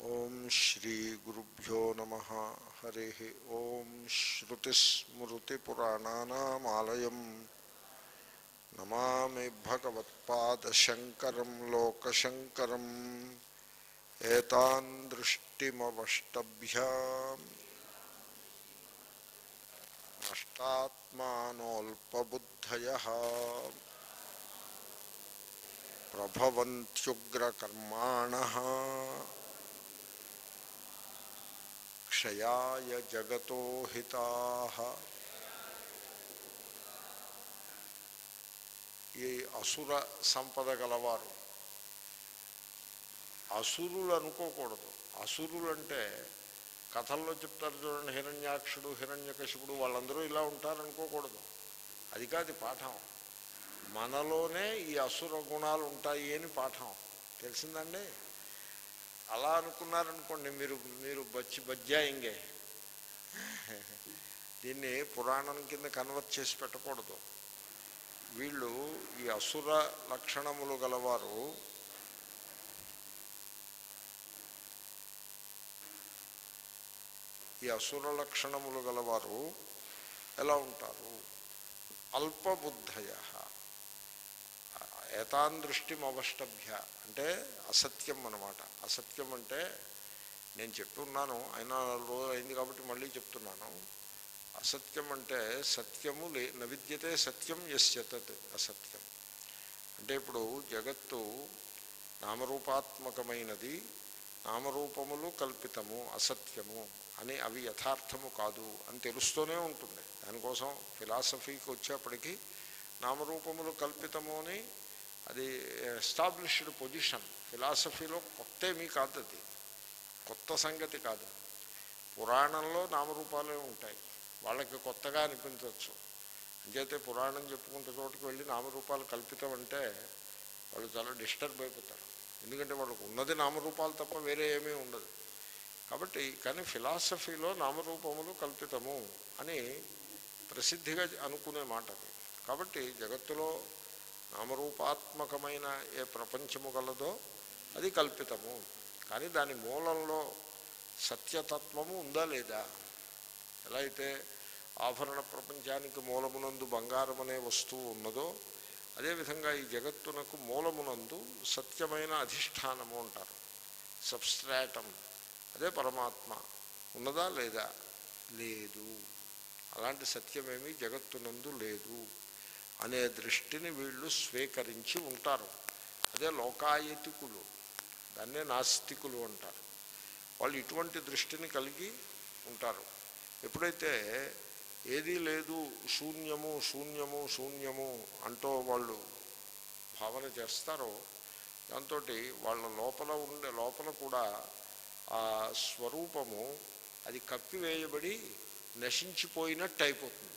ఓం శ్రీ గురుభ్యో నమ హరి ఓం శ్రుతిస్మృతిపురాణానామాలయం నమామి భగవత్పాదశంకరం లోకశంకరం ఏతాన్ దృష్టిమవష్టభ్యా నష్టాత్మానోల్పబుద్ధయ ప్రభవంత్యుగ్రకర్మాణ క్షయాయ జగతో హితా ఈ అసుర సంపద గలవారు అసురులు అనుకోకూడదు అసురులు అంటే కథల్లో చెప్తారు చూడండి హిరణ్యాక్షుడు హిరణ్యకశిపుడు వాళ్ళందరూ ఇలా ఉంటారనుకోకూడదు అది కాదు పాఠం మనలోనే ఈ అసుర గుణాలు ఉంటాయి అని పాఠం తెలిసిందండి అలా అనుకున్నారనుకోండి మీరు మీరు బచ్చి బజ్జాయింగే దీన్ని పురాణం కింద కన్వర్ట్ చేసి పెట్టకూడదు వీళ్ళు ఈ అసుర లక్షణములు గలవారు ఈ అసుర లక్షణములు గలవారు ఎలా ఉంటారు అల్పబుద్ధయ ఏతాన్ దృష్టిమవష్టభ్య అంటే అసత్యం అన్నమాట అసత్యం అంటే నేను చెప్తున్నాను అయినా రోజు అయింది కాబట్టి మళ్ళీ చెప్తున్నాను అసత్యం అంటే సత్యము లే నవిద్యతే సత్యం ఎస్య తత్ అసత్యం అంటే ఇప్పుడు జగత్తు నామరూపాత్మకమైనది నామరూపములు కల్పితము అసత్యము అని అవి యథార్థము కాదు అని తెలుస్తూనే ఉంటుంది దానికోసం ఫిలాసఫీకి వచ్చేప్పటికీ నామరూపములు కల్పితము అని అది ఎస్టాబ్లిష్డ్ పొజిషన్ ఫిలాసఫీలో కొత్త ఏమీ కాదు అది కొత్త సంగతి కాదు పురాణంలో నామరూపాలే ఉంటాయి వాళ్ళకి కొత్తగా అనిపించవచ్చు అంచేతే పురాణం చెప్పుకుంటే చోటుకు వెళ్ళి నామరూపాలు కల్పితం అంటే వాళ్ళు చాలా డిస్టర్బ్ అయిపోతారు ఎందుకంటే వాళ్ళకు ఉన్నది నామరూపాలు తప్ప వేరే ఏమీ ఉండదు కాబట్టి కానీ ఫిలాసఫీలో నామరూపములు కల్పితము అని ప్రసిద్ధిగా అనుకునే మాట అది కాబట్టి జగత్తులో నామరూపాత్మకమైన ఏ ప్రపంచము గలదో అది కల్పితము కానీ దాని మూలంలో సత్యతత్వము ఉందా లేదా ఎలా అయితే ఆభరణ ప్రపంచానికి మూలమునందు బంగారం అనే వస్తువు ఉన్నదో అదేవిధంగా ఈ జగత్తునకు మూలమునందు సత్యమైన అధిష్టానము అంటారు సబ్స్ట్రాటం అదే పరమాత్మ ఉన్నదా లేదా లేదు అలాంటి సత్యమేమీ జగత్తునందు లేదు అనే దృష్టిని వీళ్ళు స్వీకరించి ఉంటారు అదే లోకాయతికులు దాన్నే నాస్తికులు అంటారు వాళ్ళు ఇటువంటి దృష్టిని కలిగి ఉంటారు ఎప్పుడైతే ఏదీ లేదు శూన్యము శూన్యము శూన్యము అంటూ వాళ్ళు భావన చేస్తారో దాంతో వాళ్ళ లోపల ఉండే లోపల కూడా ఆ స్వరూపము అది కప్పివేయబడి నశించిపోయినట్టు అయిపోతుంది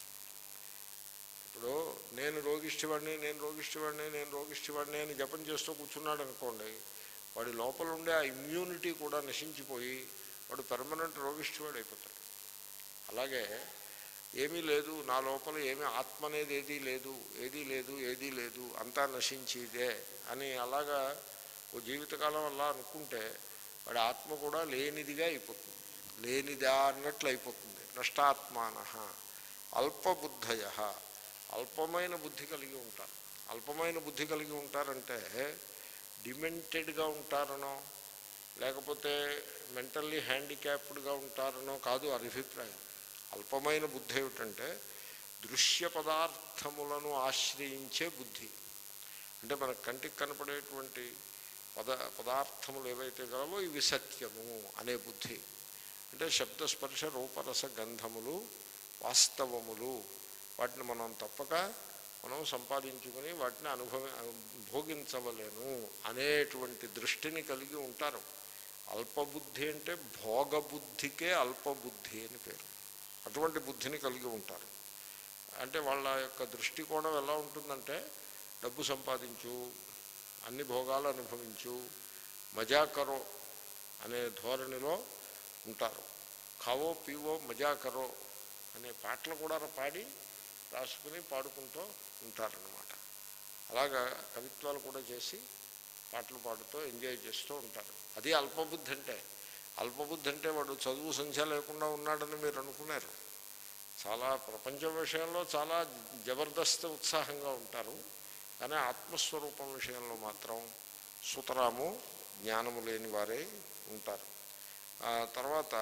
ఇప్పుడు నేను రోగిష్టివాడిని నేను రోగిష్టివాడిని నేను రోగిష్టివాడిని అని జపం చేస్తూ కూర్చున్నాడు అనుకోండి వాడి లోపల ఉండే ఆ ఇమ్యూనిటీ కూడా నశించిపోయి వాడు పెర్మనెంట్ రోగిష్టివాడు అయిపోతాడు అలాగే ఏమీ లేదు నా లోపల ఏమీ ఆత్మ అనేది ఏదీ లేదు ఏదీ లేదు ఏదీ లేదు అంతా నశించిదే అని అలాగా ఓ జీవితకాలం అలా అనుకుంటే వాడి ఆత్మ కూడా లేనిదిగా అయిపోతుంది లేనిదా అన్నట్లు అయిపోతుంది నష్టాత్మాన అల్పబుద్ధయ అల్పమైన బుద్ధి కలిగి ఉంటారు అల్పమైన బుద్ధి కలిగి ఉంటారంటే డిమెంటెడ్గా ఉంటారనో లేకపోతే మెంటల్లీ హ్యాండిక్యాప్డ్గా ఉంటారనో కాదు అభిప్రాయం అల్పమైన బుద్ధి ఏమిటంటే దృశ్య పదార్థములను ఆశ్రయించే బుద్ధి అంటే మన కంటికి కనపడేటువంటి పద పదార్థములు ఏవైతే గలవో ఇవి సత్యము అనే బుద్ధి అంటే శబ్దస్పర్శ రూపరస గంధములు వాస్తవములు వాటిని మనం తప్పక మనం సంపాదించుకొని వాటిని అనుభవ భోగించవలేను అనేటువంటి దృష్టిని కలిగి ఉంటారు అల్పబుద్ధి అంటే భోగబుద్ధికే అల్పబుద్ధి అని పేరు అటువంటి బుద్ధిని కలిగి ఉంటారు అంటే వాళ్ళ యొక్క దృష్టికోణం ఎలా ఉంటుందంటే డబ్బు సంపాదించు అన్ని భోగాలు అనుభవించు మజాకరో అనే ధోరణిలో ఉంటారు ఖావో పీవో మజాకరో అనే పాటలు కూడా పాడి రాసుకుని పాడుకుంటూ ఉంటారన్నమాట అలాగా కవిత్వాలు కూడా చేసి పాటలు పాడుతూ ఎంజాయ్ చేస్తూ ఉంటారు అది అల్పబుద్ధి అంటే అల్పబుద్ధి అంటే వాడు చదువు సంఖ్య లేకుండా ఉన్నాడని మీరు అనుకున్నారు చాలా ప్రపంచ విషయంలో చాలా జబర్దస్త్ ఉత్సాహంగా ఉంటారు కానీ ఆత్మస్వరూపం విషయంలో మాత్రం సుతరాము జ్ఞానము లేని వారే ఉంటారు ఆ తర్వాత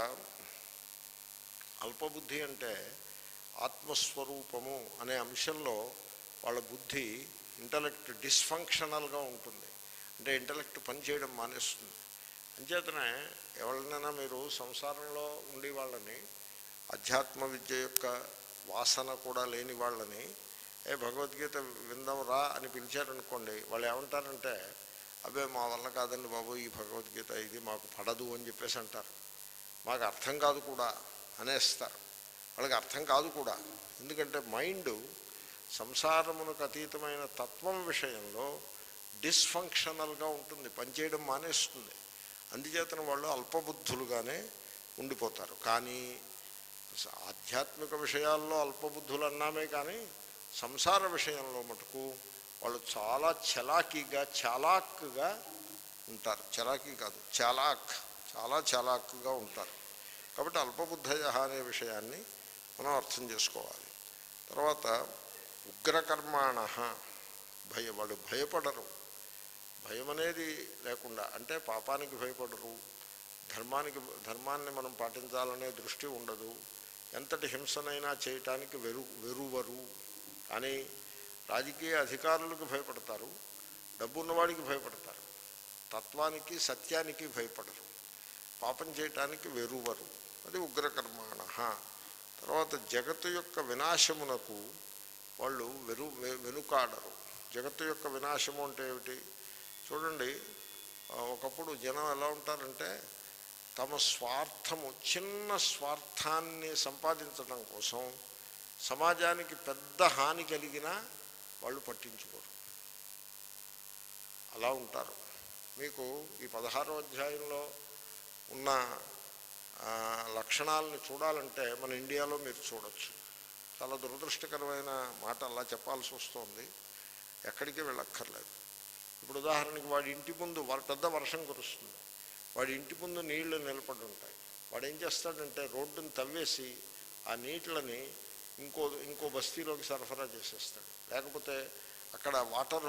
అల్పబుద్ధి అంటే ఆత్మస్వరూపము అనే అంశంలో వాళ్ళ బుద్ధి ఇంటలెక్ట్ డిస్ఫంక్షనల్గా ఉంటుంది అంటే ఇంటలెక్ట్ పనిచేయడం మానేస్తుంది అంచేతనే ఎవరినైనా మీరు సంసారంలో ఉండి వాళ్ళని అధ్యాత్మ విద్య యొక్క వాసన కూడా లేని వాళ్ళని ఏ భగవద్గీత విందాం రా అని పిలిచారనుకోండి వాళ్ళు ఏమంటారంటే అబ్బే మా వల్ల కాదండి బాబు ఈ భగవద్గీత ఇది మాకు పడదు అని చెప్పేసి అంటారు మాకు అర్థం కాదు కూడా అనేస్తారు వాళ్ళకి అర్థం కాదు కూడా ఎందుకంటే మైండ్ సంసారమునకు అతీతమైన తత్వం విషయంలో డిస్ఫంక్షనల్గా ఉంటుంది పనిచేయడం మానేస్తుంది అందుచేతన వాళ్ళు అల్పబుద్ధులుగానే ఉండిపోతారు కానీ స- ఆధ్యాత్మిక విషయాల్లో అల్పబుద్ధులు అన్నామే కానీ సంసార విషయంలో మటుకు వాళ్ళు చాలా చలాకీగా చాలాక్గా ఉంటారు చలాకీ కాదు చాలాక్ చాలా చాలాక్గా ఉంటారు కాబట్టి అల్పబుద్ధయ అనే విషయాన్ని మనం అర్థం చేసుకోవాలి తర్వాత ఉగ్రకర్మాణ భయ వాళ్ళు భయపడరు భయం అనేది లేకుండా అంటే పాపానికి భయపడరు ధర్మానికి ధర్మాన్ని మనం పాటించాలనే దృష్టి ఉండదు ఎంతటి హింసనైనా చేయటానికి వెరు వెరువరు కానీ రాజకీయ అధికారులకు భయపడతారు డబ్బున్నవాడికి భయపడతారు తత్వానికి సత్యానికి భయపడరు పాపం చేయటానికి వెరువరు అది ఉగ్రకర్మాణ తర్వాత జగత్తు యొక్క వినాశమునకు వాళ్ళు వెరు వె- వెనుకాడరు జగత్తు యొక్క వినాశము అంటే ఏమిటి చూడండి ఆ, ఒకప్పుడు జనం ఎలా ఉంటారంటే తమ స్వార్థము చిన్న స్వార్థాన్ని సంపాదించడం కోసం సమాజానికి పెద్ద హాని కలిగినా వాళ్ళు పట్టించుకోరు అలా ఉంటారు మీకు ఈ పదహారో అధ్యాయంలో ఉన్న ఆ, లక్షణాలను చూడాలంటే మన ఇండియాలో మీరు చూడొచ్చు చాలా దురదృష్టకరమైన మాట అలా చెప్పాల్సి వస్తుంది ఎక్కడికి వెళ్ళక్కర్లేదు ఇప్పుడు ఉదాహరణకి వాడి ఇంటి ముందు వర- పెద్ద వర్షం కురుస్తుంది వాడి ఇంటి ముందు నీళ్లు నిలబడి ఉంటాయి వాడు ఏం చేస్తాడంటే రోడ్డును తవ్వేసి ఆ నీటిని ఇంకో ఇంకో బస్తీలోకి సరఫరా చేసేస్తాడు లేకపోతే అక్కడ వాటర్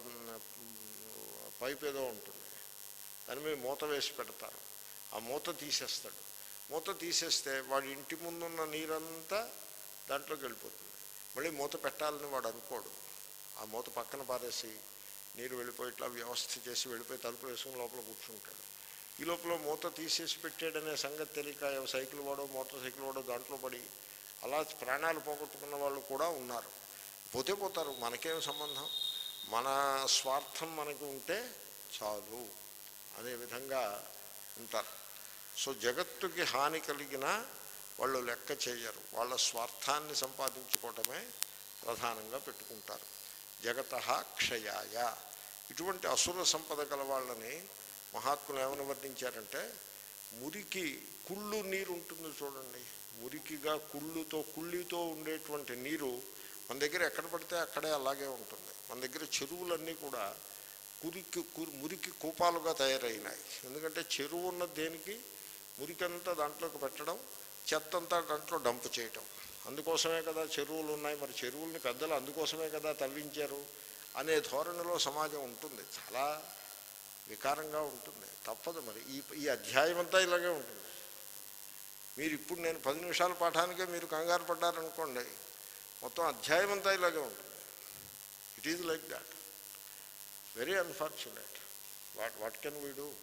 పైప్ ఏదో ఉంటుంది దాని మీద మూత వేసి పెడతారు ఆ మూత తీసేస్తాడు మూత తీసేస్తే వాడి ఇంటి ముందున్న నీరంతా దాంట్లోకి వెళ్ళిపోతుంది మళ్ళీ మూత పెట్టాలని వాడు అనుకోడు ఆ మూత పక్కన పారేసి నీరు వెళ్ళిపోయి ఇట్లా వ్యవస్థ చేసి వెళ్ళిపోయి తలుపులు వేసుకుని లోపల కూర్చుంటాడు ఈ లోపల మూత తీసేసి పెట్టాడనే సంగతి తెలియక ఏ సైకిల్ వాడో మోటార్ సైకిల్ వాడో దాంట్లో పడి అలా ప్రాణాలు పోగొట్టుకున్న వాళ్ళు కూడా ఉన్నారు పోతే పోతారు మనకేం సంబంధం మన స్వార్థం మనకు ఉంటే చాలు అనే విధంగా ఉంటారు సో జగత్తుకి హాని కలిగిన వాళ్ళు లెక్క చేయరు వాళ్ళ స్వార్థాన్ని సంపాదించుకోవటమే ప్రధానంగా పెట్టుకుంటారు జగత క్షయాయ ఇటువంటి అసుర సంపద గల వాళ్ళని మహాత్ములు ఏమని వర్ణించారంటే మురికి కుళ్ళు నీరు ఉంటుంది చూడండి మురికిగా కుళ్ళుతో కుళ్ళితో ఉండేటువంటి నీరు మన దగ్గర ఎక్కడ పడితే అక్కడే అలాగే ఉంటుంది మన దగ్గర చెరువులన్నీ కూడా కురికి కు- మురికి కూపాలుగా తయారైనాయి ఎందుకంటే చెరువు ఉన్న దేనికి మురికంతా దాంట్లోకి పెట్టడం చెత్త అంతా దాంట్లో డంప్ చేయటం అందుకోసమే కదా చెరువులు ఉన్నాయి మరి చెరువుల్ని పెద్దలు అందుకోసమే కదా తవ్వించారు అనే ధోరణిలో సమాజం ఉంటుంది చాలా వికారంగా ఉంటుంది తప్పదు మరి ఈ ఈ అధ్యాయం అంతా ఇలాగే ఉంటుంది మీరు ఇప్పుడు నేను పది నిమిషాల పాఠానికే మీరు కంగారు పడ్డారనుకోండి మొత్తం అధ్యాయం అంతా ఇలాగే ఉంటుంది it is like that very unfortunate what what can we do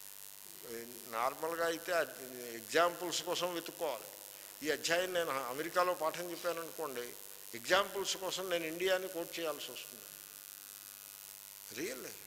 నార్మల్గా అయితే ఎగ్జాంపుల్స్ కోసం వెతుక్కోవాలి ఈ అధ్యాయం నేను అమెరికాలో పాఠం చెప్పాను అనుకోండి ఎగ్జాంపుల్స్ కోసం నేను ఇండియాని కోట్ చేయాల్సి వస్తుంది రియల్లీ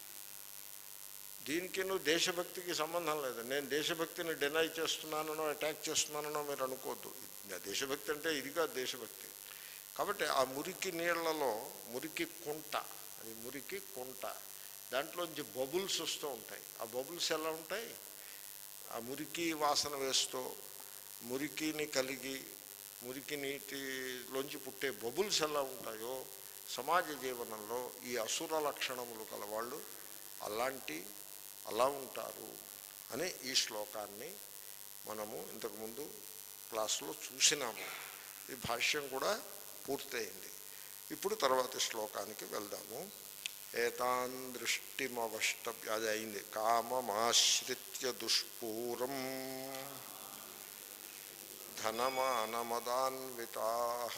దీనికి నువ్వు దేశభక్తికి సంబంధం లేదు నేను దేశభక్తిని డినై చేస్తున్నానో అటాక్ చేస్తున్నానో మీరు అనుకోవద్దు ఇది దేశభక్తి అంటే ఇది కాదు దేశభక్తి కాబట్టి ఆ మురికి నీళ్లలో మురికి కుంట అది మురికి కుంట దాంట్లోంచి బబుల్స్ వస్తూ ఉంటాయి ఆ బబుల్స్ ఎలా ఉంటాయి ఆ మురికి వాసన వేస్తూ మురికిని కలిగి మురికి నీటిలోంచి పుట్టే బబుల్స్ ఎలా ఉంటాయో సమాజ జీవనంలో ఈ అసుర లక్షణములు కలవాళ్ళు అలాంటి అలా ఉంటారు అని ఈ శ్లోకాన్ని మనము ఇంతకుముందు క్లాసులో చూసినాము ఈ భాష్యం కూడా పూర్తయింది ఇప్పుడు తర్వాతి శ్లోకానికి వెళ్దాము ఏతాన్ దృష్టిమవష్టభ్య అది అయింది కామమాశ్రిత్య దుష్పూరం ధనమానమదాన్వితా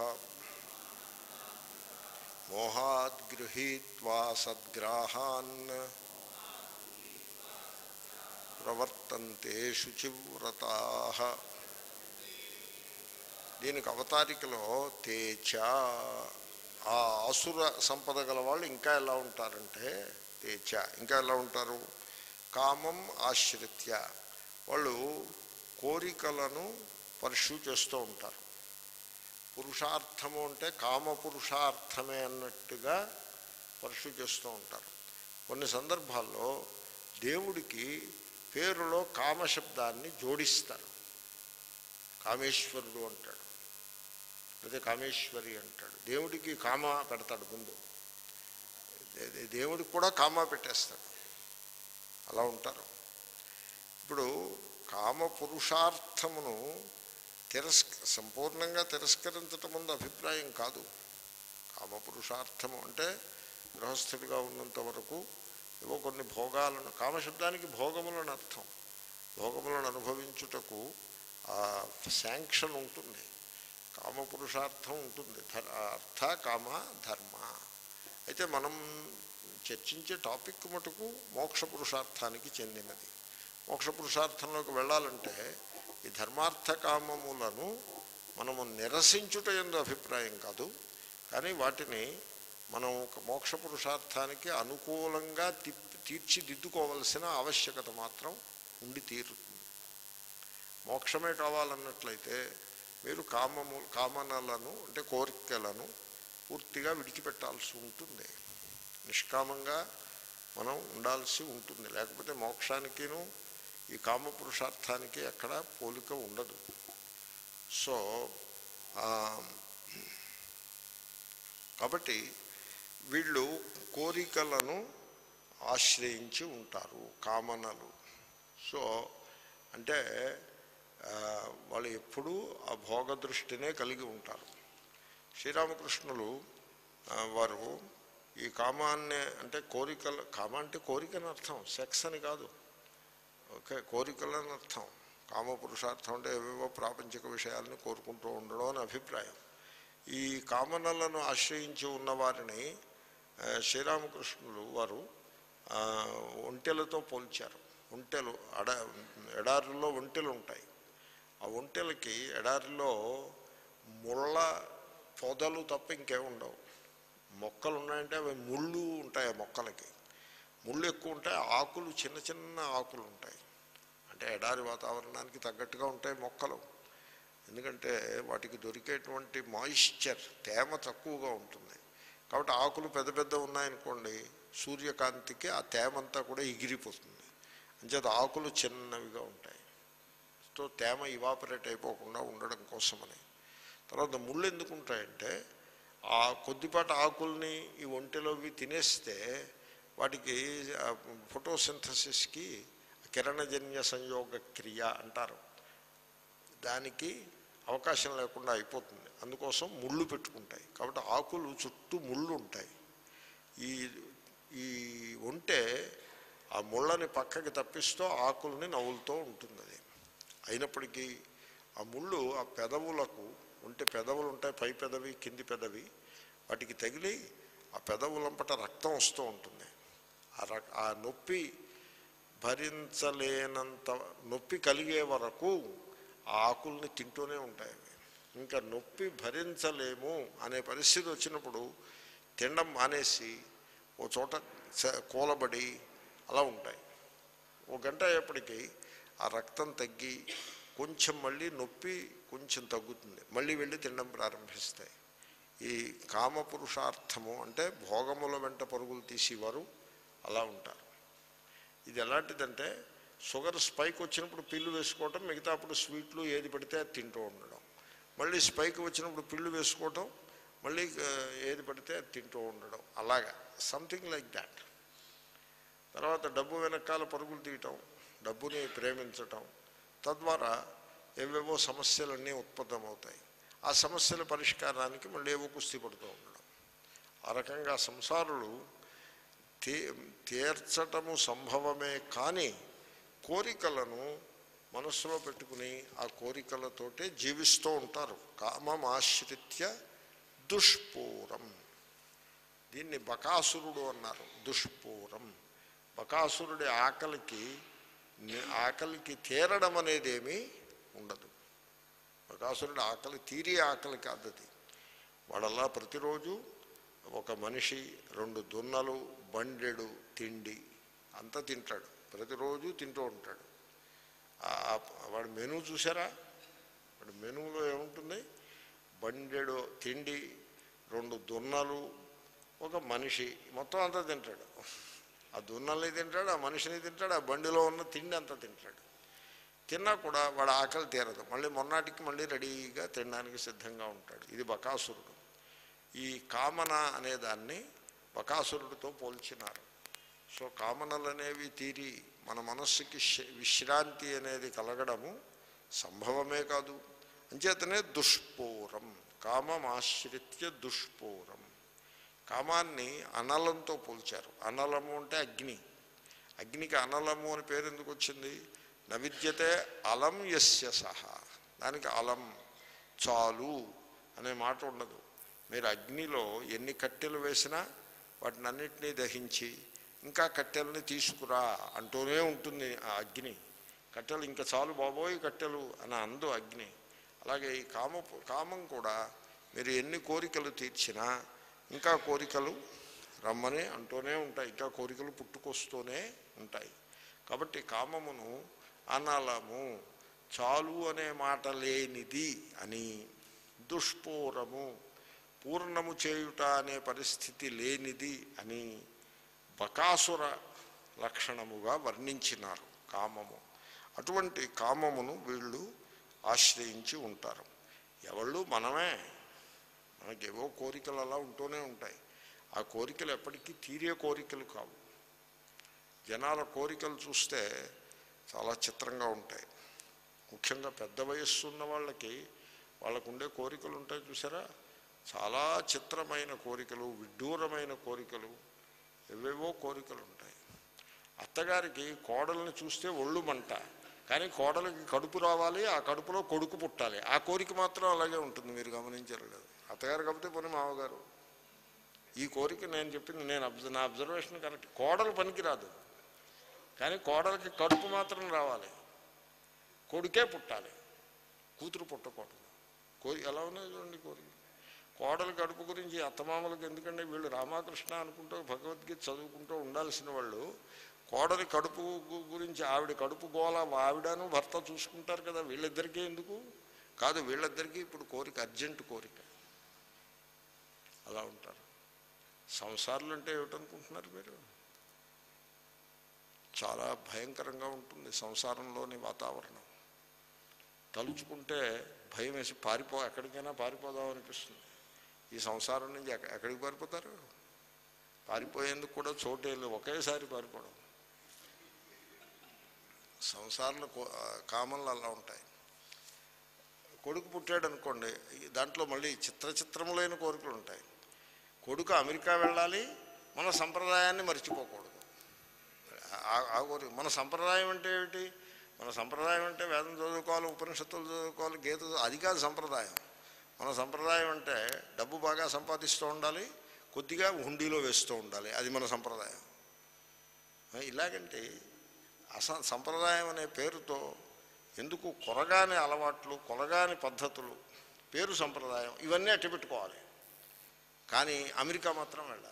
మోహాద్గృహీత్వా సద్గ్రాహాన్ ప్రవర్తంతే శుచివ్రతా దీనికి అవతారికలో తేచ ఆ అసుర సంపద గల వాళ్ళు ఇంకా ఎలా ఉంటారంటే తేచ ఇంకా ఎలా ఉంటారు కామం ఆశ్రిత్య వాళ్ళు కోరికలను పర్ష్యూ చేస్తూ ఉంటారు పురుషార్థము అంటే కామ పురుషార్థమే అన్నట్టుగా పర్ష్యూ చేస్తూ ఉంటారు కొన్ని సందర్భాల్లో దేవుడికి పేరులో కామశబ్దాన్ని జోడిస్తారు కామేశ్వరుడు అంటాడు లేదా కామేశ్వరి అంటాడు దేవుడికి కామ పెడతాడు ముందు దే- దే- దేవుడికి కూడా కామ పెట్టేస్తాడు అలా ఉంటారు ఇప్పుడు కామ పురుషార్థమును తిరస్క సంపూర్ణంగా తిరస్కరించటం ముందు అభిప్రాయం కాదు కామ పురుషార్థము అంటే గృహస్థుడిగా ఉన్నంత వరకు ఏవో కొన్ని భోగాలను కామశబ్దానికి భోగములను అర్థం భోగములను అనుభవించుటకు ఆ శాంక్షన్ ఉంటుంది కామ పురుషార్థం ఉంటుంది ధర్ అర్థ కామ ధర్మ అయితే మనం చర్చించే టాపిక్ మటుకు మోక్ష పురుషార్థానికి చెందినది మోక్ష పురుషార్థంలోకి వెళ్ళాలంటే ఈ ధర్మార్థ కామములను మనము నిరసించుట ఎందు అభిప్రాయం కాదు కానీ వాటిని మనం ఒక మోక్ష పురుషార్థానికి అనుకూలంగా తిప్పి తీర్చిదిద్దుకోవలసిన ఆవశ్యకత మాత్రం ఉండి తీరుతుంది మోక్షమే కావాలన్నట్లయితే మీరు కామము కామనలను అంటే కోరికలను పూర్తిగా విడిచిపెట్టాల్సి ఉంటుంది నిష్కామంగా మనం ఉండాల్సి ఉంటుంది లేకపోతే మోక్షానికిను ఈ కామ పురుషార్థానికి ఎక్కడ పోలిక ఉండదు సో ఆ, కాబట్టి వీళ్ళు కోరికలను ఆశ్రయించి ఉంటారు కామనలు సో అంటే ఆ, వాళ్ళు ఎప్పుడూ ఆ భోగ దృష్టినే కలిగి ఉంటారు శ్రీరామకృష్ణులు ఆ, వారు ఈ కామాన్ని అంటే కోరికలు కామ అంటే కోరికని అర్థం సెక్స్ అని కాదు ఓకే కోరికలని అర్థం కామ పురుషార్థం అంటే ఏవేవో ప్రాపంచిక విషయాలని కోరుకుంటూ ఉండడం అని అభిప్రాయం ఈ కామనలను ఆశ్రయించి ఉన్న వారిని ఆ, శ్రీరామకృష్ణులు వారు ఆ, ఒంటెలతో పోల్చారు ఒంటెలు అడ ఎడారుల్లో ఒంటెలు ఉంటాయి ఆ ఒంటెలకి ఎడారిలో ముళ్ళ పొదలు తప్ప ఇంకేం ఉండవు మొక్కలు ఉన్నాయంటే అవి ముళ్ళు ఉంటాయి ఆ మొక్కలకి ముళ్ళు ఎక్కువ ఉంటాయి ఆకులు చిన్న చిన్న ఆకులు ఉంటాయి అంటే ఎడారి వాతావరణానికి తగ్గట్టుగా ఉంటాయి మొక్కలు ఎందుకంటే వాటికి దొరికేటువంటి మాయిశ్చర్ తేమ తక్కువగా ఉంటుంది కాబట్టి ఆకులు పెద్ద పెద్ద ఉన్నాయనుకోండి సూర్యకాంతికి ఆ తేమంతా కూడా ఎగిరిపోతుంది అంచేత ఆకులు చిన్నవిగా ఉంటాయి సో తేమ ఇవాపరేట్ అయిపోకుండా ఉండడం కోసమని తర్వాత ముళ్ళు ఎందుకు ఉంటాయంటే ఆ కొద్దిపాటి ఆకుల్ని ఈ ఒంటెలోవి తినేస్తే వాటికి ఫోటోసింథసిస్కి కిరణజన్య సంయోగ క్రియ అంటారు దానికి అవకాశం లేకుండా అయిపోతుంది అందుకోసం ముళ్ళు పెట్టుకుంటాయి కాబట్టి ఆకులు చుట్టూ ముళ్ళు ఉంటాయి ఈ ఈ ఒంటె ఆ ముళ్ళని పక్కకి తప్పిస్తూ ఆకుల్ని నవ్వులుతూ ఉంటుంది అది అయినప్పటికీ ఆ ముళ్ళు ఆ పెదవులకు ఉంటే పెదవులు ఉంటాయి పై పెదవి కింది పెదవి వాటికి తగిలి ఆ పెదవులంపట రక్తం వస్తూ ఉంటుంది ఆ రక్ ఆ నొప్పి భరించలేనంత నొప్పి కలిగే వరకు ఆ ఆకుల్ని తింటూనే ఉంటాయి అవి ఇంకా నొప్పి భరించలేము అనే పరిస్థితి వచ్చినప్పుడు తినడం మానేసి ఓ చోట స- కూలబడి అలా ఉంటాయి ఓ గంట అయ్యేప్పటికీ ఆ రక్తం తగ్గి కొంచెం మళ్ళీ నొప్పి కొంచెం తగ్గుతుంది మళ్ళీ వెళ్ళి తినడం ప్రారంభిస్తాయి ఈ కామ పురుషార్థము అంటే భోగముల వెంట పరుగులు తీసేవారు అలా ఉంటారు ఇది ఎలాంటిదంటే షుగర్ స్పైక్ వచ్చినప్పుడు పిల్లు వేసుకోవటం మిగతా అప్పుడు స్వీట్లు ఏది పడితే అది తింటూ ఉండడం మళ్ళీ స్పైక్ వచ్చినప్పుడు పిల్లు వేసుకోవటం మళ్ళీ ఆ, ఏది పడితే అది తింటూ ఉండడం అలాగా సంథింగ్ లైక్ దాట్ తర్వాత డబ్బు వెనకాల పరుగులు తీయటం డబ్బుని ప్రేమించటం తద్వారా ఏవేవో సమస్యలన్నీ ఉత్పన్నమవుతాయి ఆ సమస్యల పరిష్కారానికి మళ్ళీ ఏవో కుస్తీ పడుతూ ఉండడం ఆ రకంగా సంసారులు తే తీర్చటము సంభవమే కానీ కోరికలను మనస్సులో పెట్టుకుని ఆ కోరికలతోటే జీవిస్తూ ఉంటారు కామమాశ్రిత్య దుష్పూరం దీన్ని బకాసురుడు అన్నారు దుష్పూరం బకాసురుడి ఆకలికి ని- ఆకలికి తీరడం అనేది ఏమీ ఉండదు బకాసురుడి ఆకలి తీరి ఆకలి కాదు అది వాడల్లా ప్రతిరోజు ఒక మనిషి రెండు దున్నలు బండెడు తిండి అంతా తింటాడు ప్రతిరోజు తింటూ ఉంటాడు ఆ- ఆ- వాడి మెనూ చూసారా వాడి మెనూలో ఏముంటుంది బండెడు తిండి రెండు దున్నలు ఒక మనిషి మొత్తం అంతా తింటాడు ఆ దున్నల్ని తింటాడు ఆ మనిషిని తింటాడు ఆ బండిలో ఉన్న తిండి అంతా తింటాడు తిన్నా కూడా వాడు ఆకలి తీరదు మళ్ళీ మొన్నటికి మళ్ళీ రెడీగా తినడానికి సిద్ధంగా ఉంటాడు ఇది బకాసురుడు ఈ కామన అనే దాన్ని బకాసురుడితో పోల్చినారు సో కామనలు అనేవి తీరి మన మనస్సుకి శ- విశ్రాంతి అనేది కలగడము సంభవమే కాదు అంచేతనే దుష్పూరం కామమాశ్రిత్య దుష్పూరం కామాన్ని అనలంతో పోల్చారు అనలము అంటే అగ్ని అగ్నికి అనలము అని పేరు ఎందుకు వచ్చింది నవిద్యతే అలం యస్య సహా దానికి అలం చాలు అనే మాట ఉండదు మీరు అగ్నిలో ఎన్ని కట్టెలు వేసినా వాటిని అన్నిటినీ దహించి ఇంకా కట్టెలని తీసుకురా అంటూనే ఉంటుంది ఆ అగ్ని కట్టెలు ఇంకా చాలు బాబోయ్ కట్టెలు అని అందు అగ్ని అలాగే ఈ కామ కామం కూడా మీరు ఎన్ని కోరికలు తీర్చినా ఇంకా కోరికలు రమ్మని అంటూనే ఉంటాయి ఇంకా కోరికలు పుట్టుకొస్తూనే ఉంటాయి కాబట్టి కామమును అనలము చాలు అనే మాట లేనిది అని దుష్పూరము పూర్ణము చేయుట అనే పరిస్థితి లేనిది అని బకాసుర లక్షణముగా వర్ణించినారు కామము అటువంటి కామమును వీళ్ళు ఆశ్రయించి ఉంటారు ఎవళ్ళు మనమే మనకేవో కోరికలు అలా ఉంటూనే ఉంటాయి ఆ కోరికలు ఎప్పటికీ తీరే కోరికలు కావు జనాల కోరికలు చూస్తే చాలా చిత్రంగా ఉంటాయి ముఖ్యంగా పెద్ద వయస్సు ఉన్న వాళ్ళకి వాళ్ళకు ఉండే కోరికలు ఉంటాయి చూసారా చాలా చిత్రమైన కోరికలు విడ్డూరమైన కోరికలు ఎవేవో కోరికలు ఉంటాయి అత్తగారికి కోడల్ని చూస్తే ఒళ్ళు మంట కానీ కోడలికి కడుపు రావాలి ఆ కడుపులో కొడుకు పుట్టాలి ఆ కోరిక మాత్రం అలాగే ఉంటుంది మీరు గమనించలేదు అత్తగారు కాబట్టి పని మామగారు ఈ కోరిక నేను చెప్పింది నేను అబ్జ నా అబ్జర్వేషన్ కరెక్ట్ కోడలు పనికిరాదు కానీ కోడలికి కడుపు మాత్రం రావాలి కొడుకే పుట్టాలి కూతురు పుట్టకూడదు కోరి ఎలా ఉన్నది చూడండి కోరిక కోడలి కడుపు గురించి అత్తమామలకు ఎందుకంటే వీళ్ళు రామకృష్ణ అనుకుంటూ భగవద్గీత చదువుకుంటూ ఉండాల్సిన వాళ్ళు కోడలి కడుపు గు- గురించి ఆవిడ కడుపు గోల ఆవిడను భర్త చూసుకుంటారు కదా వీళ్ళిద్దరికీ ఎందుకు కాదు వీళ్ళిద్దరికీ ఇప్పుడు కోరిక అర్జెంట్ కోరిక అలా ఉంటారు సంసారాలు అంటే ఏమిటనుకుంటున్నారు మీరు చాలా భయంకరంగా ఉంటుంది సంసారంలోని వాతావరణం తలుచుకుంటే భయం వేసి పారిపో ఎక్కడికైనా పారిపోదాం అనిపిస్తుంది ఈ సంసారం నుంచి ఎక్క- ఎక్కడికి పారిపోతారు పారిపోయేందుకు కూడా చోటే లేదు ఒకేసారి పారిపోవడం సంసారంలో కో- ఆ, కామన్లు అలా ఉంటాయి కొడుకు పుట్టాడు అనుకోండి ఈ దాంట్లో మళ్ళీ చిత్ర చిత్రములైన కోరికలు ఉంటాయి కొడుకు అమెరికా వెళ్ళాలి మన సంప్రదాయాన్ని మర్చిపోకూడదు ఆ- ఆ కోరిక మన సంప్రదాయం అంటే ఏమిటి మన సంప్రదాయం అంటే వేదం చదువుకోవాలి ఉపనిషత్తులు చదువుకోవాలి గీత చదువు- అది కాదు సంప్రదాయం మన సంప్రదాయం అంటే డబ్బు బాగా సంపాదిస్తూ ఉండాలి కొద్దిగా హుండీలో వేస్తూ ఉండాలి అది మన సంప్రదాయం ఆ, ఇలాగంటే అస సంప్రదాయం అనే పేరుతో ఎందుకు కొరగాని అలవాట్లు కొరగాని పద్ధతులు పేరు సంప్రదాయం ఇవన్నీ అట్టి పెట్టుకోవాలి కానీ అమెరికా మాత్రం వెళ్ళాలి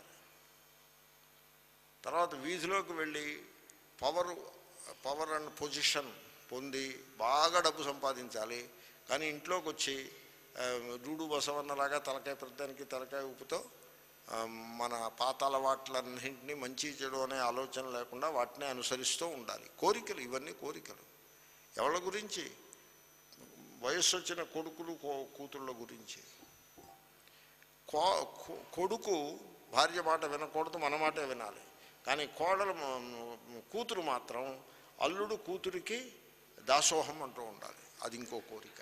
తర్వాత వీధిలోకి వెళ్ళి పవర్ పవర్ అండ్ పొజిషన్ పొంది బాగా డబ్బు సంపాదించాలి కానీ ఇంట్లోకి వచ్చి ఆ, డూడు బసవన్నలాగా తలకాయ ప్రతిదానికి తలకాయ ఉప్పుతో ఆ, మన పాత అలవాట్లన్నింటినీ మంచి చెడు అనే ఆలోచన లేకుండా వాటిని అనుసరిస్తూ ఉండాలి కోరికలు ఇవన్నీ కోరికలు ఎవరి గురించి వయస్సు వచ్చిన కొడుకులు కో- కూతుళ్ళ గురించి కో- కొ- కొడుకు భార్య మాట వినకూడదు మన మాటే వినాలి కానీ కోడలు మ- కూతురు మాత్రం అల్లుడు కూతురికి దాసోహం అంటూ ఉండాలి అది ఇంకో కోరిక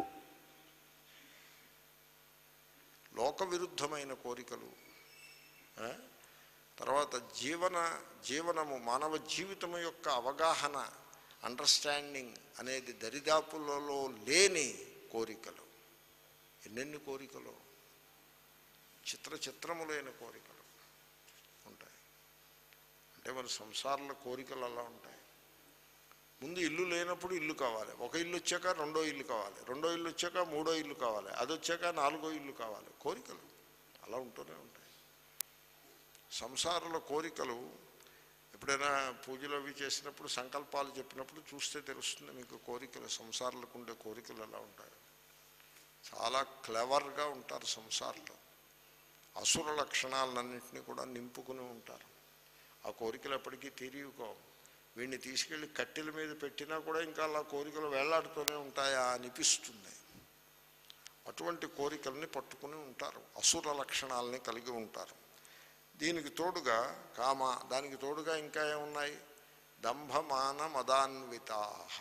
లోక విరుద్ధమైన కోరికలు ఆ? తర్వాత జీవన జీవనము మానవ జీవితము యొక్క అవగాహన అండర్స్టాండింగ్ అనేది దరిదాపులలో లేని కోరికలు ఎన్నెన్ని కోరికలు చిత్ర చిత్రములైన కోరికలు ఉంటాయి అంటే మరి సంసారంలో కోరికలు అలా ఉంటాయి ముందు ఇల్లు లేనప్పుడు ఇల్లు కావాలి ఒక ఇల్లు వచ్చాక రెండో ఇల్లు కావాలి రెండో ఇల్లు వచ్చాక మూడో ఇల్లు కావాలి అది వచ్చాక నాలుగో ఇల్లు కావాలి కోరికలు అలా ఉంటూనే ఉంటాయి సంసారంలో కోరికలు ఎప్పుడైనా పూజలు అవి చేసినప్పుడు సంకల్పాలు చెప్పినప్పుడు చూస్తే తెలుస్తుంది మీకు కోరికలు సంసారాలకు ఉండే కోరికలు ఎలా ఉంటాయి చాలా క్లెవర్గా ఉంటారు సంసారంలో అసుర లక్షణాలన్నింటినీ కూడా నింపుకుని ఉంటారు ఆ కోరికలు ఎప్పటికీ తీరివుకోవు వీడిని తీసుకెళ్ళి కట్టెల మీద పెట్టినా కూడా ఇంకా అలా కోరికలు వేళ్లాడుతూనే ఉంటాయా అనిపిస్తుంది అటువంటి కోరికల్ని పట్టుకుని ఉంటారు అసుర లక్షణాలని కలిగి ఉంటారు దీనికి తోడుగా కామ దానికి తోడుగా ఇంకా ఏమున్నాయి దంభమాన మదాన్వితా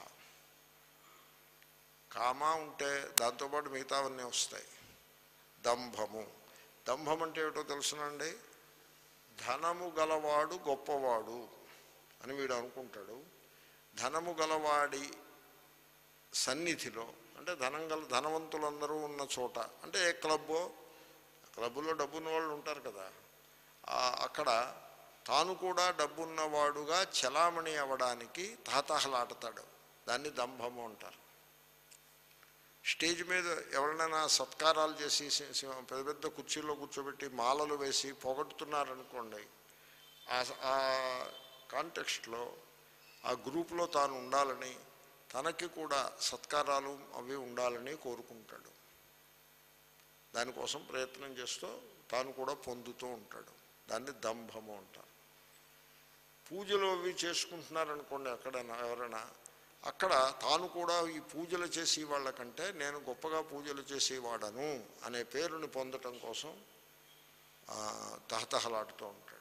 కామ ఉంటే దాంతోపాటు మిగతావన్నీ వస్తాయి దంభము దంభం అంటే ఏమిటో తెలుసునండి ధనము గలవాడు గొప్పవాడు అని వీడు అనుకుంటాడు ధనము గలవాడి సన్నిధిలో అంటే ధనం గల ధనవంతులందరూ ఉన్న చోట అంటే ఏ క్లబ్బో క్లబ్లో డబ్బున్న వాళ్ళు ఉంటారు కదా ఆ అక్కడ తాను కూడా డబ్బున్నవాడుగా చలామణి అవ్వడానికి తహతహలాడతాడు దాన్ని దంభము అంటారు స్టేజ్ మీద ఎవరినైనా సత్కారాలు చేసి సి- సి- పెద్ద పెద్ద కుర్చీల్లో కూర్చోబెట్టి మాలలు వేసి పొగడుతున్నారనుకోండి ఆ స- ఆ కాంటెక్స్ట్లో ఆ గ్రూప్లో తాను ఉండాలని తనకి కూడా సత్కారాలు అవి ఉండాలని కోరుకుంటాడు దానికోసం ప్రయత్నం చేస్తూ తాను కూడా పొందుతూ ఉంటాడు దాన్ని దంభము అంటారు పూజలు అవి చేసుకుంటున్నారనుకోండి ఎక్కడైనా ఎవరైనా అక్కడ తాను కూడా ఈ పూజలు చేసే వాళ్ళకంటే నేను గొప్పగా పూజలు చేసేవాడను అనే పేరుని పొందటం కోసం ఆ, తహతహలాడుతూ ఉంటాడు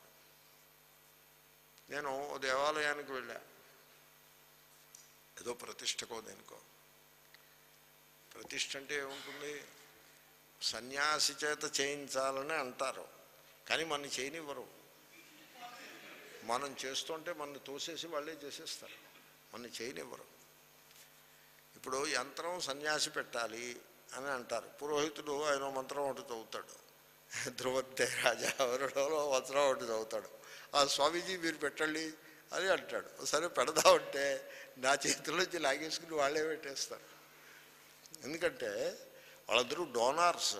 నేను ఓ దేవాలయానికి వెళ్ళా ఏదో ప్రతిష్టకో దేనికో ప్రతిష్ట అంటే ఏముంటుంది సన్యాసి చేత చేయించాలని అంటారు కానీ మన చేయనివ్వరు మనం చేస్తుంటే మన తోసేసి వాళ్ళే చేసేస్తారు మన చేయనివ్వరు ఇప్పుడు యంత్రం సన్యాసి పెట్టాలి అని అంటారు పురోహితుడు ఆయన మంత్రం ఒకటి చదువుతాడు ధ్రువతే రాజా వరుడలో వస్త్రం ఒకటి చదువుతాడు ఆ స్వామీజీ మీరు పెట్టండి అని అంటాడు సరే పెడదామంటే నా చేతిలోంచి లాగేసుకుని వాళ్ళే పెట్టేస్తారు ఎందుకంటే వాళ్ళందరూ డోనార్స్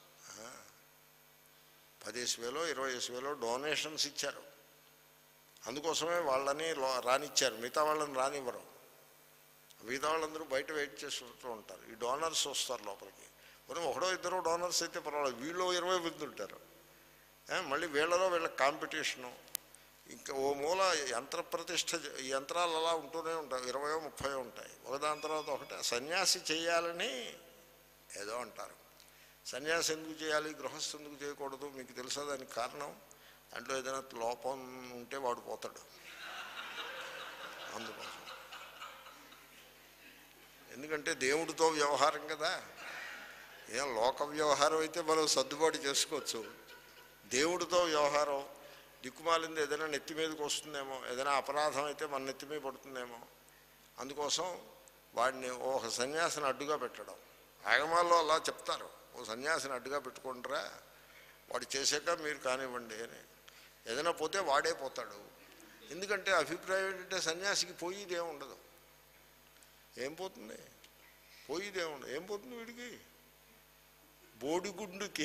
పదేసి వేలో ఇరవై వేలో డొనేషన్స్ ఇచ్చారు అందుకోసమే వాళ్ళని లో- రానిచ్చారు మిగతా వాళ్ళని రానివ్వరు మిగతా వాళ్ళందరూ బయట వెయిట్ చేస్తూ ఉంటారు ఈ డోనర్స్ వస్తారు లోపలికి మరి ఒకడో ఇద్దరు డోనర్స్ అయితే పర్వాలేదు వీళ్ళు ఇరవై మంది ఉంటారు ఏ, మళ్ళీ వీళ్ళలో వీళ్ళ కాంపిటీషను ఇంకా ఓ మూల యంత్ర ప్రతిష్ట జ- ఈ యంత్రాలు అలా ఉంటూనే ఉంటాయి ఇరవయో ముప్పై ఉంటాయి ఒకదాని తర్వాత ఒకటి సన్యాసి చేయాలని ఏదో అంటారు సన్యాసి ఎందుకు చేయాలి గృహస్థు ఎందుకు చేయకూడదు మీకు తెలుసా దానికి కారణం దాంట్లో ఏదైనా లోపం ఉంటే వాడు పోతాడు అందుకోసం ఎందుకంటే దేవుడితో వ్యవహారం కదా ఏం లోక వ్యవహారం అయితే మనం సర్దుబాటు చేసుకోవచ్చు దేవుడితో వ్యవహారం దిక్కుమాలింది ఏదైనా నెత్తి మీదకి వస్తుందేమో ఏదైనా అపరాధం అయితే మన నెత్తి మీద పడుతుందేమో అందుకోసం వాడిని ఓ ఒక సన్యాసిని అడ్డుగా పెట్టడం ఆగమాల్లో అలా చెప్తారు ఓ సన్యాసిని అడ్డుగా పెట్టుకుంటారా వాడు చేసాక మీరు కానివ్వండి అని ఏదైనా పోతే వాడే పోతాడు ఎందుకంటే అభిప్రాయం ఏంటంటే సన్యాసికి పోయిదేం ఉండదు ఏం పోతుంది పోయిదే ఉండదు ఏం పోతుంది వీడికి బోడిగుండుకి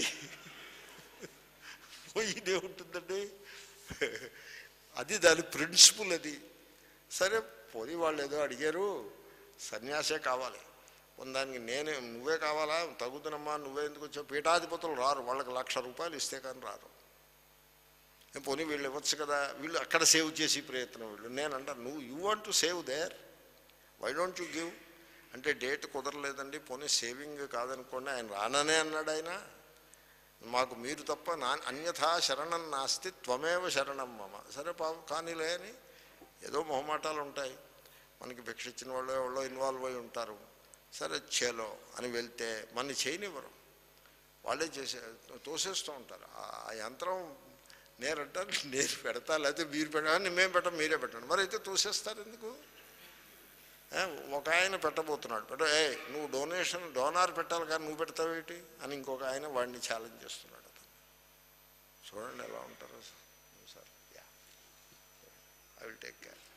పోయిదే ఉంటుందండి అది దాని ప్రిన్సిపల్ అది సరే పోయి వాళ్ళు ఏదో అడిగారు సన్యాసే కావాలి దానికి నేనే నువ్వే కావాలా తగుదనమ్మా నువ్వే ఎందుకు వచ్చావు పీఠాధిపతులు రారు వాళ్ళకి లక్ష రూపాయలు ఇస్తే కానీ రారు ఏ పోనీ వీళ్ళు ఇవ్వచ్చు కదా వీళ్ళు అక్కడ సేవ్ చేసి ప్రయత్నం వీళ్ళు నేను అంటాను నువ్వు you want to save there why don't you give అంటే డేట్ కుదరలేదండి పోనీ సేవింగ్ కాదనుకోండి ఆయన రాననే అన్నాడు ఆయన మాకు మీరు తప్ప నా అన్యథా శరణం నాస్తి త్వమేవ శరణం మమ సరే పాపం కానీలే అని ఏదో మొహమాటాలు ఉంటాయి మనకి భిక్ష ఇచ్చిన వాళ్ళు ఎవరో ఇన్వాల్వ్ అయి ఉంటారు సరే చేలో అని వెళ్తే మన చేయనివ్వరు వాళ్ళే చేసే తోసేస్తూ ఉంటారు ఆ యంత్రం నేనంట నేను పెడతా లేకపోతే మీరు పెట్టాలని మేము పెట్టం మీరే పెట్టండి మరి అయితే తోసేస్తారు ఎందుకు ఏ, ఒక ఆయన పెట్టబోతున్నాడు పెట్ట ఏ నువ్వు డొనేషన్ డోనార్ పెట్టాలి కానీ నువ్వు పెడతావేటి అని ఇంకొక ఆయన వాడిని ఛాలెంజ్ చేస్తున్నాడు అతను చూడండి ఎలా ఉంటారు sir yeah I will take care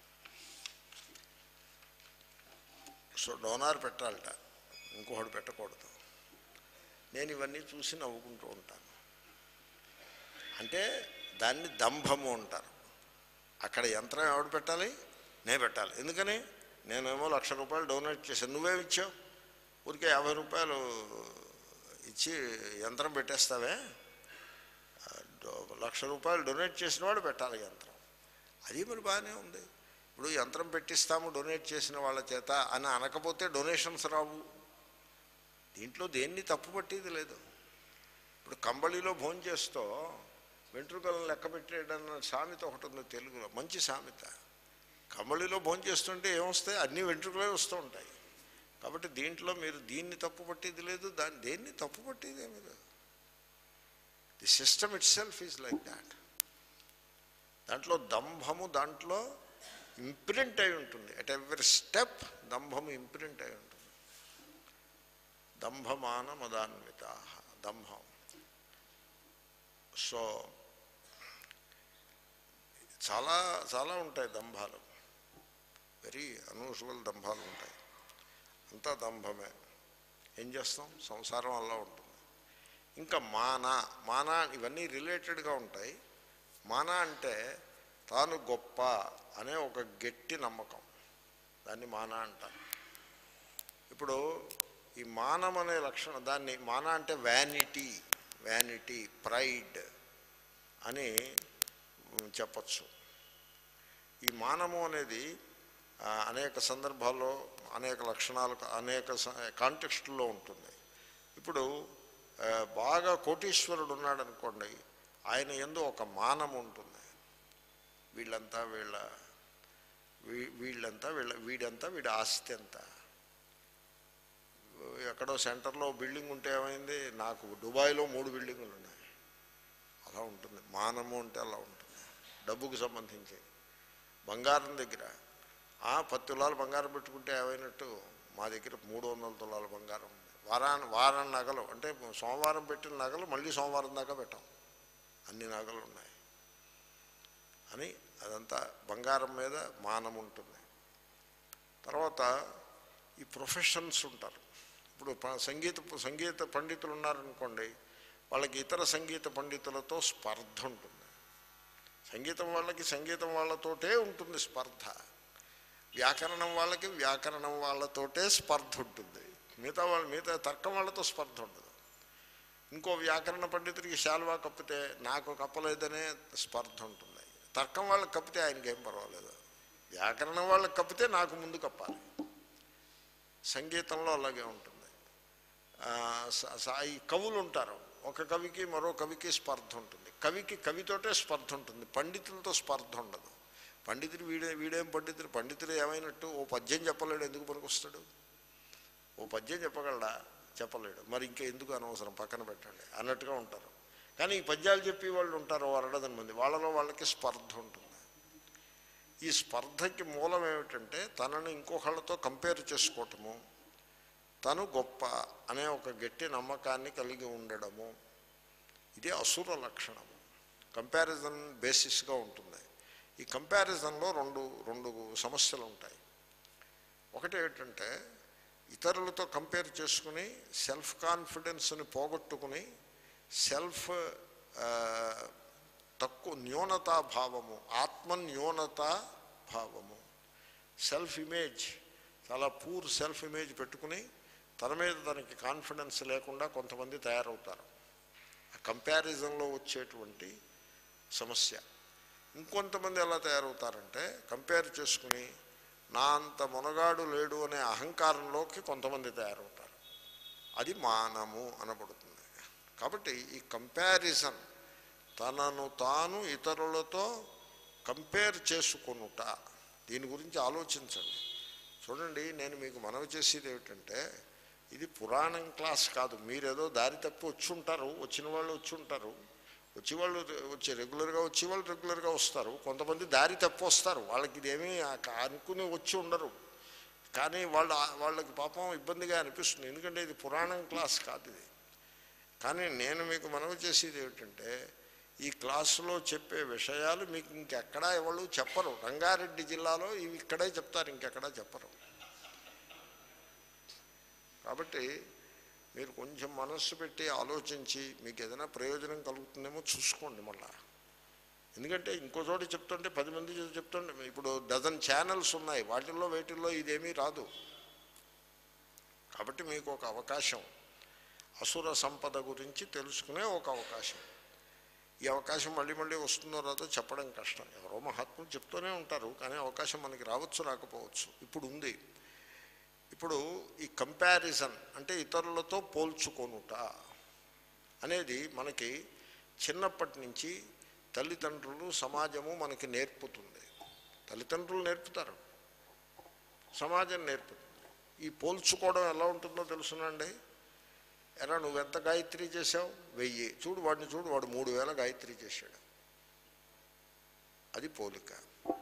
so donor పెట్టాలట ఇంకొకటి పెట్టకూడదు నేను ఇవన్నీ చూసి నవ్వుకుంటూ ఉంటాను అంటే దాన్ని దంభము అంటారు అక్కడ యంత్రం ఎవడు పెట్టాలి నేను పెట్టాలి ఎందుకని నేనేమో లక్ష రూపాయలు డొనేట్ చేశాను నువ్వేమి ఇచ్చావు ఊరికే యాభై రూపాయలు ఇచ్చి యంత్రం పెట్టేస్తావే ఆ, డో- లక్ష రూపాయలు డొనేట్ చేసిన వాడు పెట్టాలి యంత్రం అది మరి బాగానే ఉంది ఇప్పుడు యంత్రం పెట్టిస్తాము డొనేట్ చేసిన వాళ్ళ చేత అని అనకపోతే డొనేషన్స్ రావు దీంట్లో దేన్ని తప్పు పట్టేది లేదు ఇప్పుడు కంబళిలో భోజనం చేస్తూ వెంట్రుకలను లెక్క పెట్టేయడన్న సామెత ఒకటి ఉంది తెలుగులో మంచి సామెత కంబళిలో భోజనం చేస్తుంటే ఏమొస్తాయి అన్ని వెంట్రుకలే వస్తూ ఉంటాయి కాబట్టి దీంట్లో మీరు దీన్ని తప్పు పట్టేది లేదు దాన్ని దేన్ని తప్పు పట్టేది ఏమీ లేదు the system itself is like that దాంట్లో దంభము దాంట్లో ఇంప్రింట్ అయి ఉంటుంది అట్ ఎవరి స్టెప్ దంభము ఇంప్రింట్ అయి ఉంటుంది దంభమాన మదాన్విత దంభం సో చాలా చాలా ఉంటాయి దంభాలు వెరీ అనూషువల్ దంభాలు ఉంటాయి అంతా దంభమే ఏం చేస్తాం సంసారం అలా ఉంటుంది ఇంకా మాన మాన ఇవన్నీ రిలేటెడ్గా ఉంటాయి మాన అంటే తాను గొప్ప అనే ఒక గట్టి నమ్మకం దాన్ని మాన అంటారు ఇప్పుడు ఈ మానం అనే లక్షణం దాన్ని మాన అంటే వ్యానిటీ వ్యానిటీ ప్రైడ్ అని చెప్పచ్చు ఈ మానము అనేది ఆ, అనేక సందర్భాల్లో అనేక లక్షణాలు అనేక కాంటెక్స్టుల్లో ఉంటుంది ఇప్పుడు ఆ, బాగా కోటీశ్వరుడు ఉన్నాడు అనుకోండి ఆయన ఎందు ఒక మానం ఉంటుంది వీళ్ళంతా వీళ్ళ వీ- వీళ్ళంతా వీళ్ళ వీడంతా వీడి ఆస్తి అంతా ఎక్కడో సెంటర్లో బిల్డింగ్ ఉంటే ఏమైంది నాకు దుబాయ్లో మూడు బిల్డింగులు ఉన్నాయి అలా ఉంటుంది మానము అంటే అలా ఉంటుంది డబ్బుకు సంబంధించి బంగారం దగ్గర ఆ పది తులాలు బంగారం పెట్టుకుంటే ఏమైనట్టు మా దగ్గర మూడు వందల తులాల బంగారం ఉంది వారాన్ని వారం నగలు అంటే సోమవారం పెట్టిన నగలు మళ్ళీ సోమవారం దాకా పెట్టాం అన్ని నగలు ఉన్నాయి అని అదంతా బంగారం మీద మానం ఉంటుంది తర్వాత ఈ ప్రొఫెషన్స్ ఉంటారు ఇప్పుడు ప- సంగీత సంగీత పండితులు ఉన్నారనుకోండి వాళ్ళకి ఇతర సంగీత పండితులతో స్పర్ధ ఉంటుంది సంగీతం వాళ్ళకి సంగీతం వాళ్ళతోటే ఉంటుంది స్పర్ధ వ్యాకరణం వాళ్ళకి వ్యాకరణం వాళ్ళతోటే స్పర్ధ ఉంటుంది మిగతా వాళ్ళ మిగతా తర్కం వాళ్ళతో స్పర్ధ ఉండదు ఇంకో వ్యాకరణ పండితుడికి శాల్వా కప్పితే నాకు కప్పలేదనే స్పర్ధ ఉంటుంది తర్కం వాళ్ళకి కప్పితే ఆయనకి ఏం పర్వాలేదు వ్యాకరణం వాళ్ళకి కప్పితే నాకు ముందు కప్పాలి సంగీతంలో అలాగే ఉంటుంది ఆ, స- స- ఈ కవులు ఉంటారు ఒక కవికి మరో కవికి స్పర్ధ ఉంటుంది కవికి కవితోటే స్పర్ధ ఉంటుంది పండితులతో స్పర్ధ ఉండదు పండితుడు వీడే వీడేం పండితుడు పండితుడు ఏమైనట్టు ఓ పద్యం చెప్పలేడు ఎందుకు పనికొస్తాడు ఓ పద్యం చెప్పగలడా చెప్పలేడు మరి ఇంకా ఎందుకు అనవసరం పక్కన పెట్టండి అన్నట్టుగా ఉంటారు కానీ ఈ పద్యాలు చెప్పి వాళ్ళు ఉంటారు ఓ అరడదని మంది వాళ్ళలో వాళ్ళకి స్పర్ధ ఉంటుంది ఈ స్పర్ధకి మూలం ఏమిటంటే తనని ఇంకొకళ్ళతో కంపేర్ చేసుకోవటము తను గొప్ప అనే ఒక గట్టి నమ్మకాన్ని కలిగి ఉండడము ఇదే అసుర లక్షణము కంపారిజన్ బేసిస్గా ఉంటుంది ఈ కంపారిజన్లో రెండు రెండు సమస్యలు ఉంటాయి ఒకటి ఏంటంటే ఇతరులతో కంపేర్ చేసుకుని సెల్ఫ్ కాన్ఫిడెన్స్ని పోగొట్టుకుని సెల్ఫ్ తక్కువ న్యూనతా భావము ఆత్మ న్యూనతా భావము సెల్ఫ్ ఇమేజ్ చాలా పూర్ సెల్ఫ్ ఇమేజ్ పెట్టుకుని తన మీద తనకి కాన్ఫిడెన్స్ లేకుండా కొంతమంది తయారవుతారు ఆ కంపారిజన్లో వచ్చేటువంటి సమస్య ఇంకొంతమంది ఎలా తయారవుతారంటే కంపేర్ చేసుకుని నా అంత మునగాడు లేడు అనే అహంకారంలోకి కొంతమంది తయారవుతారు అది మానము అనబడుతుంది కాబట్టి ఈ కంపారిజన్ తనను తాను ఇతరులతో కంపేర్ చేసుకొనుట దీని గురించి ఆలోచించండి చూడండి నేను మీకు మనవి చేసేది ఏమిటంటే ఇది పురాణం క్లాస్ కాదు మీరేదో దారి తప్పి వచ్చి ఉంటారు వచ్చిన వాళ్ళు వచ్చి ఉంటారు వచ్చి వాళ్ళు వచ్చి రెగ్యులర్గా వచ్చి వాళ్ళు రెగ్యులర్గా వస్తారు కొంతమంది దారి తప్పి వస్తారు వాళ్ళకి ఇదేమీ ఆ- అనుకుని వచ్చి ఉండరు కానీ వాళ్ళ వాళ్ళకి పాపం ఇబ్బందిగా అనిపిస్తుంది ఎందుకంటే ఇది పురాణం క్లాస్ కాదు ఇది కానీ నేను మీకు మనవి చేసేది ఏమిటంటే ఈ క్లాసులో చెప్పే విషయాలు మీకు ఇంకెక్కడా ఎవరు చెప్పరు రంగారెడ్డి జిల్లాలో ఇవి ఇక్కడే చెప్తారు ఇంకెక్కడా చెప్పరు కాబట్టి మీరు కొంచెం మనస్సు పెట్టి ఆలోచించి మీకు ఏదైనా ప్రయోజనం కలుగుతుందేమో చూసుకోండి మళ్ళా ఎందుకంటే ఇంకో చోట చెప్తుంటే పది మంది చేత చెప్తుంటే ఇప్పుడు డజన్ ఛానల్స్ ఉన్నాయి వాటిల్లో వేటిల్లో ఇదేమీ రాదు కాబట్టి మీకు ఒక అవకాశం అసుర సంపద గురించి తెలుసుకునే ఒక అవకాశం ఈ అవకాశం మళ్ళీ మళ్ళీ వస్తుందో రాదో చెప్పడం కష్టం ఎవరో మహాత్ములు చెప్తూనే ఉంటారు కానీ అవకాశం మనకి రావచ్చు రాకపోవచ్చు ఇప్పుడు ఉంది ఇప్పుడు ఈ కంపారిజన్ అంటే ఇతరులతో పోల్చుకొనుట అనేది మనకి చిన్నప్పటి నుంచి తల్లిదండ్రులు సమాజము మనకి నేర్పుతుంది తల్లిదండ్రులు నేర్పుతారు సమాజం నేర్పుతుంది ఈ పోల్చుకోవడం ఎలా ఉంటుందో తెలుసునండి ఎరా నువ్వెంత గాయత్రి చేసావు వెయ్యి చూడు వాడిని చూడు వాడు మూడు వేల గాయత్రి చేశాడు అది పోలిక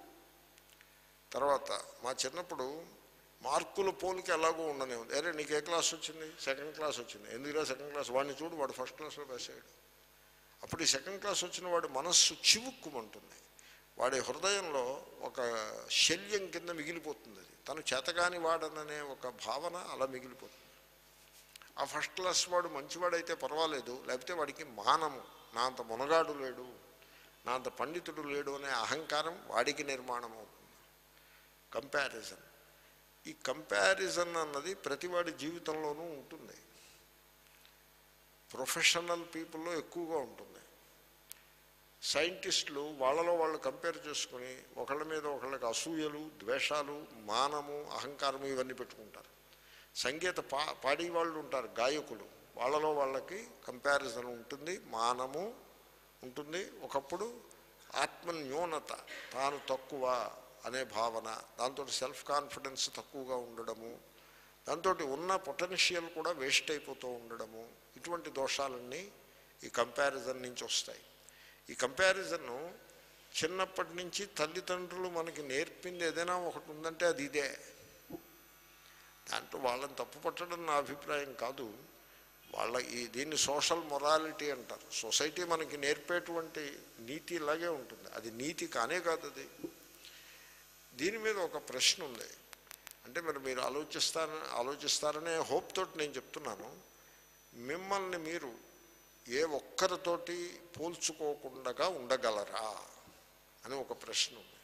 తర్వాత మా చిన్నప్పుడు మార్కుల పోలిక ఎలాగో ఉండనే ఉంది అరే నీకు ఏ క్లాస్ వచ్చింది సెకండ్ క్లాస్ వచ్చింది ఎందుకురా సెకండ్ క్లాస్ వాడిని చూడు వాడు ఫస్ట్ క్లాస్లో వేసాడు అప్పుడు ఈ సెకండ్ క్లాస్ వచ్చిన వాడి మనస్సు చివుక్కుమంటుంది వాడి హృదయంలో ఒక శల్యం కింద మిగిలిపోతుంది అది తను చేతగాని వాడననే ఒక భావన అలా మిగిలిపోతుంది ఆ ఫస్ట్ క్లాస్ వాడు మంచివాడైతే పర్వాలేదు లేకపోతే వాడికి మానము నా అంత మునగాడు లేడు నా అంత పండితుడు లేడు అనే అహంకారం వాడికి నిర్మాణం అవుతుంది కంపారిజన్ ఈ కంపారిజన్ అన్నది ప్రతివాడి జీవితంలోనూ ఉంటుంది ప్రొఫెషనల్ పీపుల్లో ఎక్కువగా ఉంటుంది సైంటిస్టులు వాళ్ళలో వాళ్ళు కంపేర్ చేసుకుని ఒకళ్ళ మీద ఒకళ్ళకి అసూయలు ద్వేషాలు మానము అహంకారము ఇవన్నీ పెట్టుకుంటారు సంగీత పా పాడే వాళ్ళు ఉంటారు గాయకులు వాళ్ళలో వాళ్ళకి కంపారిజన్ ఉంటుంది మానము ఉంటుంది ఒకప్పుడు ఆత్మన్యూనత తాను తక్కువ అనే భావన దాంతో సెల్ఫ్ కాన్ఫిడెన్స్ తక్కువగా ఉండడము దాంతో ఉన్న పొటెన్షియల్ కూడా వేస్ట్ అయిపోతూ ఉండడము ఇటువంటి దోషాలన్నీ ఈ కంపారిజన్ నుంచి వస్తాయి ఈ కంపారిజన్ను చిన్నప్పటి నుంచి తల్లిదండ్రులు మనకి నేర్పింది ఏదైనా ఒకటి ఉందంటే అది ఇదే దాంట్లో వాళ్ళని తప్పు పట్టడం నా అభిప్రాయం కాదు వాళ్ళ ఈ దీన్ని సోషల్ మొరాలిటీ అంటారు సొసైటీ మనకి నేర్పేటువంటి నీతి ఇలాగే ఉంటుంది అది నీతి కానే కాదు అది దీని మీద ఒక ప్రశ్న ఉంది అంటే మరి మీరు ఆలోచిస్తారని ఆలోచిస్తారనే హోప్ తోటి నేను చెప్తున్నాను మిమ్మల్ని మీరు ఏ ఒక్కరితోటి పోల్చుకోకుండా ఉండగలరా అని ఒక ప్రశ్న ఉంది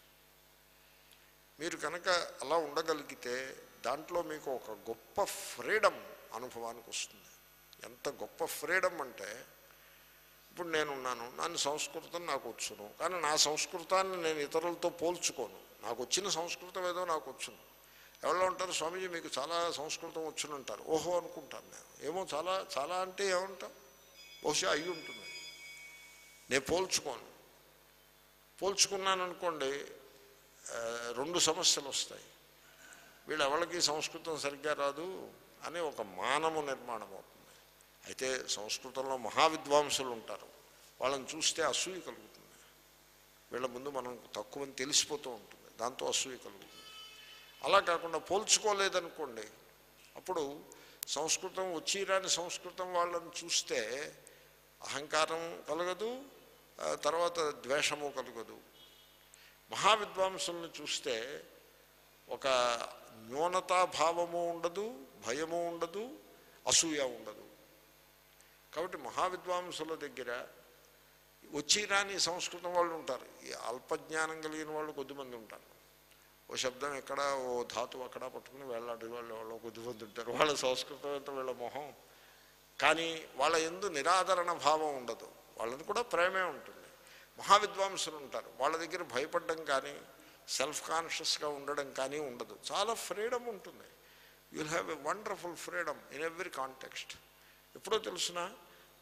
మీరు కనుక అలా ఉండగలిగితే దాంట్లో మీకు ఒక గొప్ప ఫ్రీడమ్ అనుభవానికి వస్తుంది ఎంత గొప్ప ఫ్రీడమ్ అంటే ఇప్పుడు నేనున్నాను నన్ను సంస్కృతం నాకు వచ్చును కానీ నా సంస్కృతాన్ని నేను ఇతరులతో పోల్చుకోను నాకు వచ్చిన సంస్కృతం ఏదో నాకు వచ్చును ఎవరో ఉంటారు స్వామీజీ మీకు చాలా సంస్కృతం వచ్చును అంటారు ఓహో అనుకుంటాను నేను ఏమో చాలా చాలా అంటే ఏమంటాం బహుశా అయి ఉంటుంది నేను పోల్చుకోను పోల్చుకున్నాను అనుకోండి ఆ, రెండు సమస్యలు వస్తాయి వీళ్ళు ఎవరికి సంస్కృతం సరిగ్గా రాదు అనే ఒక మానము నిర్మాణం అవుతుంది అయితే సంస్కృతంలో మహావిద్వాంసులు ఉంటారు వాళ్ళని చూస్తే అసూయ కలుగుతుంది వీళ్ళ ముందు మనం తక్కువని తెలిసిపోతూ ఉంటుంది దాంతో అసూయ కలుగుతుంది అలా కాకుండా పోల్చుకోలేదనుకోండి అప్పుడు సంస్కృతం వచ్చి రాని సంస్కృతం వాళ్ళని చూస్తే అహంకారం కలగదు ఆ తర్వాత ద్వేషము కలగదు మహావిద్వాంసులను చూస్తే ఒక న్యూనతాభావము ఉండదు భయము ఉండదు అసూయ ఉండదు కాబట్టి మహావిద్వాంసుల దగ్గర వచ్చి రాని సంస్కృతం వాళ్ళు ఉంటారు ఈ అల్పజ్ఞానం కలిగిన వాళ్ళు కొద్దిమంది ఉంటారు ఓ శబ్దం ఎక్కడ ఓ ధాతువు అక్కడ పట్టుకుని వెళ్ళాడు వాళ్ళు వాళ్ళు కొద్దిమంది ఉంటారు వాళ్ళ సంస్కృతం ఎంత వీళ్ళ మొహం కానీ వాళ్ళ ఎందు నిరాదరణ భావం ఉండదు వాళ్ళది కూడా ప్రేమే ఉంటుంది మహావిద్వాంసులు ఉంటారు వాళ్ళ దగ్గర భయపడడం కానీ సెల్ఫ్ కాన్షియస్గా ఉండడం కానీ ఉండదు చాలా ఫ్రీడమ్ ఉంటుంది you'll have a wonderful freedom in every context ఎప్పుడో తెలుసిన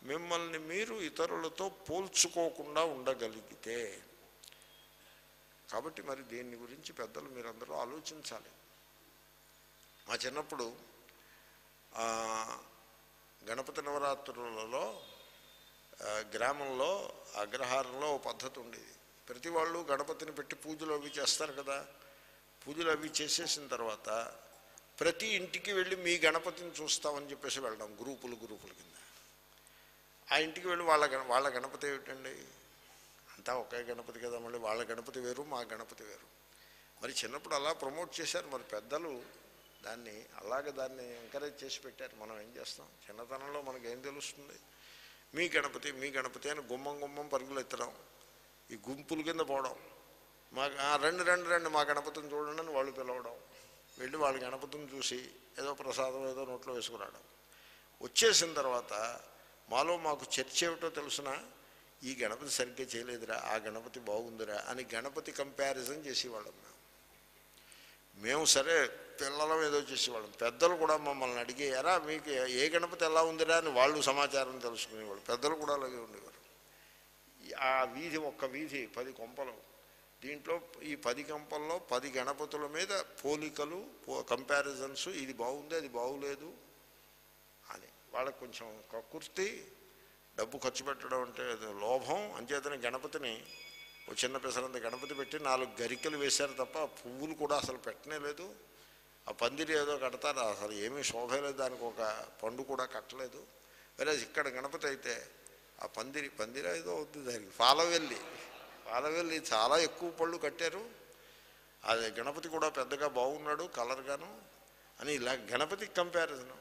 మిమ్మల్ని మీరు ఇతరులతో పోల్చుకోకుండా ఉండగలిగితే కాబట్టి మరి దీని గురించి పెద్దలు మీరందరూ ఆలోచించాలి మా చిన్నప్పుడు ఆ, గణపతి నవరాత్రులలో ఆ, గ్రామంలో అగ్రహారంలో ఓ పద్ధతి ఉండేది ప్రతి వాళ్ళు గణపతిని పెట్టి పూజలు అవి చేస్తారు కదా పూజలు అవి చేసేసిన తర్వాత ప్రతి ఇంటికి వెళ్ళి మీ గణపతిని చూస్తామని చెప్పేసి వెళ్దాం గ్రూపులు గ్రూపుల కింద ఆ ఇంటికి వెళ్ళి వాళ్ళ గణ వాళ్ళ గణపతి ఏమిటండి అంతా ఒకే గణపతి కదా మళ్ళీ వాళ్ళ గణపతి వేరు మా గణపతి వేరు మరి చిన్నప్పుడు అలా ప్రమోట్ చేశారు మరి పెద్దలు దాన్ని అలాగే దాన్ని ఎంకరేజ్ చేసి పెట్టారు మనం ఏం చేస్తాం చిన్నతనంలో మనకి ఏం తెలుస్తుంది మీ గణపతి మీ గణపతి అని గుమ్మం గుమ్మం పరుగులు ఎత్తడం ఈ గుంపుల కింద పోవడం మా ఆ, రండి రండి రండి మా గణపతిని చూడండి అని వాళ్ళు పిలవడం వెళ్ళి వాళ్ళ గణపతిని చూసి ఏదో ప్రసాదం ఏదో నోట్లో వేసుకురావడం వచ్చేసిన తర్వాత మాలో మాకు చర్చ ఏమిటో తెలుసిన ఈ గణపతి సరిగ్గా చేయలేదురా ఆ గణపతి బాగుందిరా అని గణపతి కంపారిజన్ చేసేవాళ్ళం మేము మేము సరే పిల్లలం ఏదో చేసేవాళ్ళం పెద్దలు కూడా మమ్మల్ని అడిగి ఎరా మీకు ఏ గణపతి ఎలా ఉందిరా అని వాళ్ళు సమాచారం తెలుసుకునేవాళ్ళు పెద్దలు కూడా అలాగే ఉండేవారు ఈ- ఆ వీధి ఒక్క వీధి పది కొంపలు దీంట్లో ఈ పది కంపల్లో పది గణపతుల మీద పోలికలు కంపారిజన్స్ ఇది బాగుంది అది బాగులేదు అని వాళ్ళకి కొంచెం కక్కుర్తి డబ్బు ఖర్చు పెట్టడం అంటే అది లోభం అంచేతనే గణపతిని ఓ చిన్న పిసరంత గణపతి పెట్టి నాలుగు గరికలు వేశారు తప్ప పువ్వులు కూడా అసలు పెట్టనే లేదు ఆ పందిరి ఏదో కడతారు అసలు ఏమీ శోభ లేదు దానికి ఒక పండు కూడా కట్టలేదు వేరే ఇక్కడ గణపతి అయితే ఆ పందిరి పందిరి ఏదో అవుతుంది దానికి పాలవెల్లి పాలవెల్లి చాలా ఎక్కువ పళ్ళు కట్టారు అది గణపతి కూడా పెద్దగా బాగున్నాడు కలర్గాను అని ఇలా గణపతి కంపారిజను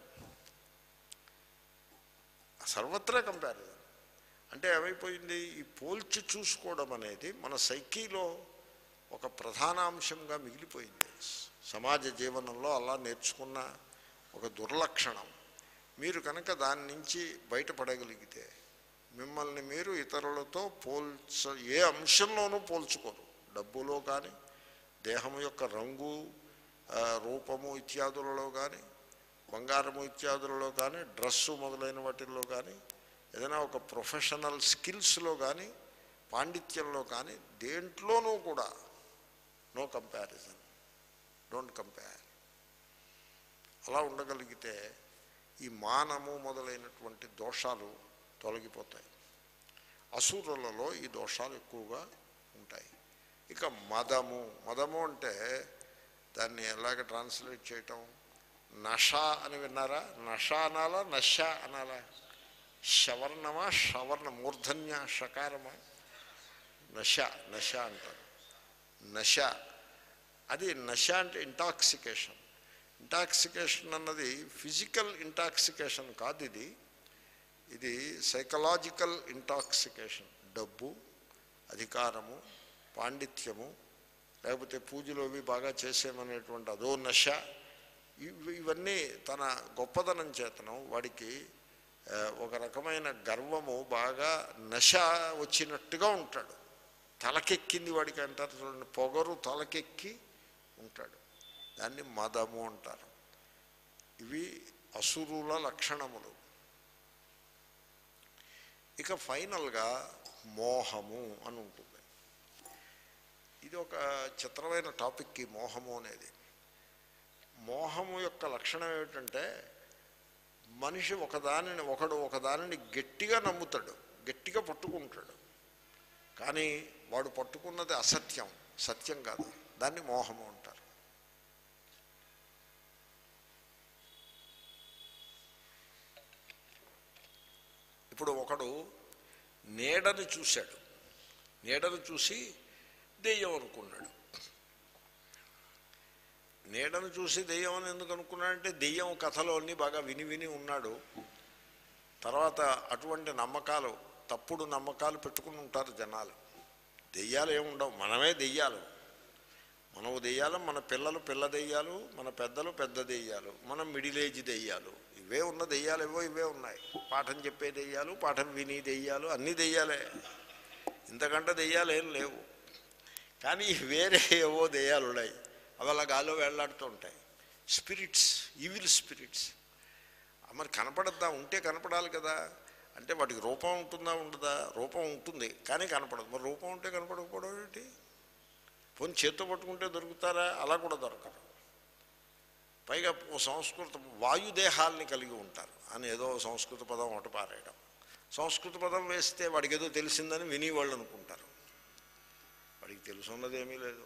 సర్వత్రా కంపారిజన్ అంటే ఏమైపోయింది ఈ పోల్చి చూసుకోవడం అనేది మన సైకీలో ఒక ప్రధాన అంశంగా మిగిలిపోయింది సమాజ జీవనంలో అలా నేర్చుకున్న ఒక దుర్లక్షణం మీరు కనుక దాని నుంచి బయటపడగలిగితే మిమ్మల్ని మీరు ఇతరులతో పోల్చ ఏ అంశంలోనూ పోల్చుకోరు డబ్బులో కానీ దేహం యొక్క రంగు ఆ, రూపము ఇత్యాదులలో కానీ బంగారము ఇత్యాదులలో కానీ డ్రస్సు మొదలైన వాటిల్లో కానీ ఏదైనా ఒక ప్రొఫెషనల్ స్కిల్స్లో కానీ పాండిత్యంలో కానీ దేంట్లోనూ కూడా నో కంపారిజన్ డోంట్ కంపేర్ అలా ఉండగలిగితే ఈ మానము మొదలైనటువంటి దోషాలు తొలగిపోతాయి అసురులలో ఈ దోషాలు ఎక్కువగా ఉంటాయి ఇక మదము మదము అంటే దాన్ని ఎలాగ ట్రాన్స్లేట్ చేయటం నష అని విన్నారా నష అనాలా నష అనాలా శవర్ణమా షవర్ణ మూర్ధన్య షకారమా నష నష అంటారు నష అది నష అంటే ఇంటాక్సికేషన్ ఇంటాక్సికేషన్ అన్నది ఫిజికల్ ఇంటాక్సికేషన్ కాదు ఇది ఇది సైకలాజికల్ ఇంటాక్సికేషన్ డబ్బు అధికారము పాండిత్యము లేకపోతే పూజలు అవి బాగా చేసేమనేటువంటి అదో నష ఇవి ఇవన్నీ తన గొప్పదనం చేతనం వాడికి ఆ, ఒక రకమైన గర్వము బాగా నశ వచ్చినట్టుగా ఉంటాడు తలకెక్కింది వాడికి అంటారు చూడండి పొగరు తలకెక్కి ఉంటాడు దాన్ని మదము అంటారు ఇవి అసురుల లక్షణములు ఇక ఫైనల్గా మోహము అని ఉంటుంది ఇది ఒక చిత్రమైన టాపిక్ ఈ మోహము అనేది మోహము యొక్క లక్షణం ఏమిటంటే మనిషి ఒకదానిని ఒకడు ఒకదానిని గట్టిగా నమ్ముతాడు గట్టిగా పట్టుకుంటాడు కానీ వాడు పట్టుకున్నది అసత్యం సత్యం కాదు దాన్ని మోహము అంటారు ఇప్పుడు ఒకడు నీడని చూశాడు నీడను చూసి దెయ్యం అనుకున్నాడు నీడను చూసి దెయ్యం అని ఎందుకు అనుకున్నాడంటే దెయ్యం కథలో అన్నీ బాగా విని విని ఉన్నాడు తర్వాత అటువంటి నమ్మకాలు తప్పుడు నమ్మకాలు పెట్టుకుని ఉంటారు జనాలు దెయ్యాలు ఏముండవు మనమే దెయ్యాలు మనము దెయ్యాలు మన పిల్లలు పిల్ల దెయ్యాలు మన పెద్దలు పెద్ద దెయ్యాలు మనం మిడిల్ ఏజ్ దెయ్యాలు ఇవే ఉన్న దెయ్యాలు ఏవో ఇవే ఉన్నాయి పాఠం చెప్పే దెయ్యాలు పాఠం విని దెయ్యాలు అన్నీ దెయ్యాలే ఇంతకంటే దెయ్యాలు ఏం లేవు కానీ వేరే ఏవో దెయ్యాలు ఉన్నాయి అవి అలా గాల్లో వేళ్లాడుతూ ఉంటాయి స్పిరిట్స్ ఈవిల్ స్పిరిట్స్ మరి కనపడద్దా ఉంటే కనపడాలి కదా అంటే వాటికి రూపం ఉంటుందా ఉండదా రూపం ఉంటుంది కానీ కనపడదు మరి రూపం ఉంటే కనపడకపోవడం ఏంటి పోనీ చేత్తో పట్టుకుంటే దొరుకుతారా అలా కూడా దొరకరు పైగా ఓ సంస్కృత వాయుదేహాల్ని కలిగి ఉంటారు అని ఏదో సంస్కృత పదం ఒకటి పారేయడం సంస్కృత పదం వేస్తే వాడికి ఏదో తెలిసిందని వినేవాళ్ళు అనుకుంటారు వాడికి తెలుసున్నది ఏమీ లేదు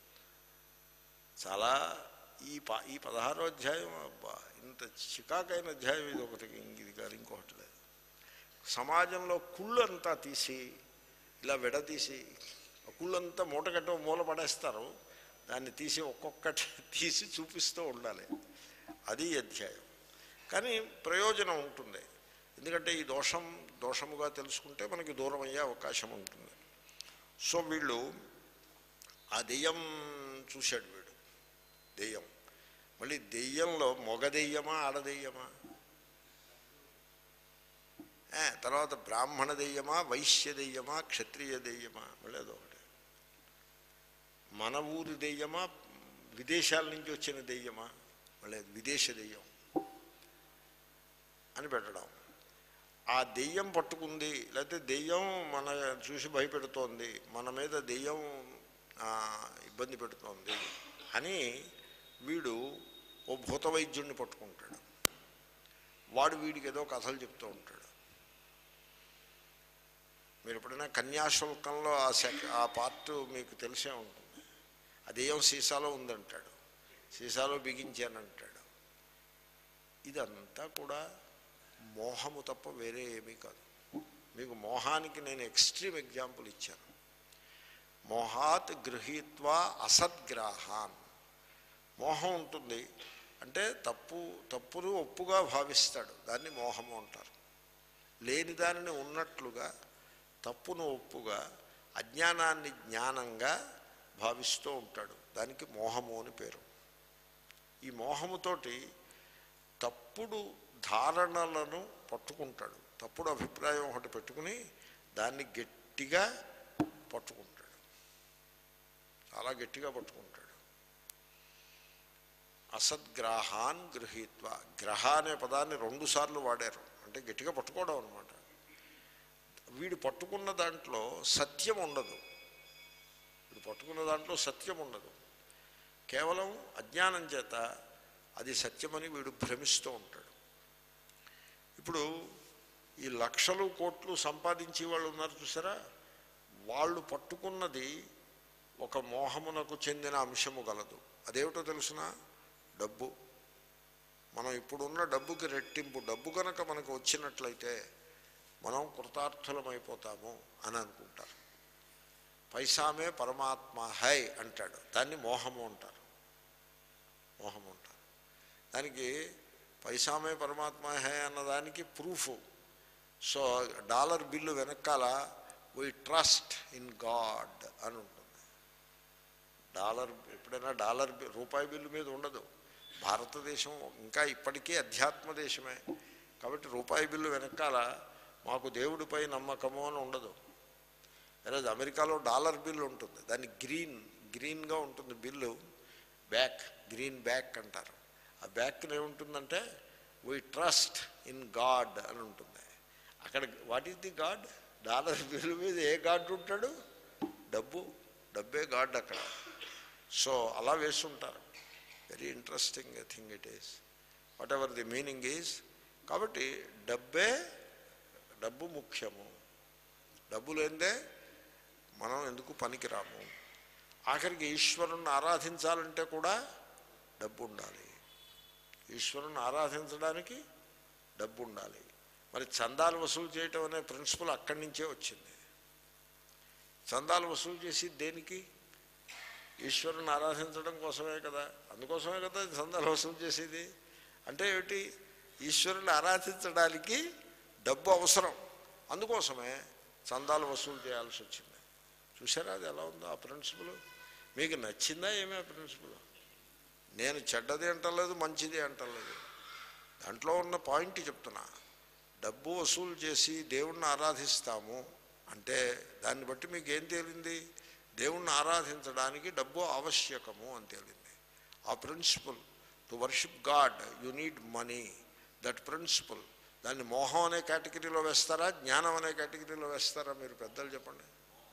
చాలా ఈ ప ఈ పదహారో అధ్యాయం అబ్బా ఇంత చికాకైన అధ్యాయం ఇది ఒకటి ఇది కానీ ఇంకొకటి లేదు సమాజంలో కుళ్ళంతా తీసి ఇలా విడదీసి ఆ కుళ్ళంతా మూటగట్ట మూల పడేస్తారు దాన్ని తీసి ఒక్కొక్కటి తీసి చూపిస్తూ ఉండాలి అది ఈ అధ్యాయం కానీ ప్రయోజనం ఉంటుంది ఎందుకంటే ఈ దోషం దోషముగా తెలుసుకుంటే మనకి దూరం అయ్యే అవకాశం ఉంటుంది సో వీళ్ళు ఆ దెయ్యం చూశాడు వీడు దెయ్యం మళ్ళీ దెయ్యంలో మొగ దెయ్యమా ఆడదెయ్యమా ఏ, తర్వాత బ్రాహ్మణ దెయ్యమా వైశ్య దెయ్యమా క్షత్రియ దెయ్యమా మళ్ళీ అదొకటి మన ఊరి దెయ్యమా విదేశాల నుంచి వచ్చిన దెయ్యమా మళ్ళీ అది విదేశ దెయ్యం అని పెట్టడం ఆ దెయ్యం పట్టుకుంది లేకపోతే దెయ్యం మన చూసి భయపెడుతోంది మన మీద దెయ్యం ఆ, ఇబ్బంది పెడుతోంది అని వీడు ఓ భూత వైద్యుడిని పట్టుకుంటాడు వాడు వీడికి ఏదో కథలు చెప్తూ ఉంటాడు మీరు ఎప్పుడైనా కన్యాశుల్కంలో ఆ సెక్ ఆ పార్ట్ మీకు తెలిసే ఉంటుంది అదేం సీసాలో ఉందంటాడు సీసాలో బిగించానంటాడు ఇదంతా కూడా మోహము తప్ప వేరే ఏమీ కాదు మీకు మోహానికి నేను ఎక్స్ట్రీమ్ ఎగ్జాంపుల్ ఇచ్చాను మోహాత్ గృహీత్వా అసద్గ్రాహాన్ మోహం ఉంటుంది అంటే తప్పు తప్పును ఒప్పుగా భావిస్తాడు దాన్ని మోహము అంటారు లేని దానిని ఉన్నట్లుగా తప్పును ఒప్పుగా అజ్ఞానాన్ని జ్ఞానంగా భావిస్తూ ఉంటాడు దానికి మోహము అని పేరు ఈ మోహముతోటి తప్పుడు ధారణలను పట్టుకుంటాడు తప్పుడు అభిప్రాయం ఒకటి పెట్టుకుని దాన్ని గట్టిగా పట్టుకుంటాడు చాలా గట్టిగా పట్టుకుంటాడు అసద్గ్రాహాన్ గృహీత్వ గ్రహ అనే పదాన్ని రెండుసార్లు వాడారు అంటే గట్టిగా పట్టుకోవడం అనమాట వీడు పట్టుకున్న దాంట్లో సత్యం ఉండదు వీడు పట్టుకున్న దాంట్లో సత్యం ఉండదు కేవలం అజ్ఞానం చేత అది సత్యమని వీడు భ్రమిస్తూ ఉంటాడు ఇప్పుడు ఈ లక్షలు కోట్లు సంపాదించే వాళ్ళు ఉన్నారు చూసారా వాళ్ళు పట్టుకున్నది ఒక మోహమునకు చెందిన అంశము గలదు అదేమిటో తెలుసిన డబ్బు మనం ఇప్పుడున్న డబ్బుకి రెట్టింపు డబ్బు కనుక మనకు వచ్చినట్లయితే మనం కృతార్థులమైపోతాము అని అనుకుంటారు పైసామే పరమాత్మ హై అంటాడు దాన్ని మోహము అంటారు మోహము అంటారు దానికి పైసామే పరమాత్మ హై అన్నదానికి ప్రూఫ్ సో డాలర్ బిల్లు వెనకాల వీ ట్రస్ట్ ఇన్ గాడ్ అని ఉంటుంది డాలర్ ఎప్పుడైనా డాలర్ బి- రూపాయి బిల్లు మీద ఉండదు భారతదేశం ఇంకా ఇప్పటికీ అధ్యాత్మ దేశమే కాబట్టి రూపాయి బిల్లు వెనకాల మాకు దేవుడిపై నమ్మకము అని ఉండదు ఈరోజు అమెరికాలో డాలర్ బిల్లు ఉంటుంది దాన్ని గ్రీన్ గ్రీన్గా ఉంటుంది బిల్లు బ్యాక్ గ్రీన్ బ్యాక్ అంటారు ఆ బ్యాక్ని ఏముంటుందంటే వీ ట్రస్ట్ ఇన్ గాడ్ అని ఉంటుంది అక్కడ what is the God dollar bill మీద ఏ గాడ్ ఉంటాడు డబ్బు డబ్బే గాడ్ అక్కడ సో అలా వేస్తుంటారు very interesting thing it is whatever the meaning is కాబట్టి డబ్బే డబ్బు ముఖ్యము డబ్బు లేదే మనం ఎందుకు పనికిరాము ఆఖరికి ఈశ్వరుణ్ణి ఆరాధించాలంటే కూడా డబ్బు ఉండాలి ఈశ్వరుని ఆరాధించడానికి డబ్బు ఉండాలి మరి చందాలు వసూలు చేయటం అనే ప్రిన్సిపల్ అక్కడి నుంచే వచ్చింది చందాలు వసూలు చేసి దేనికి ఈశ్వరుని ఆరాధించడం కోసమే కదా అందుకోసమే కదా చందాలు వసూలు చేసేది అంటే ఏమిటి ఈశ్వరుని ఆరాధించడానికి డబ్బు అవసరం అందుకోసమే చందాలు వసూలు చేయాల్సి వచ్చింది చూసారా అది ఎలా ఉందో ఆ ప్రిన్సిపల్ మీకు నచ్చిందా ఏమే ఆ ప్రిన్సిపల్ నేను చెడ్డది అంటలేదు మంచిది అంటలేదు దాంట్లో ఉన్న పాయింట్ చెప్తున్నా డబ్బు వసూలు చేసి దేవుణ్ణి ఆరాధిస్తాము అంటే దాన్ని బట్టి మీకు ఏం తేలింది దేవుణ్ణి ఆరాధించడానికి డబ్బు ఆవశ్యకము అని తేలింది ఆ principle to worship God you need money that principle దాన్ని మోహం అనే కేటగిరీలో వేస్తారా జ్ఞానం అనే కేటగిరీలో వేస్తారా మీరు పెద్దలు చెప్పండి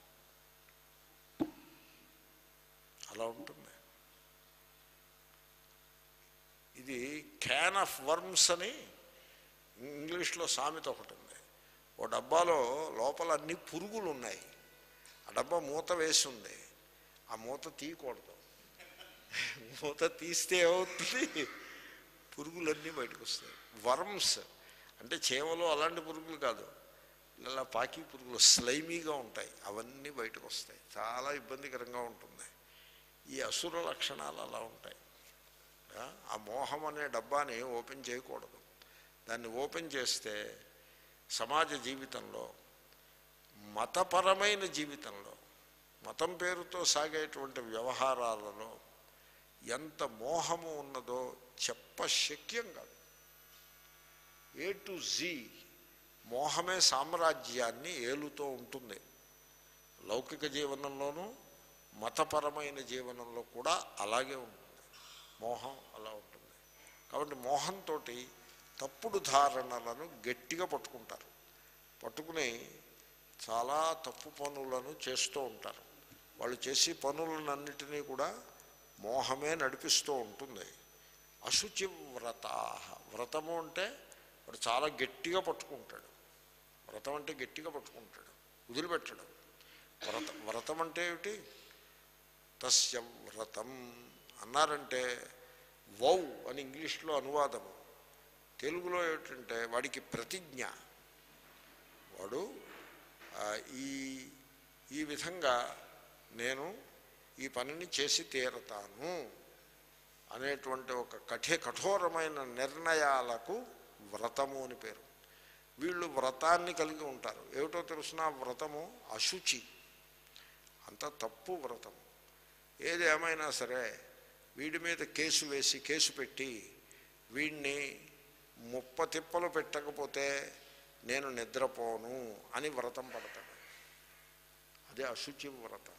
అలా ఉంటుంది ఇది క్యాన్ ఆఫ్ వర్మ్స్ అని ఇంగ్లీష్లో సామెత ఒకటి ఉంది ఓ డబ్బాలో లోపల అన్ని పురుగులు ఉన్నాయి ఆ డబ్బా మూత వేసి ఉంది ఆ మూత తీయకూడదు మూత తీస్తే ఏమవుతుంది పురుగులన్నీ బయటకు వస్తాయి వర్మ్స్ అంటే చేమలు అలాంటి పురుగులు కాదు ఇలా పాకి పురుగులు స్లైమీగా ఉంటాయి అవన్నీ బయటకు వస్తాయి చాలా ఇబ్బందికరంగా ఉంటుంది ఈ అసుర లక్షణాలు అలా ఉంటాయి ఆ, ఆ మోహం అనే డబ్బాని ఓపెన్ చేయకూడదు దాన్ని ఓపెన్ చేస్తే సమాజ జీవితంలో మతపరమైన జీవితంలో మతం పేరుతో సాగేటువంటి వ్యవహారాలలో ఎంత మోహము ఉన్నదో చెప్పశక్యం కాదు ఏ టు జీ మోహమే సామ్రాజ్యాన్ని ఏలుతూ ఉంటుంది లౌకిక జీవనంలోనూ మతపరమైన జీవనంలో కూడా అలాగే ఉంటుంది మోహం అలా ఉంటుంది కాబట్టి మోహంతో తప్పుడు ధారణలను గట్టిగా పట్టుకుంటారు పట్టుకుని చాలా తప్పు పనులను చేస్తూ ఉంటారు వాళ్ళు చేసే పనులన్నిటినీ కూడా మోహమే నడిపిస్తూ ఉంటుంది అశుచి వ్రత వ్రతము అంటే వాడు చాలా గట్టిగా పట్టుకుంటాడు వ్రతం అంటే గట్టిగా పట్టుకుంటాడు వదిలిపెట్టడు వ్రత వ్రతం అంటే ఏమిటి తస్య వ్రతం అన్నారంటే వౌ అని ఇంగ్లీష్లో అనువాదము తెలుగులో ఏమిటంటే వాడికి ప్రతిజ్ఞ వాడు ఆ, ఈ ఈ విధంగా నేను ఈ పనిని చేసి తీరతాను అనేటువంటి ఒక కఠే కఠోరమైన నిర్ణయాలకు వ్రతము అని పేరు వీళ్ళు వ్రతాన్ని కలిగి ఉంటారు ఏమిటో తెలుసిన వ్రతము అశుచి అంత తప్పు వ్రతం ఏది ఏమైనా సరే వీడి మీద కేసు వేసి కేసు పెట్టి వీడిని ముప్ప తిప్పలు పెట్టకపోతే నేను నిద్రపోను అని వ్రతం పడతాడు అదే అశుచి వ్రతం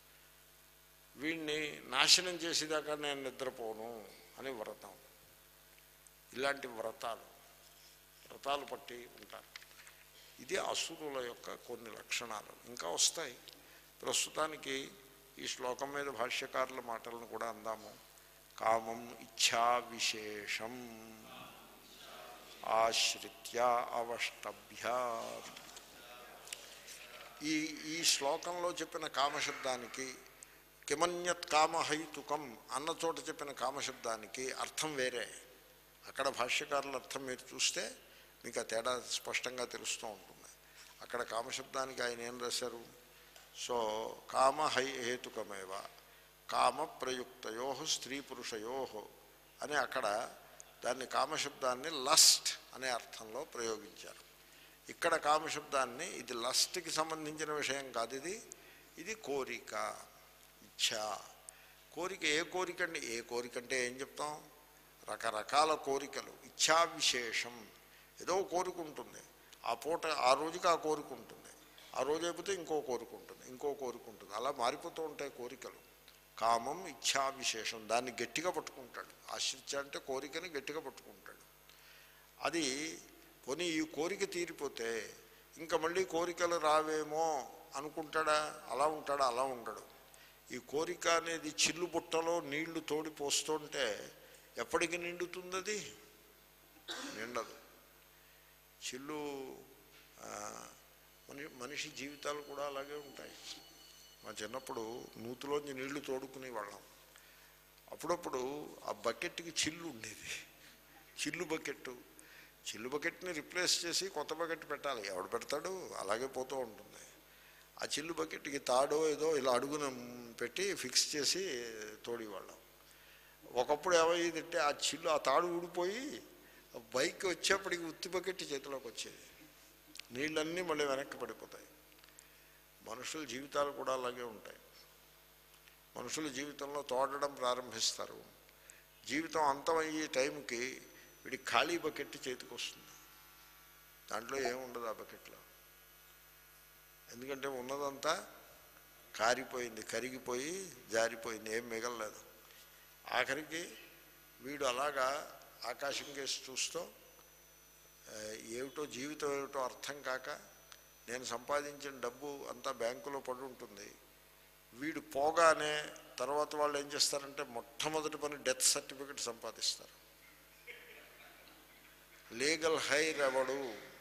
వీడిని నాశనం చేసేదాకా నేను నిద్రపోను అని వ్రతం ఇలాంటి వ్రతాలు వ్రతాలు పట్టి ఉంటారు ఇది అసురుల యొక్క కొన్ని లక్షణాలు ఇంకా వస్తాయి ప్రస్తుతానికి ఈ శ్లోకం మీద భాష్యకారుల మాటలను కూడా అందాము కామం ఇచ్ఛా విశేషం ఆశ్రిత్య అవష్టభ్య ఈ ఈ శ్లోకంలో చెప్పిన కామశబ్దానికి కిమన్యత్ కామహైతుకం అన్న చోట చెప్పిన కామశబ్దానికి అర్థం వేరే అక్కడ భాష్యకారుల అర్థం మీరు చూస్తే మీకు ఆ తేడా స్పష్టంగా తెలుస్తూ ఉంటుంది అక్కడ కామశబ్దానికి ఆయన ఏం రాశారు సో కామ హై హేతుకమేవ కామ ప్రయుక్తయో స్త్రీ పురుషయో అని అక్కడ దాన్ని కామశబ్దాన్ని లస్ట్ అనే అర్థంలో ప్రయోగించారు ఇక్కడ కామశబ్దాన్ని ఇది లస్ట్కి సంబంధించిన విషయం కాదు ఇది ఇది కోరిక ఇచ్ఛ కోరిక ఏ కోరిక అండి ఏ కోరిక అంటే ఏం చెప్తాం రకరకాల కోరికలు ఇచ్ఛా విశేషం ఏదో కోరిక ఉంటుంది ఆ పూట ఆ రోజుకి ఆ కోరిక ఉంటుంది ఆ రోజు అయిపోతే ఇంకో కోరిక ఉంటుంది ఇంకో కోరిక ఉంటుంది అలా మారిపోతూ ఉంటాయి కోరికలు కామం ఇచ్ఛా విశేషం దాన్ని గట్టిగా పట్టుకుంటాడు ఆశ్రిత్య అంటే కోరికని గట్టిగా పట్టుకుంటాడు అది పోనీ ఈ కోరిక తీరిపోతే ఇంకా మళ్ళీ కోరికలు రావేమో అనుకుంటాడా అలా ఉంటాడా అలా ఉండడు ఈ కోరిక అనేది చిల్లు బుట్టలో నీళ్లు తోడి పోస్తుంటే ఎప్పటికి నిండుతుంది అది నిండదు చిల్లు ఆ, మని మనిషి జీవితాలు కూడా అలాగే ఉంటాయి మా చిన్నప్పుడు నూతిలోంచి నీళ్లు తోడుకునే వాళ్ళం అప్పుడప్పుడు ఆ బకెట్కి చిల్లు ఉండేది చిల్లు బకెట్టు చిల్లు బకెట్ని రిప్లేస్ చేసి కొత్త బకెట్ పెట్టాలి ఎవడు పెడతాడు అలాగే పోతూ ఉంటుంది ఆ చిల్లు బకెట్కి తాడో ఏదో ఇలా అడుగున పెట్టి ఫిక్స్ చేసి తోడేవాళ్ళం ఒకప్పుడు ఏమయ్యేదంటే ఆ చిల్లు ఆ తాడు ఊడిపోయి ఆ బైక్ వచ్చేప్పటికి ఉత్తి బకెట్ చేతిలోకి వచ్చేది నీళ్ళన్నీ మళ్ళీ వెనక్కి పడిపోతాయి మనుషుల జీవితాలు కూడా అలాగే ఉంటాయి మనుషుల జీవితంలో తోడడం ప్రారంభిస్తారు జీవితం అంతమయ్యే టైంకి వీడి ఖాళీ బకెట్ చేతికి వస్తుంది దాంట్లో ఏముండదు ఆ బకెట్లో ఎందుకంటే ఉన్నదంతా కారిపోయింది కరిగిపోయి జారిపోయింది ఏం మిగలలేదు ఆఖరికి వీడు అలాగా ఆకాశం కేసి చూస్తూ ఆ, ఏమిటో జీవితం ఏమిటో అర్థం కాక నేను సంపాదించిన డబ్బు అంతా బ్యాంకులో పడి ఉంటుంది వీడు పోగానే తర్వాత వాళ్ళు ఏం చేస్తారంటే మొట్టమొదటి పని డెత్ సర్టిఫికెట్ సంపాదిస్తారు లీగల్ హైర్ ఎవడు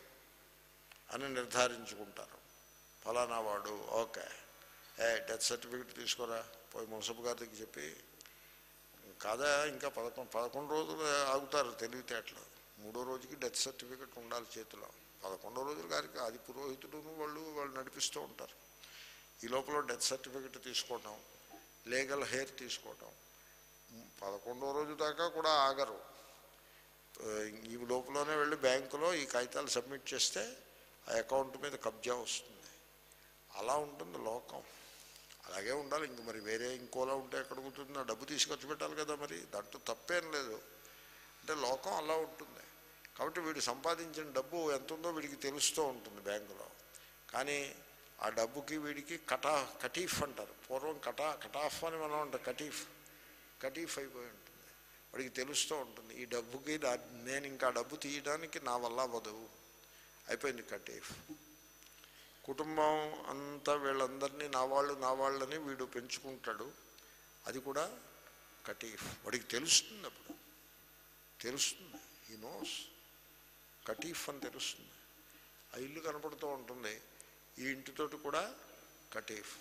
అని నిర్ధారించుకుంటారు ఫలానా వాడు ఓకే ఏ డెత్ సర్టిఫికెట్ తీసుకోరా పోయి మున్సబ్ గారి దగ్గర చెప్పి కాదా ఇంకా పదకొండు పదకొండు రోజులు ఆగుతారు తెలివితేటలు మూడో రోజుకి డెత్ సర్టిఫికెట్ ఉండాలి చేతిలో పదకొండో రోజుల గారికి అది పురోహితుడును వాళ్ళు వాళ్ళు నడిపిస్తూ ఉంటారు ఈ లోపల డెత్ సర్టిఫికెట్ తీసుకోవటం లీగల్ హెయిర్ తీసుకోవటం పదకొండో రోజు దాకా కూడా ఆగరు ఆ, ఈ లోపలనే వెళ్ళి బ్యాంకులో ఈ కాగితాలు సబ్మిట్ చేస్తే ఆ అకౌంట్ మీద కబ్జా వస్తుంది అలా ఉంటుంది లోకం అలాగే ఉండాలి ఇంక మరి వేరే ఇంకోలా ఉంటే ఎక్కడ కుదురుతుంది ఆ డబ్బు తీసుకొచ్చి పెట్టాలి కదా మరి దాంట్లో తప్పేం లేదు అంటే లోకం అలా ఉంటుంది కాబట్టి వీడు సంపాదించిన డబ్బు ఎంత ఉందో వీడికి తెలుస్తూ ఉంటుంది బ్యాంకులో కానీ ఆ డబ్బుకి వీడికి కటా కటీఫ్ అంటారు పూర్వం కటా కటాఫ్ అని మనం అంటాం కటీఫ్ కటీఫ్ అయిపోయి ఉంటుంది వాడికి తెలుస్తూ ఉంటుంది ఈ డబ్బుకి నా- నేను ఇంకా డబ్బు తీయడానికి నా వల్ల అవ్వదు అయిపోయింది కటీఫ్ కుటుంబం అంతా వీళ్ళందరినీ నా వాళ్ళు నా వాళ్ళని వీడు పెంచుకుంటాడు అది కూడా కటీఫ్ వాడికి తెలుస్తుంది అప్పుడు తెలుస్తుంది ఈ నోస్ కటీఫ్ అని తెలుస్తుంది ఆ ఇల్లు కనపడుతూ ఉంటుంది ఈ ఇంటితోటి కూడా కటీఫ్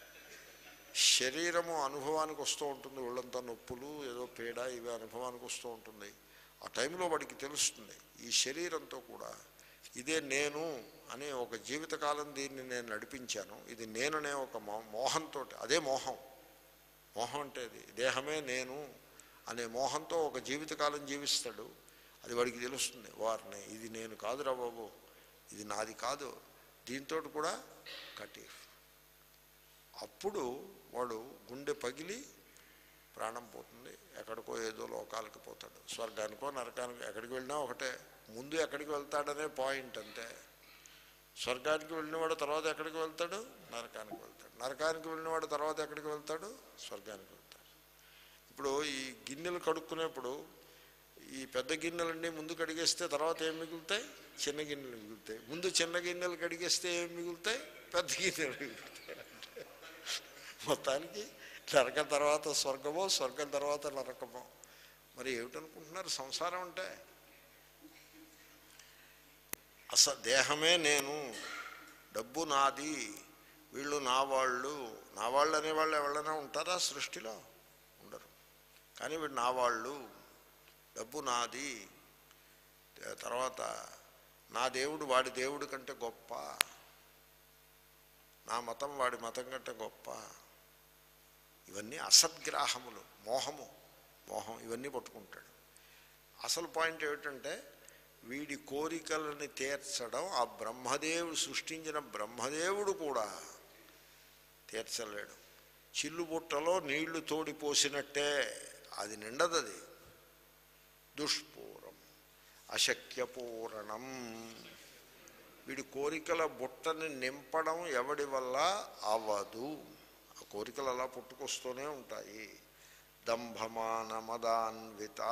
శరీరము అనుభవానికి వస్తూ ఉంటుంది ఒళ్ళంతా నొప్పులు ఏదో పీడ ఇవి అనుభవానికి వస్తూ ఉంటుంది ఆ టైంలో వాడికి తెలుస్తుంది ఈ శరీరంతో కూడా ఇదే నేను అనే ఒక జీవితకాలం దీన్ని నేను నడిపించాను ఇది నేననే ఒక మో మోహంతో అదే మోహం మోహం అంటే అది దేహమే నేను అనే మోహంతో ఒక జీవితకాలం జీవిస్తాడు అది వాడికి తెలుస్తుంది వారిని ఇది నేను కాదురా బాబు ఇది నాది కాదు దీంతో కూడా కటీఫ్ అప్పుడు వాడు గుండె పగిలి ప్రాణం పోతుంది ఎక్కడికో ఏదో లోకాలకు పోతాడు స్వర్గానికో నరకానికో ఎక్కడికి వెళ్ళినా ఒకటే ముందు ఎక్కడికి వెళ్తాడనే పాయింట్ అంతే స్వర్గానికి వెళ్ళినవాడు తర్వాత ఎక్కడికి వెళ్తాడు నరకానికి వెళ్తాడు నరకానికి వెళ్ళినవాడు తర్వాత ఎక్కడికి వెళ్తాడు స్వర్గానికి వెళ్తాడు ఇప్పుడు ఈ గిన్నెలు కడుక్కునేప్పుడు ఈ పెద్ద గిన్నెలన్నీ ముందు కడిగేస్తే తర్వాత ఏం మిగులుతాయి చిన్న గిన్నెలు మిగులుతాయి ముందు చిన్న గిన్నెలు కడిగేస్తే ఏం మిగులుతాయి పెద్ద గిన్నెలు మిగులుతాయి మొత్తానికి నరకం తర్వాత స్వర్గమో స్వర్గం తర్వాత నరకమో మరి ఏమిటనుకుంటున్నారు సంసారం అంటే అస దేహమే నేను డబ్బు నాది వీళ్ళు నా వాళ్ళు నా వాళ్ళు అనేవాళ్ళు ఎవరైనా ఉంటారా సృష్టిలో ఉండరు కానీ వీడు నా వాళ్ళు డబ్బు నాది తర్వాత నా దేవుడు వాడి దేవుడి కంటే గొప్ప నా మతం వాడి మతం కంటే గొప్ప ఇవన్నీ అసద్గ్రాహములు మోహము మోహం ఇవన్నీ పట్టుకుంటాడు అసలు పాయింట్ ఏమిటంటే వీడి కోరికలని తీర్చడం ఆ బ్రహ్మదేవుడు సృష్టించిన బ్రహ్మదేవుడు కూడా తీర్చలేడు చిల్లుబుట్టలో నీళ్లు తోడిపోసినట్టే అది నిండదది దుష్పూరం అశక్యపూరణం వీడి కోరికల బుట్టని నింపడం ఎవడి వల్ల అవ్వదు ఆ కోరికలు అలా పుట్టుకొస్తూనే ఉంటాయి దంభమానమదాన్వితా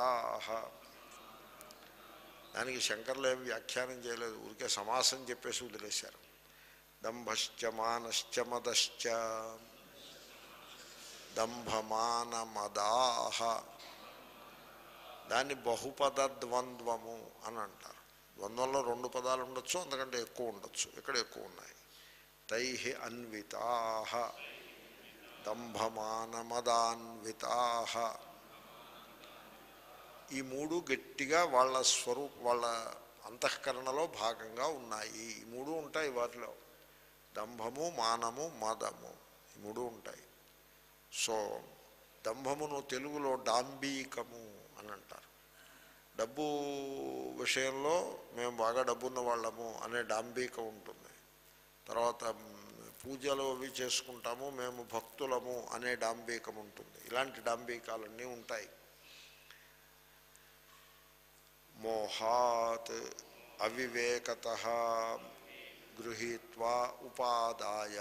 దానికి శంకర్లు ఏం వ్యాఖ్యానం చేయలేదు ఊరికే సమాసం చెప్పేసి వదిలేశారు దంభశ్చ మానశ్చ మదశ్చ దంభమానమదాహ దాన్ని బహుపద ద్వంద్వము అని అంటారు ద్వంద్వంలో రెండు పదాలు ఉండొచ్చు అంతకంటే ఎక్కువ ఉండొచ్చు ఇక్కడ ఎక్కువ ఉన్నాయి తై అన్వితా దంభమానమదాన్వితా ఈ మూడు గట్టిగా వాళ్ళ స్వరూప వాళ్ళ అంతఃకరణలో భాగంగా ఉన్నాయి ఈ మూడు ఉంటాయి వాటిలో దంభము మానము మదము ఈ మూడు ఉంటాయి సో దంభమును తెలుగులో డాంబీకము అని అంటారు డబ్బు విషయంలో మేము బాగా డబ్బున్న వాళ్ళము అనే డాంబీకం ఉంటుంది తర్వాత మ్, పూజలు అవి చేసుకుంటాము మేము భక్తులము అనే డాంబీకం ఉంటుంది ఇలాంటి డాంబీకాలన్నీ ఉంటాయి మోహాత్ అవివేకత గృహీత్వా ఉపాదాయ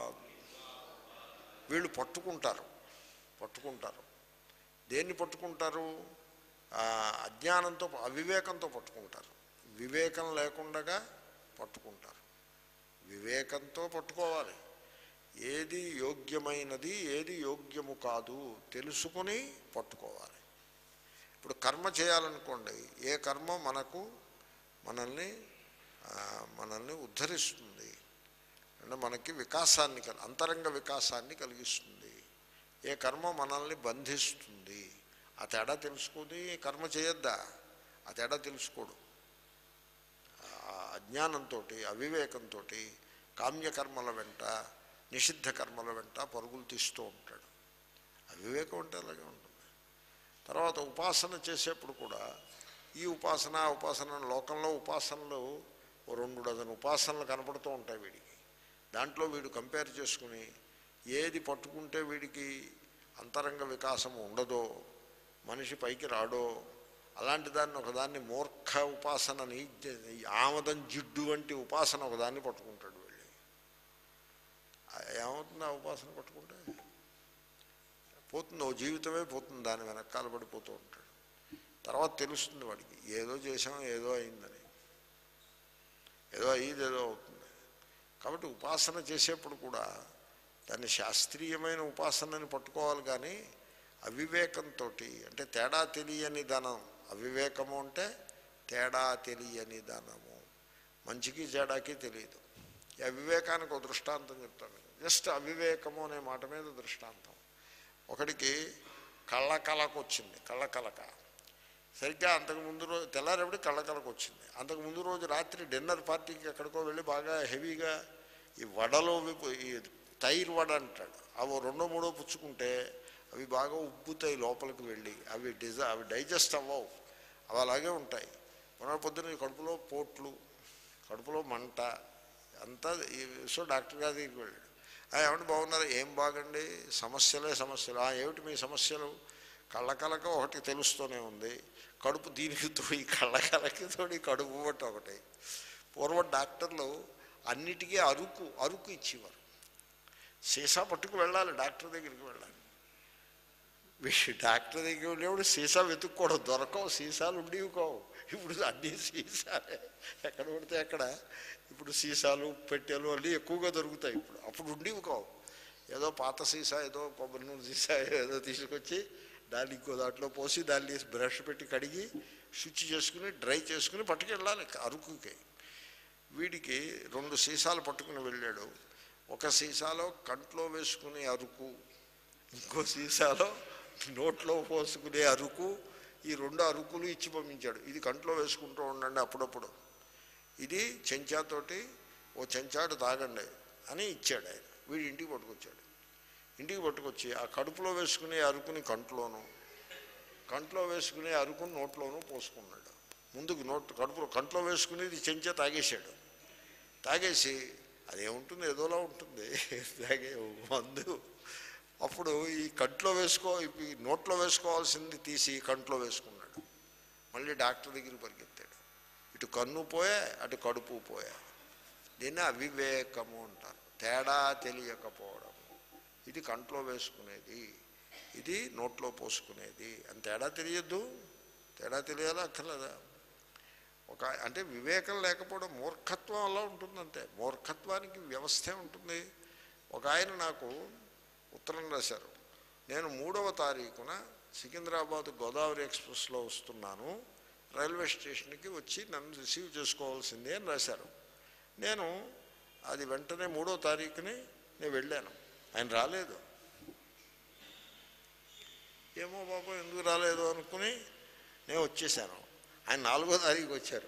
వీళ్ళు పట్టుకుంటారు పట్టుకుంటారు దేన్ని పట్టుకుంటారు ఆ, అజ్ఞానంతో అవివేకంతో పట్టుకుంటారు వివేకం లేకుండా పట్టుకుంటారు వివేకంతో పట్టుకోవాలి ఏది యోగ్యమైనది ఏది యోగ్యము కాదు తెలుసుకుని పట్టుకోవాలి ఇప్పుడు కర్మ చేయాలనుకోండి ఏ కర్మ మనకు మనల్ని ఆ, మనల్ని ఉద్ధరిస్తుంది అంటే మనకి వికాసాన్ని కల్ అంతరంగ వికాసాన్ని కలిగిస్తుంది ఏ కర్మ మనల్ని బంధిస్తుంది ఆ తేడా తెలుసుకుని కర్మ చేయొద్దా ఆ తేడా తెలుసుకోడు ఆ అజ్ఞానంతో అవివేకంతో కామ్యకర్మల వెంట నిషిద్ధ కర్మల వెంట పరుగులు తీస్తూ ఉంటాడు అవివేకం అంటే అలాగే ఉంటుంది తర్వాత ఉపాసన చేసేప్పుడు కూడా ఈ ఉపాసన ఆ ఉపాసన లోకంలో ఉపాసనలు ఓ రెండు డజన్ ఉపాసనలు కనపడుతూ ఉంటాయి వీడికి దాంట్లో వీడు కంపేర్ చేసుకుని ఏది పట్టుకుంటే వీడికి అంతరంగ వికాసం ఉండదో మనిషి పైకి రాడో అలాంటి దాన్ని ఒకదాన్ని మూర్ఖ ఉపాసనని ఆమదం జిడ్డు వంటి ఉపాసన ఒకదాన్ని పట్టుకుంటాడు వెళ్ళి ఆ ఏమవుతుంది ఆ ఉపాసన పట్టుకుంటే పోతుంది ఓ జీవితమే పోతుంది దాని వెనకాల పడిపోతూ ఉంటాడు తర్వాత తెలుస్తుంది వాడికి ఏదో చేసాం ఏదో అయిందని ఏదో అయ్యేది ఏదో అవుతుంది కాబట్టి ఉపాసన చేసేప్పుడు కూడా దాన్ని శాస్త్రీయమైన ఉపాసనని పట్టుకోవాలి కానీ అవివేకంతో అంటే తేడా తెలియని ధనం అవివేకము అంటే తేడా తెలియని ధనము మంచికి చెడాకి తెలియదు ఈ అవివేకానికి ఒక దృష్టాంతం చెప్తాను జస్ట్ అవివేకము అనే మాట మీద దృష్టాంతం ఒకడికి కళ్ళకలకు వచ్చింది కళ్ళకలక సరిగ్గా అంతకు ముందు రోజు తెల్లారేపటి కళ్ళకలకు వచ్చింది అంతకు ముందు రోజు రాత్రి డిన్నర్ పార్టీకి ఎక్కడికో వెళ్ళి బాగా హెవీగా ఈ వడలో విప్పు- ఈ తైర్ వడ అంటాడు అవి రెండో మూడో పుచ్చుకుంటే అవి బాగా ఉబ్బుతాయి లోపలికి వెళ్ళి అవి డిజా అవి డైజెస్ట్ అవ్వవు అవి అలాగే ఉంటాయి మన పొద్దున ఈ కడుపులో పోట్లు కడుపులో మంట అంతా ఈ- సో డాక్టర్ గారి దగ్గరికి వెళ్ళాడు "ఆ, ఏమంటే బాగున్నారు ఏం బాగండి సమస్యలే సమస్యలు "ఆ, ఏమిటి మీ సమస్యలు కళ్ళకలక ఒకటి తెలుస్తూనే ఉంది కడుపు దీనికి తోడి కళ్ళకలకి తోడి కడుపు బట్టి ఒకటి పూర్వం డాక్టర్లు అన్నిటికీ అరుకు అరుకు ఇచ్చేవారు సీసా పట్టుకు వెళ్ళాలి డాక్టర్ దగ్గరికి వెళ్ళాలి వీడు డాక్టర్ దగ్గరికి వెళ్ళేప్పుడు సీసా వెతుక్కోవడం దొరకవు సీసాలు ఉండేవి కావు ఇప్పుడు అన్ని సీసాలే ఎక్కడ పడితే అక్కడ ఇప్పుడు సీసాలు పెట్టెలు అన్నీ ఎక్కువగా దొరుకుతాయి ఇప్పుడు అప్పుడు ఉండేవి కావు ఏదో పాత సీసా ఏదో కొబ్బరి నూనె సీసా ఏదో తీసుకొచ్చి దాన్ని ఇంకో దాంట్లో పోసి దాన్ని బ్రష్ పెట్టి కడిగి శుచి చేసుకుని డ్రై చేసుకుని పట్టుకెళ్ళాలి అరుకుకి వీడికి రెండు సీసాలు పట్టుకుని వెళ్ళాడు ఒక సీసాలో కంట్లో వేసుకునే అరుకు ఇంకో సీసాలో నోట్లో పోసుకునే అరుకు ఈ రెండు అరుకులు ఇచ్చి పంపించాడు ఇది కంట్లో వేసుకుంటూ ఉండండి అప్పుడప్పుడు ఇది చెంచాతోటి ఓ చెంచాడు తాగండి అని ఇచ్చాడు ఆయన వీడి ఇంటికి పట్టుకొచ్చాడు ఇంటికి పట్టుకొచ్చి ఆ కడుపులో వేసుకునే అరుకుని కంట్లోను కంట్లో వేసుకునే అరుకుని నోట్లోనూ పోసుకున్నాడు ముందుకు నోట్ కడుపులో కంట్లో వేసుకునేది చెంచా తాగేశాడు తాగేసి అదేముంటుంది ఏదోలా ఉంటుంది తాగే మందు అప్పుడు ఈ కంట్లో వేసుకో ఈ నోట్లో వేసుకోవాల్సింది తీసి కంట్లో వేసుకున్నాడు మళ్ళీ డాక్టర్ దగ్గరికి పరిగెత్తాడు ఇటు కన్ను పోయా అటు కడుపు పోయా దీన్ని అవివేకము అంటారు తేడా తెలియకపోవడం ఇది కంట్లో వేసుకునేది ఇది నోట్లో పోసుకునేది అని తేడా తెలియద్దు తేడా తెలియాలా అక్కర్లేదా ఒక అంటే వివేకం లేకపోవడం మూర్ఖత్వం అలా ఉంటుందంతే మూర్ఖత్వానికి వ్యవస్థే ఉంటుంది ఒక ఆయన నాకు ఉత్తరం రాశారు నేను మూడవ తారీఖున సికింద్రాబాద్ గోదావరి ఎక్స్ప్రెస్లో వస్తున్నాను రైల్వే స్టేషన్కి వచ్చి నన్ను రిసీవ్ చేసుకోవాల్సిందే అని రాశారు నేను అది వెంటనే మూడో తారీఖుని నేను వెళ్ళాను ఆయన రాలేదు ఏమో బాబు ఎందుకు రాలేదు అనుకుని నేను వచ్చేసాను ఆయన నాలుగో తారీఖు వచ్చారు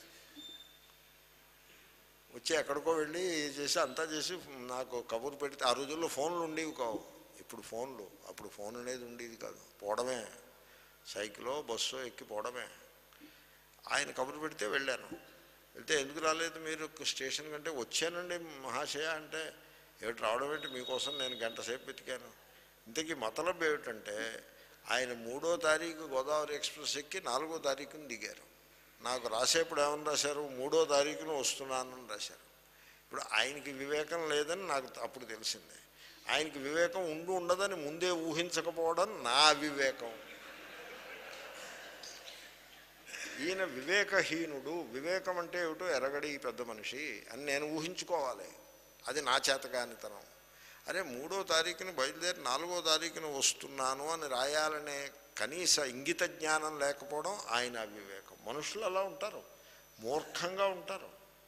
వచ్చి ఎక్కడికో వెళ్ళి చేసి అంతా చేసి నాకు కబురు పెడితే ఆ రోజుల్లో ఫోన్లు ఉండేవి కావు ఇప్పుడు ఫోన్లు అప్పుడు ఫోన్ అనేది ఉండేది కాదు పోవడమే సైకిలో బస్సు ఎక్కి పోవడమే ఆయన కబురు పెడితే వెళ్ళాను వెళ్తే ఎందుకు రాలేదు మీరు స్టేషన్ కంటే వచ్చానండి మహాశయ అంటే ఏమిటి రావడం ఏంటి మీకోసం నేను గంట సేపు వెతికాను ఇంతకీ మతలబ్ ఏమిటంటే ఆయన మూడో తారీఖు గోదావరి ఎక్స్ప్రెస్ ఎక్కి నాలుగో తారీఖున దిగారు నాకు రాసేప్పుడు ఏమని రాశారు మూడో తారీఖున వస్తున్నానని రాశారు ఇప్పుడు ఆయనకి వివేకం లేదని నాకు అప్పుడు తెలిసింది ఆయనకి వివేకం ఉండి ఉండదని ముందే ఊహించకపోవడం నా వివేకం ఈయన వివేకహీనుడు వివేకం అంటే ఏమిటో ఎరగడి ఈ పెద్ద మనిషి అని నేను ఊహించుకోవాలి అది నా చేతగానితనం అరే మూడో తారీఖుని బయలుదేరి నాలుగో తారీఖున వస్తున్నాను అని రాయాలనే కనీస ఇంగిత జ్ఞానం లేకపోవడం ఆయన అవివేకం మనుషులు అలా ఉంటారు మూర్ఖంగా ఉంటారు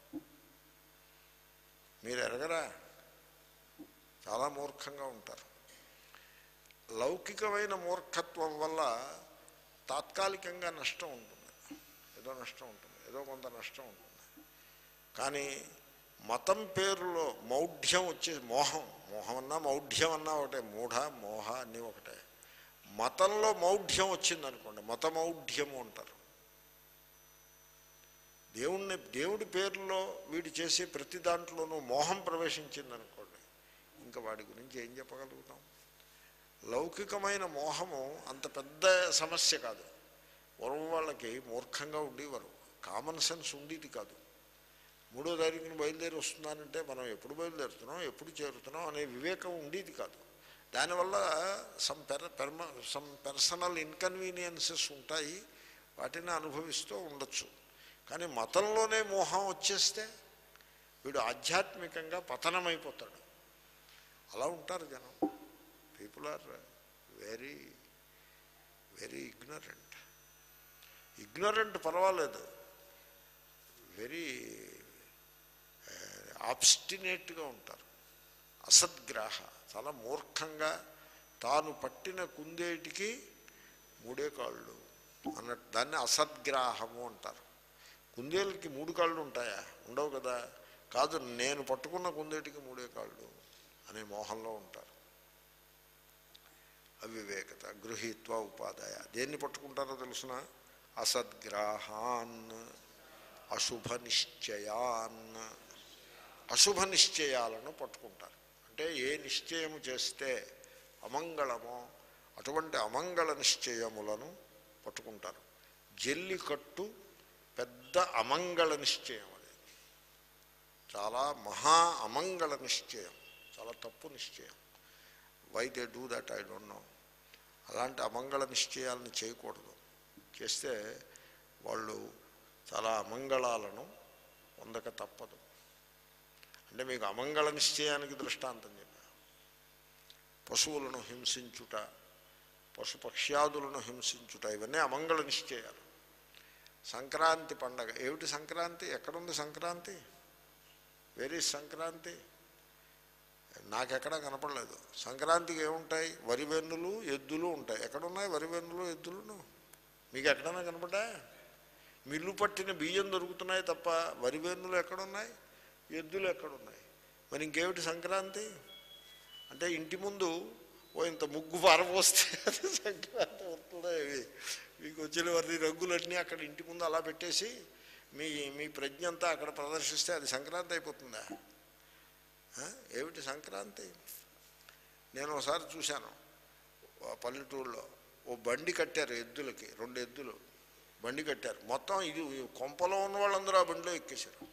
మీరు ఎరగరా చాలా మూర్ఖంగా ఉంటారు లౌకికమైన మూర్ఖత్వం వల్ల తాత్కాలికంగా నష్టం ఉంటుంది ఏదో నష్టం ఉంటుంది ఏదో కొంత నష్టం ఉంటుంది కానీ మతం పేరులో మౌఢ్యం వచ్చే మోహం మోహం అన్నా మౌఢ్యం అన్నా ఒకటే మూఢ మోహ అన్నీ ఒకటే మతంలో మౌఢ్యం వచ్చిందనుకోండి మత మౌఢ్యము అంటారు దేవుణ్ణి దేవుడి పేరులో వీడు చేసే ప్రతి దాంట్లోనూ మోహం ప్రవేశించిందనుకోండి ఇంకా వాడి గురించి ఏం చెప్పగలుగుతాం లౌకికమైన మోహము అంత పెద్ద సమస్య కాదు పూర్వం వాళ్ళకి మూర్ఖంగా ఉండేవారు కామన్ సెన్స్ ఉండేది కాదు మూడో తారీఖున బయలుదేరి వస్తున్నానంటే మనం ఎప్పుడు బయలుదేరుతున్నాం ఎప్పుడు చేరుతున్నాం అనే వివేకం ఉండేది కాదు దానివల్ల some per perma some personal inconveniences ఉంటాయి వాటిని అనుభవిస్తూ ఉండొచ్చు కానీ మతంలోనే మోహం వచ్చేస్తే వీడు ఆధ్యాత్మికంగా పతనమైపోతాడు అలా ఉంటారు జనం people are very very ignorant ignorant పర్వాలేదు వెరీ ఆబ్స్టినేట్గా ఉంటారు అసద్గ్రాహ చాలా మూర్ఖంగా తాను పట్టిన కుందేటికి మూడే కాళ్ళు అన్నట్టు దాన్ని అసద్గ్రాహము అంటారు కుందేలకి మూడు కాళ్ళు ఉంటాయా ఉండవు కదా కాదు నేను పట్టుకున్న కుందేటికి మూడే కాళ్ళు అనే మోహంలో ఉంటారు అవివేకత గృహీత్వ ఉపాదాయ దేన్ని పట్టుకుంటారో తెలుసిన అసద్గ్రాహాన్ అశుభ నిశ్చయాన్ అశుభ నిశ్చయాలను పట్టుకుంటారు అంటే ఏ నిశ్చయము చేస్తే అమంగళమో అటువంటి అమంగళ నిశ్చయములను పట్టుకుంటారు జల్లికట్టు పెద్ద అమంగళ నిశ్చయం అది చాలా మహా అమంగళ నిశ్చయం చాలా తప్పు నిశ్చయం why they do that I don't know అలాంటి అమంగళ నిశ్చయాలను చేయకూడదు చేస్తే వాళ్ళు చాలా అమంగళాలను పొందక తప్పదు అంటే మీకు అమంగళ నిశ్చయానికి దృష్టాంతం చెప్పా పశువులను హింసించుట పశుపక్ష్యాదులను హింసించుట ఇవన్నీ అమంగళ నిశ్చయాలు సంక్రాంతి పండగ ఏమిటి సంక్రాంతి ఎక్కడుంది సంక్రాంతి వెరీ సంక్రాంతి నాకెక్కడా కనపడలేదు సంక్రాంతికి ఏముంటాయి వరి వెన్నులు ఎద్దులు ఉంటాయి ఎక్కడున్నాయి వరి వెన్నులు ఎద్దులను మీకు ఎక్కడైనా కనపడ్డా మిల్లు పట్టిన బియ్యం దొరుకుతున్నాయి తప్ప వరి వెన్నులు ఎక్కడున్నాయి ఎద్దులు ఎక్కడున్నాయి మరి ఇంకేమిటి సంక్రాంతి అంటే ఇంటి ముందు ఓ ఇంత ముగ్గు పారపోస్తే అది సంక్రాంతి వస్తుందా ఇవి మీకు వచ్చిన వారి రంగులన్నీ అక్కడ ఇంటి ముందు అలా పెట్టేసి మీ మీ ప్రజ్ఞ అంతా అక్కడ ప్రదర్శిస్తే అది సంక్రాంతి అయిపోతుందా ఆ? ఏమిటి సంక్రాంతి నేను ఒకసారి చూశాను ఆ పల్లెటూరులో ఓ బండి కట్టారు ఎద్దులకి రెండు ఎద్దులు బండి కట్టారు మొత్తం ఇది కొంపలో ఉన్న వాళ్ళందరూ ఆ బండిలో ఎక్కేశారు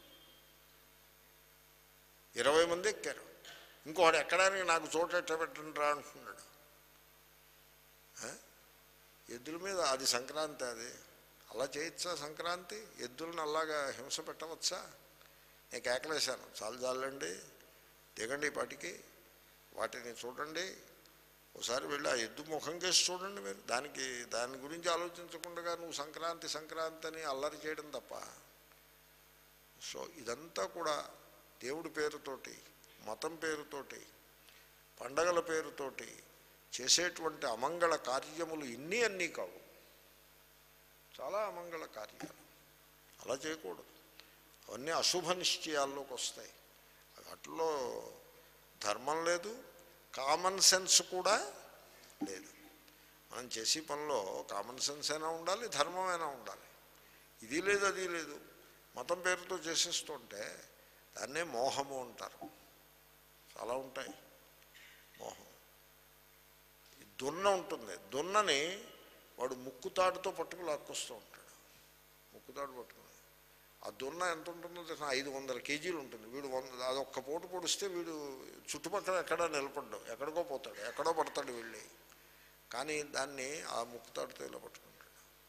ఇరవై మంది ఎక్కారు ఇంకొకటి ఎక్కడానికి నాకు చోట ఎట్ట పెట్టండి రా అంటున్నాడు ఆ? ఎద్దుల మీద అది సంక్రాంతి అది అలా చేయొచ్చా సంక్రాంతి ఎద్దులను అలాగా హింస పెట్టవచ్చా నేను కేకలేశాను చాలు చాలండి దిగండి ఈ పాటికి వాటిని చూడండి ఒకసారి వెళ్ళి ఆ ఎద్దు ముఖం కేసి చూడండి మీరు దానికి దాని గురించి ఆలోచించకుండా నువ్వు సంక్రాంతి సంక్రాంతి అని అల్లరి చేయడం తప్ప సో ఇదంతా కూడా దేవుడి పేరుతోటి మతం పేరుతోటి పండగల పేరుతోటి చేసేటువంటి అమంగళ కార్యములు ఇన్ని అన్నీ కావు చాలా అమంగళ కార్యాలు అలా చేయకూడదు అవన్నీ అశుభ నిశ్చయాల్లోకి వస్తాయి వాటిలో ధర్మం లేదు కామన్ సెన్స్ కూడా లేదు మనం చేసే పనిలో కామన్ సెన్స్ అయినా ఉండాలి ధర్మం అయినా ఉండాలి ఇది లేదు అది లేదు మతం పేరుతో చేసేస్తుంటే దాన్నే మోహము అంటారు చాలా ఉంటాయి మోహం ఈ దున్న ఉంటుంది దున్నని వాడు ముక్కుతాడుతో పట్టుకు లాక్కొస్తూ ఉంటాడు ముక్కుతాడు పట్టుకుని ఆ దున్న ఎంత ఉంటుందో తెలిసిన ఐదు వందల కేజీలు ఉంటుంది వీడు వంద అది ఒక్క పూట పొడిస్తే వీడు చుట్టుపక్కల ఎక్కడా నిలబడ్డు ఎక్కడికో పోతాడు ఎక్కడో పడతాడు వెళ్ళి కానీ దాన్ని ఆ ముక్కుతాడుతో ఇలా పట్టుకుంటాడు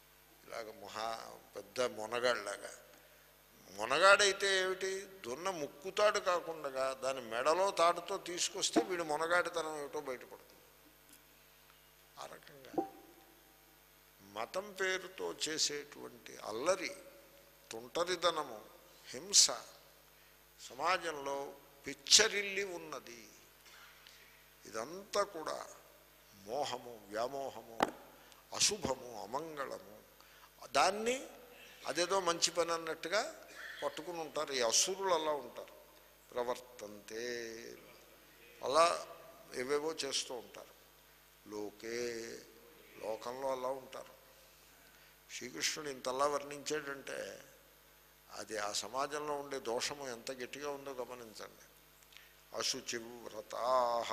ఇలాగ మహా పెద్ద మొనగాళ్ళలాగా మొనగాడైతే ఏమిటి దున్న ముక్కుతాడు కాకుండా దాని మెడలో తాడుతో తీసుకొస్తే వీడు మొనగాడితనం ఏమిటో బయటపడుతుంది ఆ రకంగా మతం పేరుతో చేసేటువంటి అల్లరి తుంటరిదనము హింస సమాజంలో పిచ్చరిల్లి ఉన్నది ఇదంతా కూడా మోహము వ్యామోహము అశుభము అమంగళము దాన్ని అదేదో మంచి పని అన్నట్టుగా పట్టుకుని ఉంటారు ఈ అసురులు అలా ఉంటారు ప్రవర్తంతే అలా ఏవేవో చేస్తూ ఉంటారు లోకే లోకంలో అలా ఉంటారు శ్రీకృష్ణుడు ఇంతలా వర్ణించాడంటే అది ఆ సమాజంలో ఉండే దోషము ఎంత గట్టిగా ఉందో గమనించండి అశుచి వ్రతా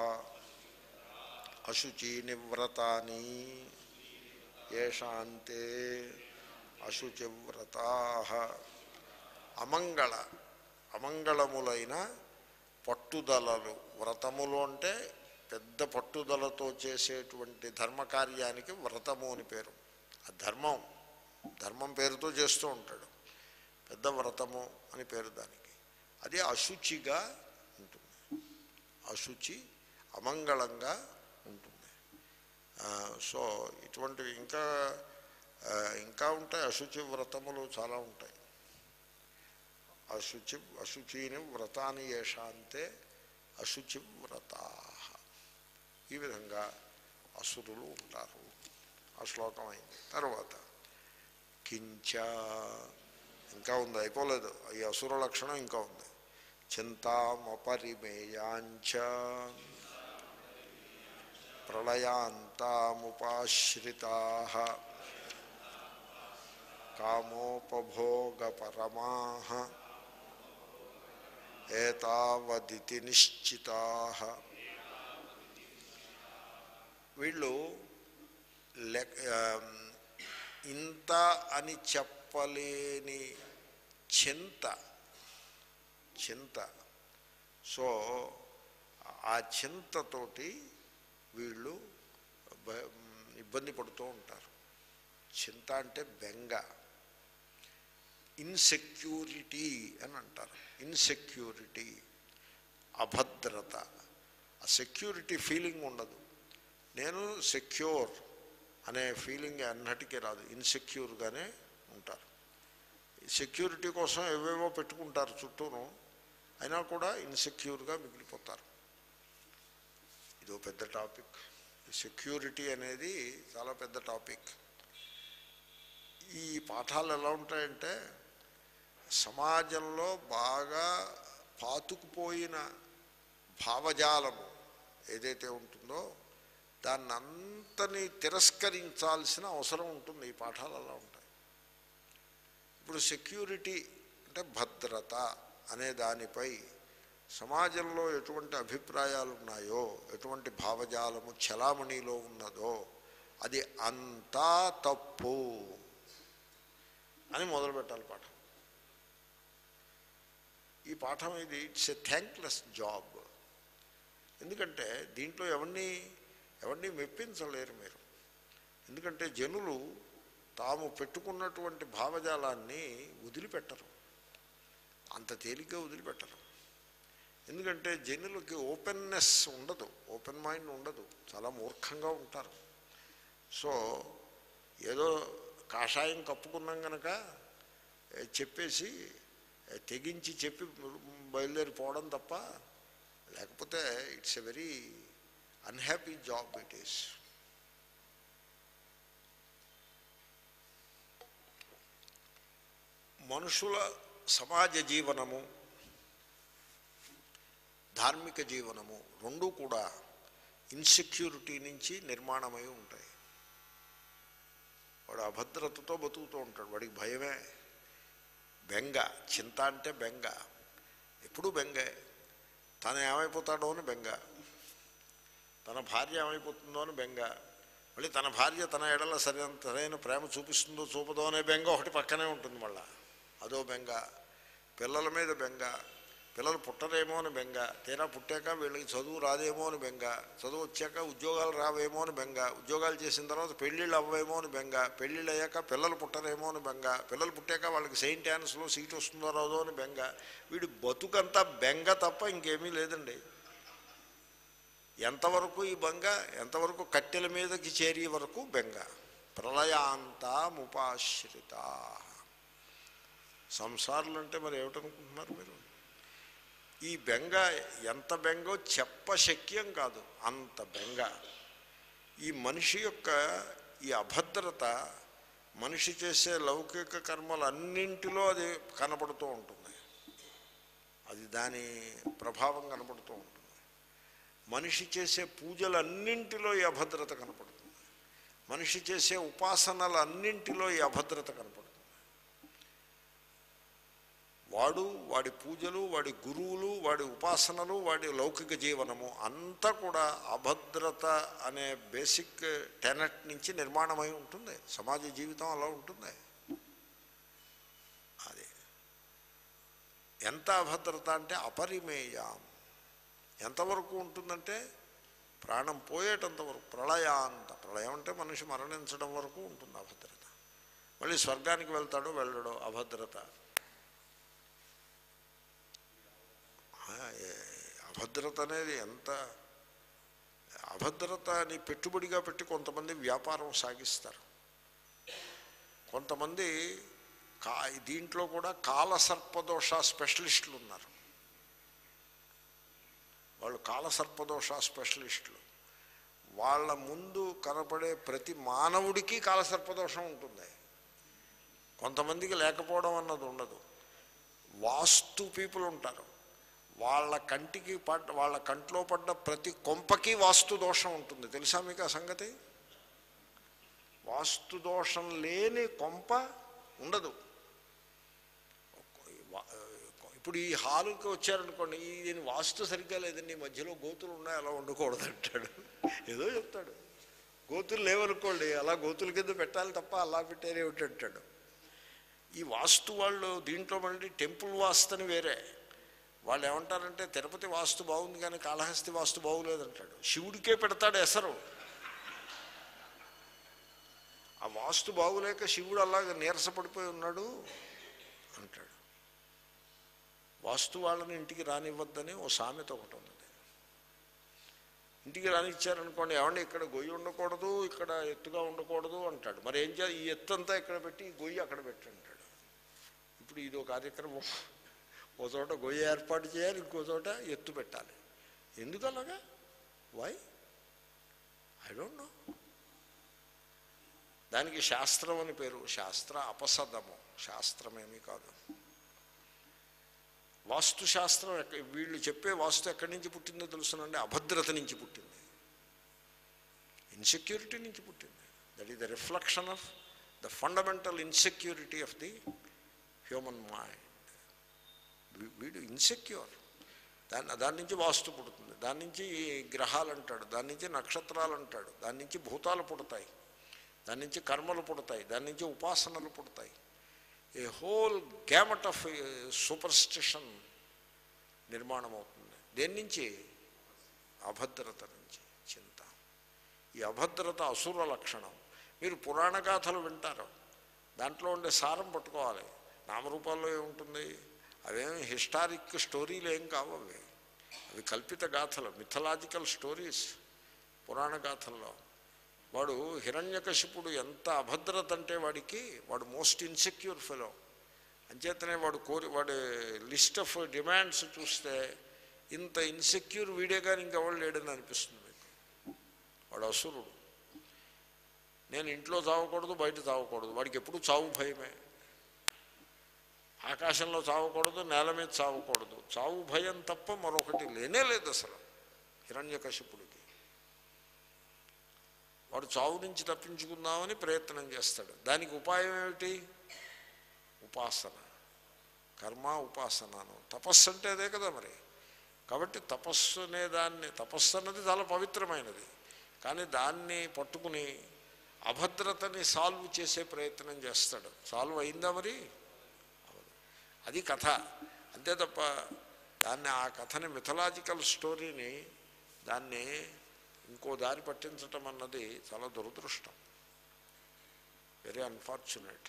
అశుచి నివ్రతాని ఏషాంతే అశుచి వ్రతా అమంగళ అమంగళములైన పట్టుదలలు వ్రతములు అంటే పెద్ద పట్టుదలతో చేసేటువంటి ధర్మకార్యానికి వ్రతము అని పేరు ఆ ధర్మం ధర్మం పేరుతో చేస్తూ ఉంటాడు పెద్ద వ్రతము అని పేరు దానికి అది అశుచిగా ఉంటుంది అశుచి అమంగళంగా ఉంటుంది ఆ, సో ఇటువంటివి ఇంకా ఆ, ఇంకా ఉంటాయి అశుచి వ్రతములు చాలా ఉంటాయి అశుచి అశుచిని వ్రతాన్ని ఏషాంతే అశుచి వ్రతా ఈ విధంగా అసురులు ఉంటారు ఆ శ్లోకం అయింది తర్వాత కించ ఇంకా ఉంది అయిపోలేదు ఈ అసుర లక్షణం ఇంకా ఉంది చింతామపరిమేయాంచ ప్రళయాంతాముపాశ్రితా కామోపభోగపరమా ఏతావదితి నిశ్చితా వీళ్ళు లెక్ ఆమ్, ఇంత అని చెప్పలేని చింత చింత సో ఆ చింతతోటి వీళ్ళు బ- ఇబ్బంది పడుతూ ఉంటారు చింత అంటే బెంగ ఇన్సెక్యూరిటీ అని అంటారు ఇన్సెక్యూరిటీ అభద్రత ఆ సెక్యూరిటీ ఫీలింగ్ ఉండదు నేను సెక్యూర్ అనే ఫీలింగ్ అన్నటికీ రాదు ఇన్సెక్యూర్గానే ఉంటారు సెక్యూరిటీ కోసం ఏవేవో పెట్టుకుంటారు చుట్టూను అయినా కూడా ఇన్సెక్యూర్గా మిగిలిపోతారు ఇదో పెద్ద టాపిక్ సెక్యూరిటీ అనేది చాలా పెద్ద టాపిక్ ఈ పాఠాలు ఎలా ఉంటాయంటే సమాజంలో బాగా పాతుకుపోయిన భావజాలము ఏదైతే ఉంటుందో దాన్ని అంతని తిరస్కరించాల్సిన అవసరం ఉంటుంది ఈ పాఠాలు అలా ఉంటాయి ఇప్పుడు సెక్యూరిటీ అంటే భద్రత అనే దానిపై సమాజంలో ఎటువంటి అభిప్రాయాలు ఉన్నాయో ఎటువంటి భావజాలము చలామణిలో ఉన్నదో అది అంతా తప్పు అని మొదలు పెట్టాలి పాఠం ఈ పాఠం ఇది ఇట్స్ ఎ థ్యాంక్లెస్ జాబ్ ఎందుకంటే దీంట్లో ఎవరిని ఎవరిని మెప్పించలేరు మీరు ఎందుకంటే జనులు తాము పెట్టుకున్నటువంటి భావజాలాన్ని వదిలిపెట్టరు అంత తేలిగ్గా వదిలిపెట్టరు ఎందుకంటే జనులకి ఓపెన్నెస్ ఉండదు ఓపెన్ మైండ్ ఉండదు చాలా మూర్ఖంగా ఉంటారు సో ఏదో కాషాయం కప్పుకున్నాం కనుక ఏ, చెప్పేసి ఏ, తెగించి చెప్పి బయలుదేరిపోవడం తప్ప లేకపోతే it's a very unhappy job it is మనుషుల సమాజ జీవనము ధార్మిక జీవనము రెండూ కూడా ఇన్సెక్యూరిటీ నుంచి నిర్మాణమై ఉంటాయి వాడు అభద్రతతో బతుకుతూ ఉంటాడు వాడికి భయమే బెంగ చింత అంటే బెంగ ఎప్పుడూ బెంగే తను ఏమైపోతాడో అని బెంగ తన భార్య ఏమైపోతుందో అని బెంగ మళ్ళీ తన భార్య తన ఎడల సరైన సరైన ప్రేమ చూపిస్తుందో చూపదో అనే బెంగ ఒకటి పక్కనే ఉంటుంది మళ్ళా అదో బెంగ పిల్లల మీద బెంగ పిల్లలు పుట్టరేమో అని బెంగ తీరా పుట్టాక వీళ్ళకి చదువు రాదేమో అని బెంగ చదువు వచ్చాక ఉద్యోగాలు రావేమో అని బెంగ ఉద్యోగాలు చేసిన తర్వాత పెళ్ళిళ్ళు అవ్వేమో అని బెంగ పెళ్ళిళ్ళు అయ్యాక పిల్లలు పుట్టరేమో అని బెంగ పిల్లలు పుట్టాక వాళ్ళకి సెయింట్ యాన్స్లో సీట్ వస్తుందో రాదో అని బెంగ వీడి బతుకంతా బెంగ తప్ప ఇంకేమీ లేదండి ఎంతవరకు ఈ బెంగ ఎంతవరకు కట్టెల మీదకి చేరే వరకు బెంగ ప్రళయాంతముపాశ్రిత సంసారులు అంటే మరి ఏమిటనుకుంటున్నారు మీరు ఈ బెంగ ఎంత బెంగో చెప్పశక్యం కాదు అంత బెంగ ఈ మనిషి యొక్క ఈ అభద్రత మనిషి చేసే లౌకిక కర్మలన్నింటిలో అది కనపడుతూ ఉంటుంది అది దాని ప్రభావం కనపడుతూ ఉంటుంది మనిషి చేసే పూజలన్నింటిలో ఈ అభద్రత కనపడుతుంది మనిషి చేసే ఉపాసనలన్నింటిలో ఈ అభద్రత కనపడుతుంది వాడు వాడి పూజలు వాడి గురువులు వాడి ఉపాసనలు వాడి లౌకిక జీవనము అంతా కూడా అభద్రత అనే బేసిక్ టెనెట్ నుంచి నిర్మాణమై ఉంటుంది సమాజ జీవితం అలా ఉంటుంది అది ఎంత అభద్రత అంటే అపరిమేయం ఎంతవరకు ఉంటుందంటే ప్రాణం పోయేటంత వరకు ప్రళయాంత ప్రళయం అంటే మనిషి మరణించడం వరకు ఉంటుంది అభద్రత మళ్ళీ స్వర్గానికి వెళ్తాడో వెళ్ళడో అభద్రత ఆ, ఏ- అభద్రత అనేది ఎంత అభద్రతని పెట్టుబడిగా పెట్టి కొంతమంది వ్యాపారం సాగిస్తారు కొంతమంది కా దీంట్లో కూడా కాలసర్పదోష స్పెషలిస్టులు ఉన్నారు వాళ్ళు కాలసర్పదోష స్పెషలిస్టులు వాళ్ళ ముందు కనపడే ప్రతి మానవుడికి కాలసర్పదోషం ఉంటుంది కొంతమందికి లేకపోవడం అన్నది ఉండదు వాస్తు పీపుల్ ఉంటారు వాళ్ళ కంటికి పడ్డ వాళ్ళ కంట్లో పడ్డ ప్రతి కొంపకి వాస్తు దోషం ఉంటుంది తెలుసా మీకు ఆ సంగతి వాస్తు దోషం లేని కొంప ఉండదు వా- ఇప్పుడు ఈ హాలుకి వచ్చారనుకోండి ఈ దీని వాస్తు సరిగ్గా లేదండి ఈ మధ్యలో గోతులు ఉన్నాయి అలా ఉండకూడదు అంటాడు ఏదో చెప్తాడు గోతులు లేవనుకోండి అలా గోతుల కింద పెట్టాలి తప్ప అలా పెట్టారు ఏమిటి అంటాడు ఈ వాస్తు వాళ్ళు దీంట్లో మళ్ళీ టెంపుల్ వాస్తు అని వేరే వాళ్ళు ఏమంటారంటే తిరుపతి వాస్తు బాగుంది కానీ కాళహస్తి వాస్తు బాగులేదంటాడు శివుడికే పెడతాడు ఎసరు ఆ వాస్తు బాగులేక శివుడు అలాగ నీరసపడిపోయి ఉన్నాడు అంటాడు వాస్తు వాళ్ళని ఇంటికి రానివ్వద్దని ఓ సామెత ఒకటి ఉన్నది ఇంటికి రానిచ్చారనుకోండి ఏమండి ఇక్కడ గొయ్యి ఉండకూడదు ఇక్కడ ఎత్తుగా ఉండకూడదు అంటాడు మరి ఏం చేయాలి ఈ ఎత్తు అంతా ఇక్కడ పెట్టి ఈ గొయ్యి అక్కడ పెట్టి అంటాడు ఇప్పుడు ఇదో కార్యక్రమం ఓ చోట గొయ్యి ఏర్పాటు చేయాలి ఇంకో చోట ఎత్తు పెట్టాలి ఎందుకు అలాగా వై ఐ డోంట్ నో దానికి శాస్త్రం అని పేరు శాస్త్ర అపసదము శాస్త్రమేమీ కాదు వాస్తు శాస్త్రం ఎక్క- వీళ్ళు చెప్పే వాస్తు ఎక్కడి నుంచి పుట్టిందో తెలుసునండి అభద్రత నుంచి పుట్టింది ఇన్సెక్యూరిటీ నుంచి పుట్టింది that is the reflection of the fundamental insecurity of the human mind వీడు ఇన్సెక్యూర్ దాని దాని నుంచి వాస్తు పుడుతుంది దాని నుంచి ఈ గ్రహాలు అంటాడు దాని నుంచి నక్షత్రాలు అంటాడు దాని నుంచి భూతాలు పుడతాయి దాని నుంచి కర్మలు పుడతాయి దాని నుంచి ఉపాసనలు పుడతాయి a whole gamut of superstition నిర్మాణం అవుతుంది దేని నుంచి అభద్రత నుంచి చింత ఈ అభద్రత అసుర లక్షణం మీరు పురాణ గాథలు వింటారు దాంట్లో ఉండే సారం పట్టుకోవాలి నామరూపాల్లో ఏముంటుంది అవేమి హిస్టారిక్ స్టోరీలు ఏం కావు అవి అవి కల్పిత గాథలు మిథలాజికల్ స్టోరీస్ పురాణ గాథల్లో వాడు హిరణ్యకశిపుడు ఎంత అభద్రత అంటే వాడికి వాడు మోస్ట్ ఇన్సెక్యూర్ ఫెలో అంచేతనే వాడు కోరి వాడి లిస్ట్ ఆఫ్ డిమాండ్స్ చూస్తే ఇంత ఇన్సెక్యూర్ వీడే కానీ ఇంకెవడు లేడని అనిపిస్తుంది మీకు వాడు అసురుడు నేను ఇంట్లో చావకూడదు బయట చావకూడదు వాడికి ఎప్పుడు చావు భయమే ఆకాశంలో చావకూడదు నేల మీద చావకూడదు చావు భయం తప్ప మరొకటి లేనే లేదు అసలు హిరణ్యకశిపుడికి వాడు చావు నుంచి తప్పించుకుందామని ప్రయత్నం చేస్తాడు దానికి ఉపాయం ఏమిటి ఉపాసన కర్మ ఉపాసనను తపస్సు అంటే అదే కదా మరి కాబట్టి తపస్సు అనే దాన్ని తపస్సు అన్నది చాలా పవిత్రమైనది కానీ దాన్ని పట్టుకుని అభద్రతని సాల్వ్ చేసే ప్రయత్నం చేస్తాడు సాల్వ్ అయిందా మరి అవదు. అది కథ అంతే తప్ప దాన్ని ఆ కథని మిథలాజికల్ స్టోరీని దాన్ని ఇంకో దారి పట్టించటం అన్నది చాలా దురదృష్టం వెరీ అన్ఫార్చునేట్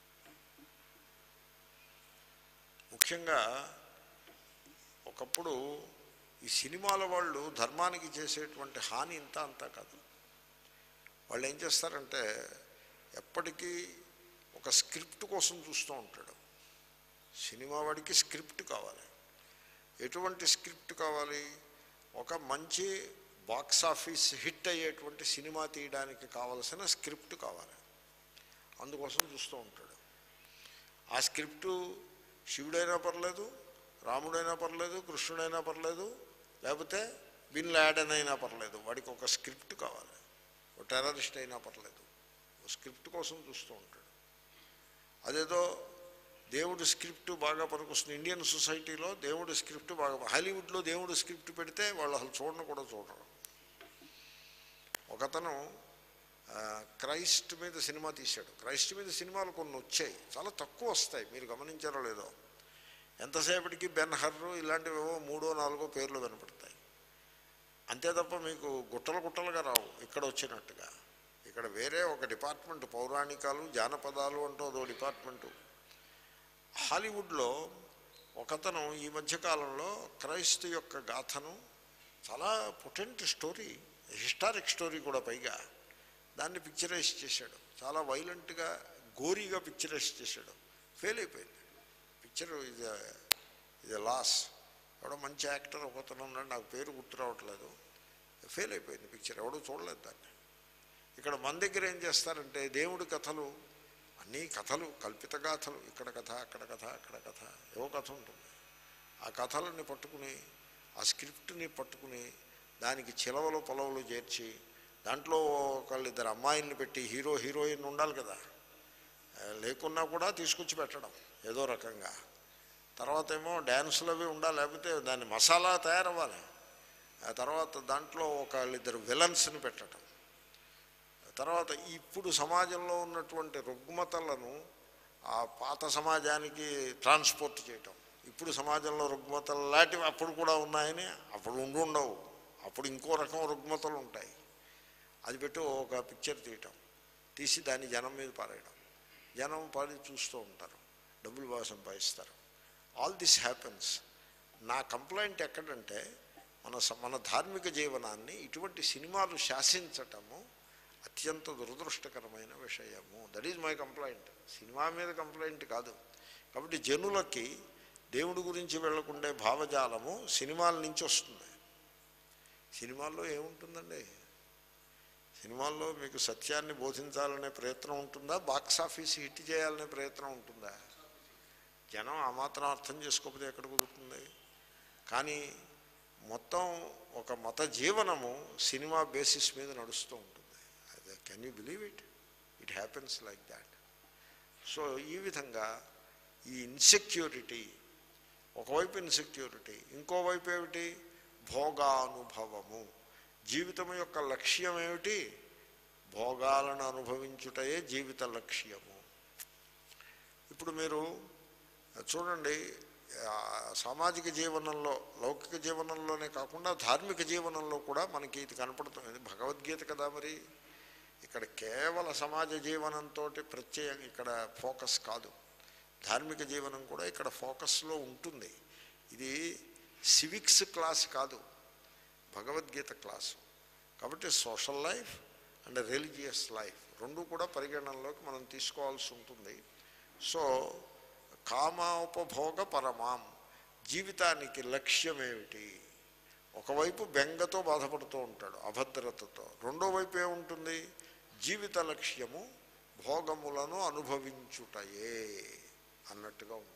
ముఖ్యంగా ఒకప్పుడు ఈ సినిమాల వాళ్ళు ధర్మానికి చేసేటువంటి హాని ఇంత అంతా కాదు వాళ్ళు ఏం చేస్తారంటే ఎప్పటికీ ఒక స్క్రిప్ట్ కోసం చూస్తూ ఉంటాడు సినిమా వాడికి స్క్రిప్ట్ కావాలి ఎటువంటి స్క్రిప్ట్ కావాలి ఒక మంచి బాక్స్ ఆఫీస్ హిట్ అయ్యేటువంటి సినిమా తీయడానికి కావలసిన స్క్రిప్ట్ కావాలి అందుకోసం చూస్తూ ఉంటాడు ఆ స్క్రిప్టు శివుడైనా పర్లేదు రాముడైనా పర్లేదు కృష్ణుడైనా పర్లేదు లేకపోతే బిన్ లాడెన్ అయినా పర్లేదు వాడికి ఒక స్క్రిప్ట్ కావాలి ఒక టెర్రరిస్ట్ అయినా పర్లేదు ఒక స్క్రిప్ట్ కోసం చూస్తూ ఉంటాడు అదేదో దేవుడి స్క్రిప్ట్ బాగా పనికొస్తుంది ఇండియన్ సొసైటీలో దేవుడి స్క్రిప్ట్ బాగా హాలీవుడ్లో దేవుడి స్క్రిప్ట్ పెడితే వాళ్ళు అసలు చూడను కూడా చూడరు ఒకతను ఆ, క్రైస్ట్ మీద సినిమా తీశాడు క్రైస్ట్ మీద సినిమాలు కొన్ని వచ్చాయి చాలా తక్కువ వస్తాయి మీరు గమనించారో లేదో ఎంతసేపటికి బెన్ హర్రు ఇలాంటివేవో మూడో నాలుగో పేర్లు వినపడతాయి అంతే తప్ప మీకు గుట్టలు గుట్టలుగా రావు ఇక్కడ వచ్చినట్టుగా ఇక్కడ వేరే ఒక డిపార్ట్మెంట్ పౌరాణికాలు జానపదాలు అంటూ అదో డిపార్ట్మెంటు హాలీవుడ్లో ఒకతను ఈ మధ్యకాలంలో క్రైస్తు యొక్క గాథను చాలా పొటెంట్ స్టోరీ హిస్టారిక్ స్టోరీ కూడా పైగా దాన్ని పిక్చరైజ్ చేశాడు చాలా వైలెంట్గా గోరీగా పిక్చరైజ్ చేశాడు ఫెయిల్ అయిపోయింది పిక్చర్ ఇది ఇది లాస్ ఎవడో మంచి యాక్టర్ ఒకతను ఉన్నాడు నాకు పేరు గుర్తు రావట్లేదు ఫెయిల్ అయిపోయింది పిక్చర్ ఎవడో చూడలేదు దాన్ని ఇక్కడ మన దగ్గర ఏం చేస్తారంటే దేవుడి కథలు అన్నీ కథలు కల్పిత గాథలు ఇక్కడ కథ అక్కడ కథ అక్కడ కథ ఏవో కథ ఉంటుంది ఆ కథలని పట్టుకుని ఆ స్క్రిప్ట్ని పట్టుకుని దానికి చిలవలు పొలవలు చేర్చి దాంట్లో ఒకళ్ళిద్దరు అమ్మాయిల్ని పెట్టి హీరో హీరోయిన్ ఉండాలి కదా ఆ, లేకున్నా కూడా తీసుకొచ్చి పెట్టడం ఏదో రకంగా తర్వాత ఏమో డ్యాన్సులు అవి ఉండాలి లేకపోతే దాని మసాలా తయారవ్వాలి ఆ తర్వాత దాంట్లో ఒకళ్ళిద్దరు విలన్స్ని పెట్టడం తర్వాత ఇప్పుడు సమాజంలో ఉన్నటువంటి రుగ్మతలను ఆ పాత సమాజానికి ట్రాన్స్పోర్ట్ చేయటం ఇప్పుడు సమాజంలో రుగ్మతలు లాంటివి అప్పుడు కూడా ఉన్నాయని అప్పుడు ఉండి ఉండవు అప్పుడు ఇంకో రకం రుగ్మతలు ఉంటాయి అది పెట్టి ఒక పిక్చర్ తీయటం తీసి దాన్ని జనం మీద పారేయడం జనం పాడి చూస్తూ ఉంటారు డబ్బులు బాగా సంపాదిస్తారు ఆల్ దిస్ హ్యాపెన్స్ నా కంప్లైంట్ ఎక్కడంటే మన స- మన ధార్మిక జీవనాన్ని ఇటువంటి సినిమాలు శాసించటము అత్యంత దురదృష్టకరమైన విషయము that is my complaint cinema మీద కంప్లైంట్ కాదు కాబట్టి జనులకి దేవుడి గురించి వెళ్ళకుండే భావజాలము సినిమాల నుంచి వస్తుంది సినిమాల్లో ఏముంటుందండి సినిమాల్లో మీకు సత్యాన్ని బోధించాలనే ప్రయత్నం ఉంటుందా బాక్స్ ఆఫీస్ హిట్ చేయాలనే ప్రయత్నం ఉంటుందా జనం ఆ మాత్రం అర్థం చేసుకోకపోతే ఎక్కడ కుదురుతుంది కానీ మొత్తం ఒక మత జీవనము సినిమా బేసిస్ మీద నడుస్తూ ఉంటుంది can you believe it it happens like that so ఈ విధంగా ఈ ఇన్సెక్యూరిటీ ఒకవైపు ఇన్సెక్యూరిటీ ఇంకోవైపు ఏమిటి భోగానుభవము జీవితం యొక్క లక్ష్యం ఏమిటి భోగాలను అనుభవించుటయే జీవిత లక్ష్యము ఇప్పుడు మీరు చూడండి ఆ, సామాజిక జీవనంలో లౌకిక జీవనంలోనే కాకుండా ధార్మిక జీవనంలో కూడా మనకి ఇది కనపడుతుంది భగవద్గీత కదా మరి ఇక్కడ కేవల సమాజ జీవనంతో ప్రత్యేక ఇక్కడ ఫోకస్ కాదు ధార్మిక జీవనం కూడా ఇక్కడ ఫోకస్లో ఉంటుంది ఇది సివిక్స్ క్లాస్ కాదు భగవద్గీత క్లాసు కాబట్టి social life and religious life రెండు కూడా పరిగణనలోకి మనం తీసుకోవాల్సి ఉంటుంది సో కామోపభోగ పరమాం జీవితానికి లక్ష్యం ఏమిటి ఒకవైపు బెంగతో బాధపడుతూ ఉంటాడు అభద్రతతో రెండో వైపు ఏముంటుంది జీవిత లక్ష్యము భోగములను అనుభవించుటయే అన్నట్టుగా ఉంటుంది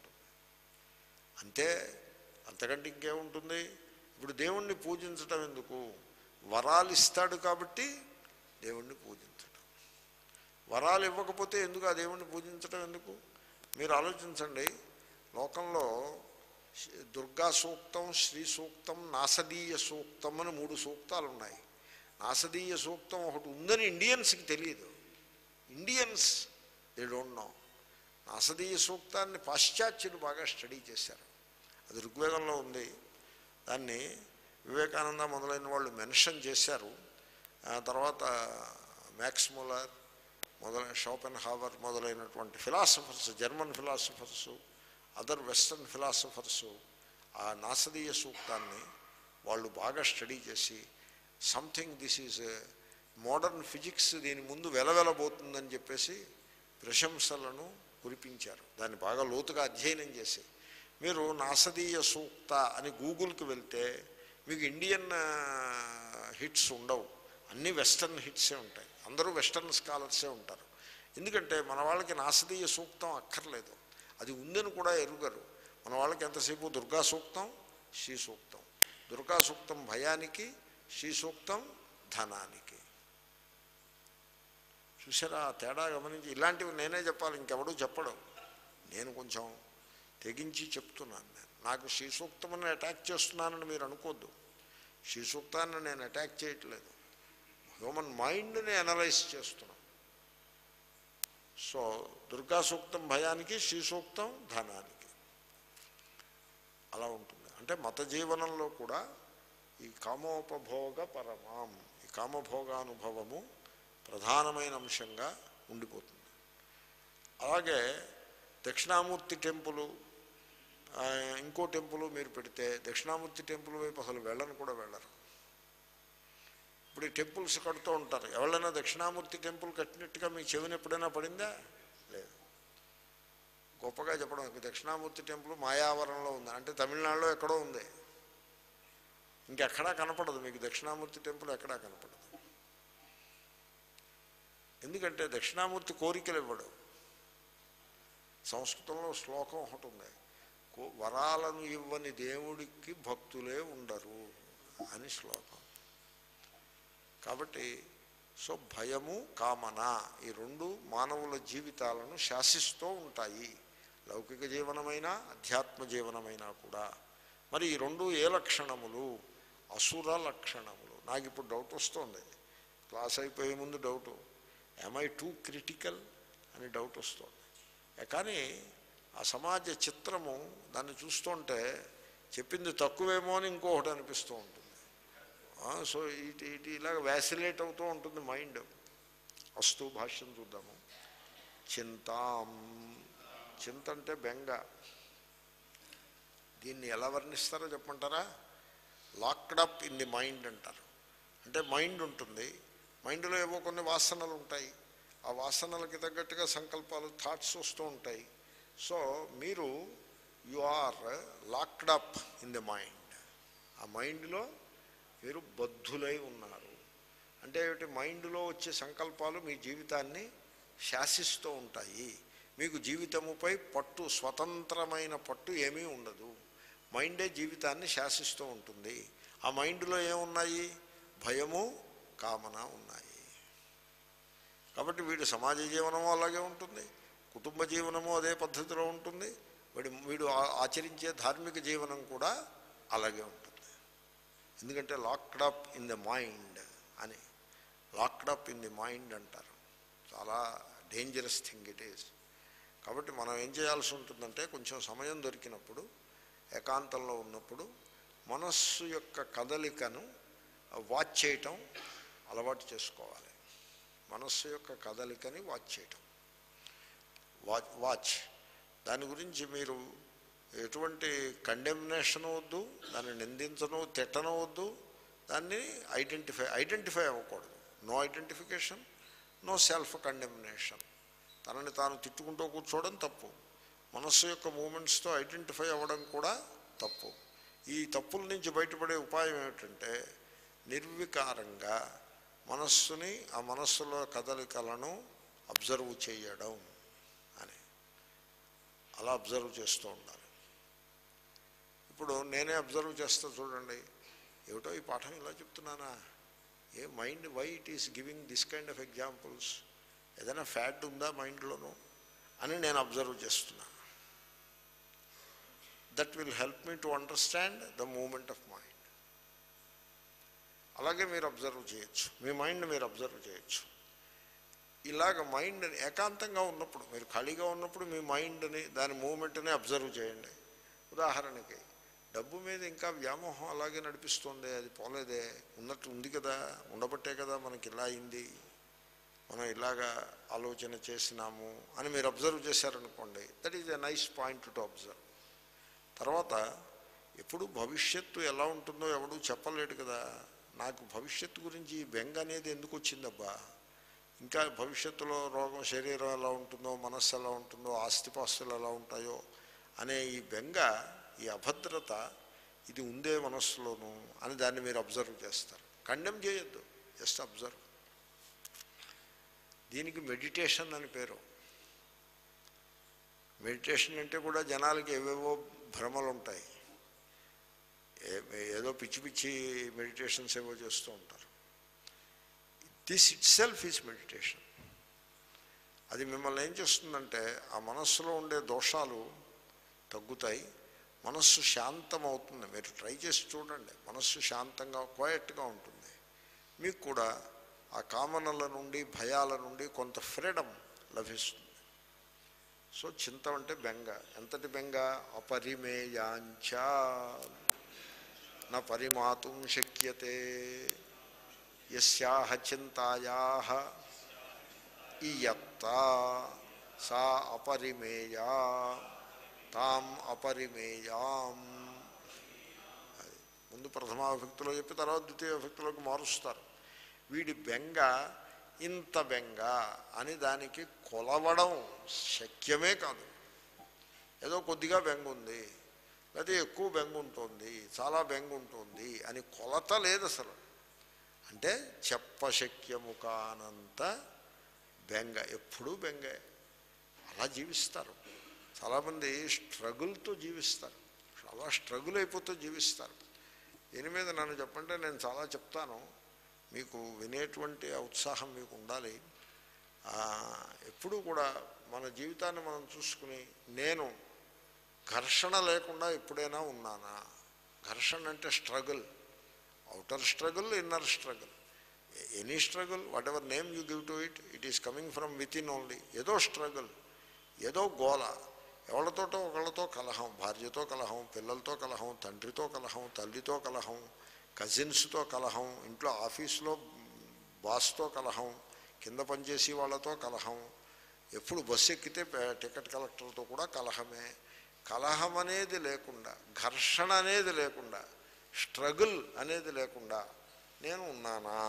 అంతే అంతకంటే ఇంకేముంటుంది ఇప్పుడు దేవుణ్ణి పూజించటం ఎందుకు వరాలు ఇస్తాడు కాబట్టి దేవుణ్ణి పూజించటం వరాలు ఇవ్వకపోతే ఎందుకు ఆ దేవుణ్ణి పూజించటం ఎందుకు మీరు ఆలోచించండి లోకంలో శ- దుర్గా సూక్తం శ్రీ సూక్తం నాసదీయ సూక్తం అని మూడు సూక్తాలు ఉన్నాయి నాసదీయ సూక్తం ఒకటి ఉందని ఇండియన్స్కి తెలియదు ఇండియన్స్ దే డోంట్ నో నాసదీయ సూక్తాన్ని పాశ్చాత్యులు బాగా స్టడీ చేశారు అది ఋగ్వేదంలో ఉంది దాన్ని వివేకానంద మొదలైన వాళ్ళు మెన్షన్ చేశారు ఆ తర్వాత మ్యాక్స్ ములర్ మొదలైన షోపెన్ హావర్ మొదలైనటువంటి philosophers German philosophers other western philosophers ఆ నాసదీయ సూక్తాన్ని వాళ్ళు బాగా స్టడీ చేసి something this is modern physics దీని ముందు వెలవెలబోతుందని చెప్పేసి ప్రశంసలను కురిపించారు దాన్ని బాగా లోతుగా అధ్యయనం చేసి మీరు నాసదీయ సూక్త అని గూగుల్కి వెళ్తే మీకు ఇండియన్ హిట్స్ ఉండవు అన్నీ వెస్టర్న్ హిట్సే ఉంటాయి అందరూ వెస్టర్న్ స్కాలర్సే ఉంటారు ఎందుకంటే మన వాళ్ళకి నాసదీయ సూక్తం అక్కర్లేదు అది ఉందని కూడా ఎరుగరు మన వాళ్ళకి ఎంతసేపు దుర్గా సూక్తం శ్రీ సూక్తం దుర్గా సూక్తం భయానికి శ్రీ సూక్తం ధనానికి చూసారా ఆ తేడా గమనించి ఇలాంటివి నేనే చెప్పాలి ఇంకెవడూ చెప్పడం నేను కొంచెం తెగించి చెప్తున్నాను నేను నాకు శ్రీ సూక్తమని అటాక్ చేస్తున్నానని మీరు అనుకోద్దు శ్రీ సూక్తాన్ని నేను అటాక్ చేయట్లేదు హ్యూమన్ మైండ్ని అనలైజ్ చేస్తున్నాం సో దుర్గా సూక్తం భయానికి శ్రీ సూక్తం ధనానికి అలా ఉంటుంది అంటే మత జీవనంలో కూడా ఈ కామోపభోగ పరమాం ఈ కామభోగానుభవము ప్రధానమైన అంశంగా ఉండిపోతుంది అలాగే దక్షిణామూర్తి టెంపుల్ ఆ, ఇంకో టెంపుల్ మీరు పెడితే దక్షిణామూర్తి టెంపుల్ వైపు అసలు వెళ్ళని కూడా వెళ్ళరు ఇప్పుడు ఈ టెంపుల్స్ కడుతూ ఉంటారు ఎవరైనా దక్షిణామూర్తి టెంపుల్ కట్టినట్టుగా మీ చెవిని ఎప్పుడైనా పడిందా లేదు గొప్పగా చెప్పడం ఇక దక్షిణామూర్తి టెంపుల్ మాయావరంలో ఉంది అంటే తమిళనాడులో ఎక్కడో ఉంది ఇంకెక్కడా కనపడదు మీకు దక్షిణామూర్తి టెంపుల్ ఎక్కడా కనపడదు ఎందుకంటే దక్షిణామూర్తి కోరికలు ఇవ్వడు సంస్కృతంలో శ్లోకం ఒకటి ఉంది కో- వరాలను ఇవ్వని దేవుడికి భక్తులే ఉండరు అని శ్లోకం కాబట్టి సో భయము కామన ఈ రెండు మానవుల జీవితాలను శాసిస్తూ ఉంటాయి లౌకిక జీవనమైనా అధ్యాత్మ జీవనమైనా కూడా మరి ఈ రెండు ఏ లక్షణములు అసుర లక్షణములు నాకు ఇప్పుడు డౌట్ వస్తుంది క్లాస్ అయిపోయే ముందు డౌటు ఐ టూ క్రిటికల్ అని డౌట్ వస్తుంది ఏ కానీ ఆ సమాజ చిత్రము దాన్ని చూస్తుంటే చెప్పింది తక్కువేమో అని ఇంకొకటి అనిపిస్తూ ఉంటుంది ఆ, సో ఇటు ఇటు ఇలాగ వ్యాసిలేట్ అవుతూ ఉంటుంది మైండ్ వస్తూ భాష్యం చూద్దాము చింతాం చింత అంటే బెంగ దీన్ని ఎలా వర్ణిస్తారో చెప్పమంటారా locked up in the mind అంటారు అంటే మైండ్ ఉంటుంది మైండ్లో ఏవో కొన్ని వాసనలు ఉంటాయి ఆ వాసనలకి తగ్గట్టుగా సంకల్పాలు థాట్స్ వస్తూ ఉంటాయి సో మీరు you are locked up in the mind ఆ మైండ్లో మీరు బద్ధులై ఉన్నారు అంటే ఏమిటి మైండ్లో వచ్చే సంకల్పాలు మీ జీవితాన్ని శాసిస్తూ ఉంటాయి మీకు జీవితముపై పట్టు స్వతంత్రమైన పట్టు ఏమీ ఉండదు మైండే జీవితాన్ని శాసిస్తూ ఉంటుంది ఆ మైండ్లో ఏమున్నాయి భయము కామన ఉన్నాయి కాబట్టి వీడి సమాజ జీవనము అలాగే ఉంటుంది కుటుంబ జీవనము అదే పద్ధతిలో ఉంటుంది వీడి వీడు ఆ- ఆచరించే ధార్మిక జీవనం కూడా అలాగే ఉంటుంది ఎందుకంటే locked up in the mind అని locked up in the mind అంటారు చాలా డేంజరస్ థింగ్ ఇట్ ఈస్ కాబట్టి మనం ఏం చేయాల్సి ఉంటుందంటే కొంచెం సమయం దొరికినప్పుడు ఏకాంతంలో ఉన్నప్పుడు మనస్సు యొక్క కదలికను వాచ్ చేయటం అలవాటు చేసుకోవాలి మనస్సు యొక్క కదలికని వాచ్ చేయటం వాచ్ వాచ్ దాని గురించి మీరు ఎటువంటి కండెమ్నేషన్ వద్దు దాన్ని నిందించను తిట్టను వద్దు దాన్ని ఐడెంటిఫై ఐడెంటిఫై అవ్వకూడదు no identification no self condemnation తనని తాను తిట్టుకుంటూ కూర్చోవడం తప్పు మనస్సు యొక్క మూమెంట్స్తో ఐడెంటిఫై అవ్వడం కూడా తప్పు ఈ తప్పుల నుంచి బయటపడే ఉపాయం ఏమిటంటే నిర్వికారంగా మనస్సుని ఆ మనస్సులో కదలికలను అబ్జర్వ్ చేయడం అని అలా అబ్జర్వ్ చేస్తూ ఉండాలి ఇప్పుడు నేనే అబ్జర్వ్ చేస్తా చూడండి ఏమిటో ఈ పాఠం ఇలా చెప్తున్నానా a mind why it is giving this kind of examples ఏదైనా ఫ్యాట్ ఉందా మైండ్లోనూ అని నేను అబ్జర్వ్ చేస్తున్నా that will help me to understand the moment of mind అలాగే మీరు అబ్జర్వ్ చేయొచ్చు మీ మైండ్ మీరు అబ్జర్వ్ చేయొచ్చు ఇలాగ మైండ్ ఏకాంతంగా ఉన్నప్పుడు మీరు ఖాళీగా ఉన్నప్పుడు మీ మైండ్ని దాని మూమెంట్ని అబ్జర్వ్ చేయండి ఉదాహరణకి డబ్బు మీద ఇంకా వ్యామోహం అలాగే నడిపిస్తుంది అది పోలేదే ఉన్నట్టు ఉంది కదా ఉండబట్టే కదా మనకి ఇలా అయింది మనం ఇలాగా ఆలోచన చేసినాము అని మీరు అబ్జర్వ్ చేశారనుకోండి that is a nice point to observe తర్వాత ఎప్పుడు భవిష్యత్తు ఎలా ఉంటుందో ఎవడూ చెప్పలేడు కదా నాకు భవిష్యత్తు గురించి ఈ బెంగ అనేది ఎందుకు వచ్చిందబ్బా ఇంకా భవిష్యత్తులో రోగం శరీరం ఎలా ఉంటుందో మనస్సు ఎలా ఉంటుందో ఆస్తిపాస్తులు ఎలా ఉంటాయో అనే ఈ బెంగ ఈ అభద్రత ఇది ఉందే మనస్సులోను అని దాన్ని మీరు అబ్జర్వ్ చేస్తారు కండెమ్ చేయొద్దు జస్ట్ అబ్జర్వ్ దీనికి మెడిటేషన్ అని పేరు మెడిటేషన్ అంటే కూడా జనాలకి ఏవేవో భ్రమలు ఉంటాయి ఏ- ఏదో పిచ్చి పిచ్చి మెడిటేషన్స్ ఏవో చేస్తూ ఉంటారు this itself is meditation అది మిమ్మల్ని ఏం చేస్తుందంటే ఆ మనస్సులో ఉండే దోషాలు తగ్గుతాయి మనస్సు శాంతమవుతుంది మీరు ట్రై చేసి చూడండి మనస్సు శాంతంగా క్వయట్గా ఉంటుంది మీకు కూడా ఆ కామనల నుండి భయాల నుండి కొంత ఫ్రీడమ్ లభిస్తుంది సో చింత అంటే బెంగ ఎంతటి బెంగ అపరిమేయాంచ నా పరిమాతుం శక్యతే యస్యాహ చింతాయా ఇయత్త సా అపరిమేయా తాం అపరిమేయాం అది. ముందు ప్రథమా విభక్తిలో చెప్పి తర్వాత ద్వితీయ విభక్తిలోకి మారుస్తారు వీడి బెంగ ఇంత బెంగ అని దానికి కొలవడం శక్యమే కాదు ఏదో కొద్దిగా బెంగ ఉంది లేదా ఎక్కువ బెంగ ఉంటుంది చాలా బెంగ ఉంటుంది అని కొలత లేదు అసలు అంటే చెప్పశక్యము కానంత బెంగ ఎప్పుడూ బెంగే అలా జీవిస్తారు చాలామంది స్ట్రగుల్తో జీవిస్తారు చాలా స్ట్రగుల్ అయిపోతూ జీవిస్తారు దీని మీద నన్ను చెప్పంటే నేను చాలా చెప్తాను మీకు వినేటువంటి ఆ ఉత్సాహం మీకు ఉండాలి ఆ, ఎప్పుడూ కూడా మన జీవితాన్ని మనం చూసుకుని నేను ఘర్షణ లేకుండా ఎప్పుడైనా ఉన్నానా ఘర్షణ అంటే struggle outer struggle inner struggle any struggle whatever name you give to it it is coming from within only ఏదో స్ట్రగుల్ ఏదో గోల ఎవరితోటో ఒకళ్ళతో కలహం భార్యతో కలహం పిల్లలతో కలహం తండ్రితో కలహం తల్లితో కలహం కజిన్స్తో కలహం ఇంట్లో ఆఫీస్లో బాస్తో కలహం కింద పనిచేసే వాళ్ళతో కలహం ఎప్పుడు బస్సు ఎక్కితే పే- టికెట్ కలెక్టర్తో కూడా కలహమే కలహం అనేది లేకుండా ఘర్షణ అనేది లేకుండా స్ట్రగుల్ అనేది లేకుండా నేను ఉన్నానా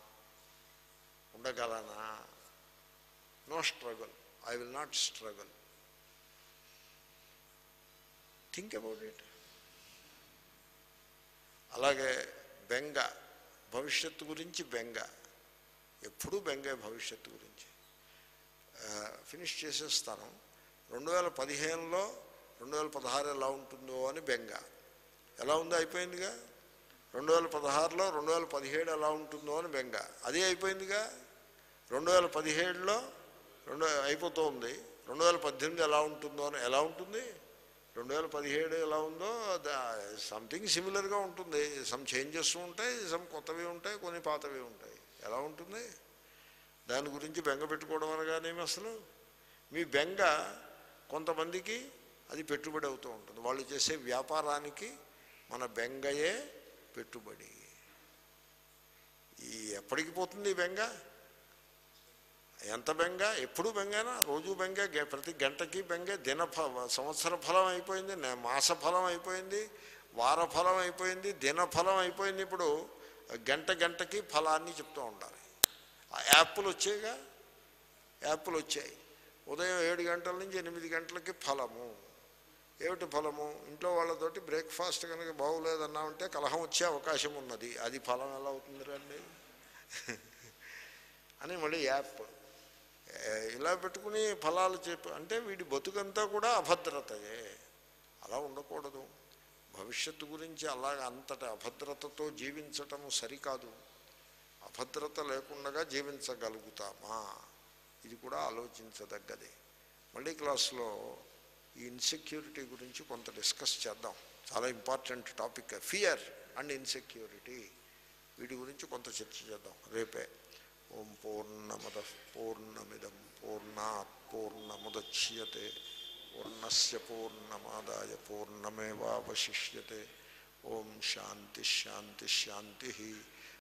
ఉండగలనా no struggle I will not struggle think about it అలాగే బెంగ భవిష్యత్తు గురించి బెంగ ఎప్పుడూ బెంగే భవిష్యత్తు గురించి ఫినిష్ చేసేస్తాను రెండు వేల పదిహేనులో రెండు వేల పదహారు ఎలా ఉంటుందో అని బెంగ ఎలా ఉందో అయిపోయిందిగా రెండు వేల పదహారులో రెండు వేల పదిహేడు ఎలా ఉంటుందో అని బెంగ అదే అయిపోయిందిగా రెండు వేల పదిహేడులో రెండు అయిపోతూ ఉంది రెండు వేల పద్దెనిమిది ఎలా ఉంటుందో అని ఎలా ఉంటుంది రెండు వేల పదిహేడు ఎలా ఉందో సంథింగ్ సిమిలర్గా ఉంటుంది సమ్ చేంజెస్ ఉంటాయి సమ్ కొత్తవి ఉంటాయి కొన్ని పాతవి ఉంటాయి ఎలా ఉంటుంది దాని గురించి బెంగ పెట్టుకోవడం అనగానేమి అసలు మీ బెంగ కొంతమందికి అది పెట్టుబడి అవుతూ ఉంటుంది వాళ్ళు చేసే వ్యాపారానికి మన బెంగయే పెట్టుబడి ఈ ఎప్పటికి పోతుంది ఈ బెంగ ఎంత బెంగ ఎప్పుడు బెంగేనా రోజు బెంగ గె- ప్రతి గంటకి బెంగే దిన ఫ సంవత్సర ఫలం అయిపోయింది నే- మాస ఫలం అయిపోయింది వార ఫలం అయిపోయింది దిన ఫలం అయిపోయింది ఇప్పుడు గంట గంటకి ఫలాన్ని చెప్తూ ఉండాలి ఆ యాప్లు వచ్చాయిగా యాప్లు వచ్చాయి ఉదయం ఏడు గంటల నుంచి ఎనిమిది గంటలకి ఫలము ఏమిటి ఫలము ఇంట్లో వాళ్ళతోటి బ్రేక్ఫాస్ట్ కనుక బాగోలేదన్నామంటే కలహం వచ్చే అవకాశం ఉన్నది అది ఫలం ఎలా అవుతుంది రండి అని మళ్ళీ యాప్ ఏ, ఇలా పెట్టుకుని ఫలాలు చెప్పి అంటే వీడి బతుకంతా కూడా అభద్రతయే అలా ఉండకూడదు భవిష్యత్తు గురించి అలాగ అంతటి అభద్రతతో జీవించటము సరికాదు అభద్రత లేకుండా జీవించగలుగుతామా ఇది కూడా ఆలోచించదగ్గది మళ్ళీ క్లాస్లో ఈ ఇన్సెక్యూరిటీ గురించి కొంత డిస్కస్ చేద్దాం చాలా important topic fear and insecurity వీటి గురించి కొంత చర్చ చేద్దాం రేపే ఓం పూర్ణమద పూర్ణమిదం పూర్ణాత్ పూర్ణముద్యతే పూర్ణస్య పూర్ణమాదాయ పూర్ణమేవాశిష్యతే ఓం శాంతి శాంతి శాంతి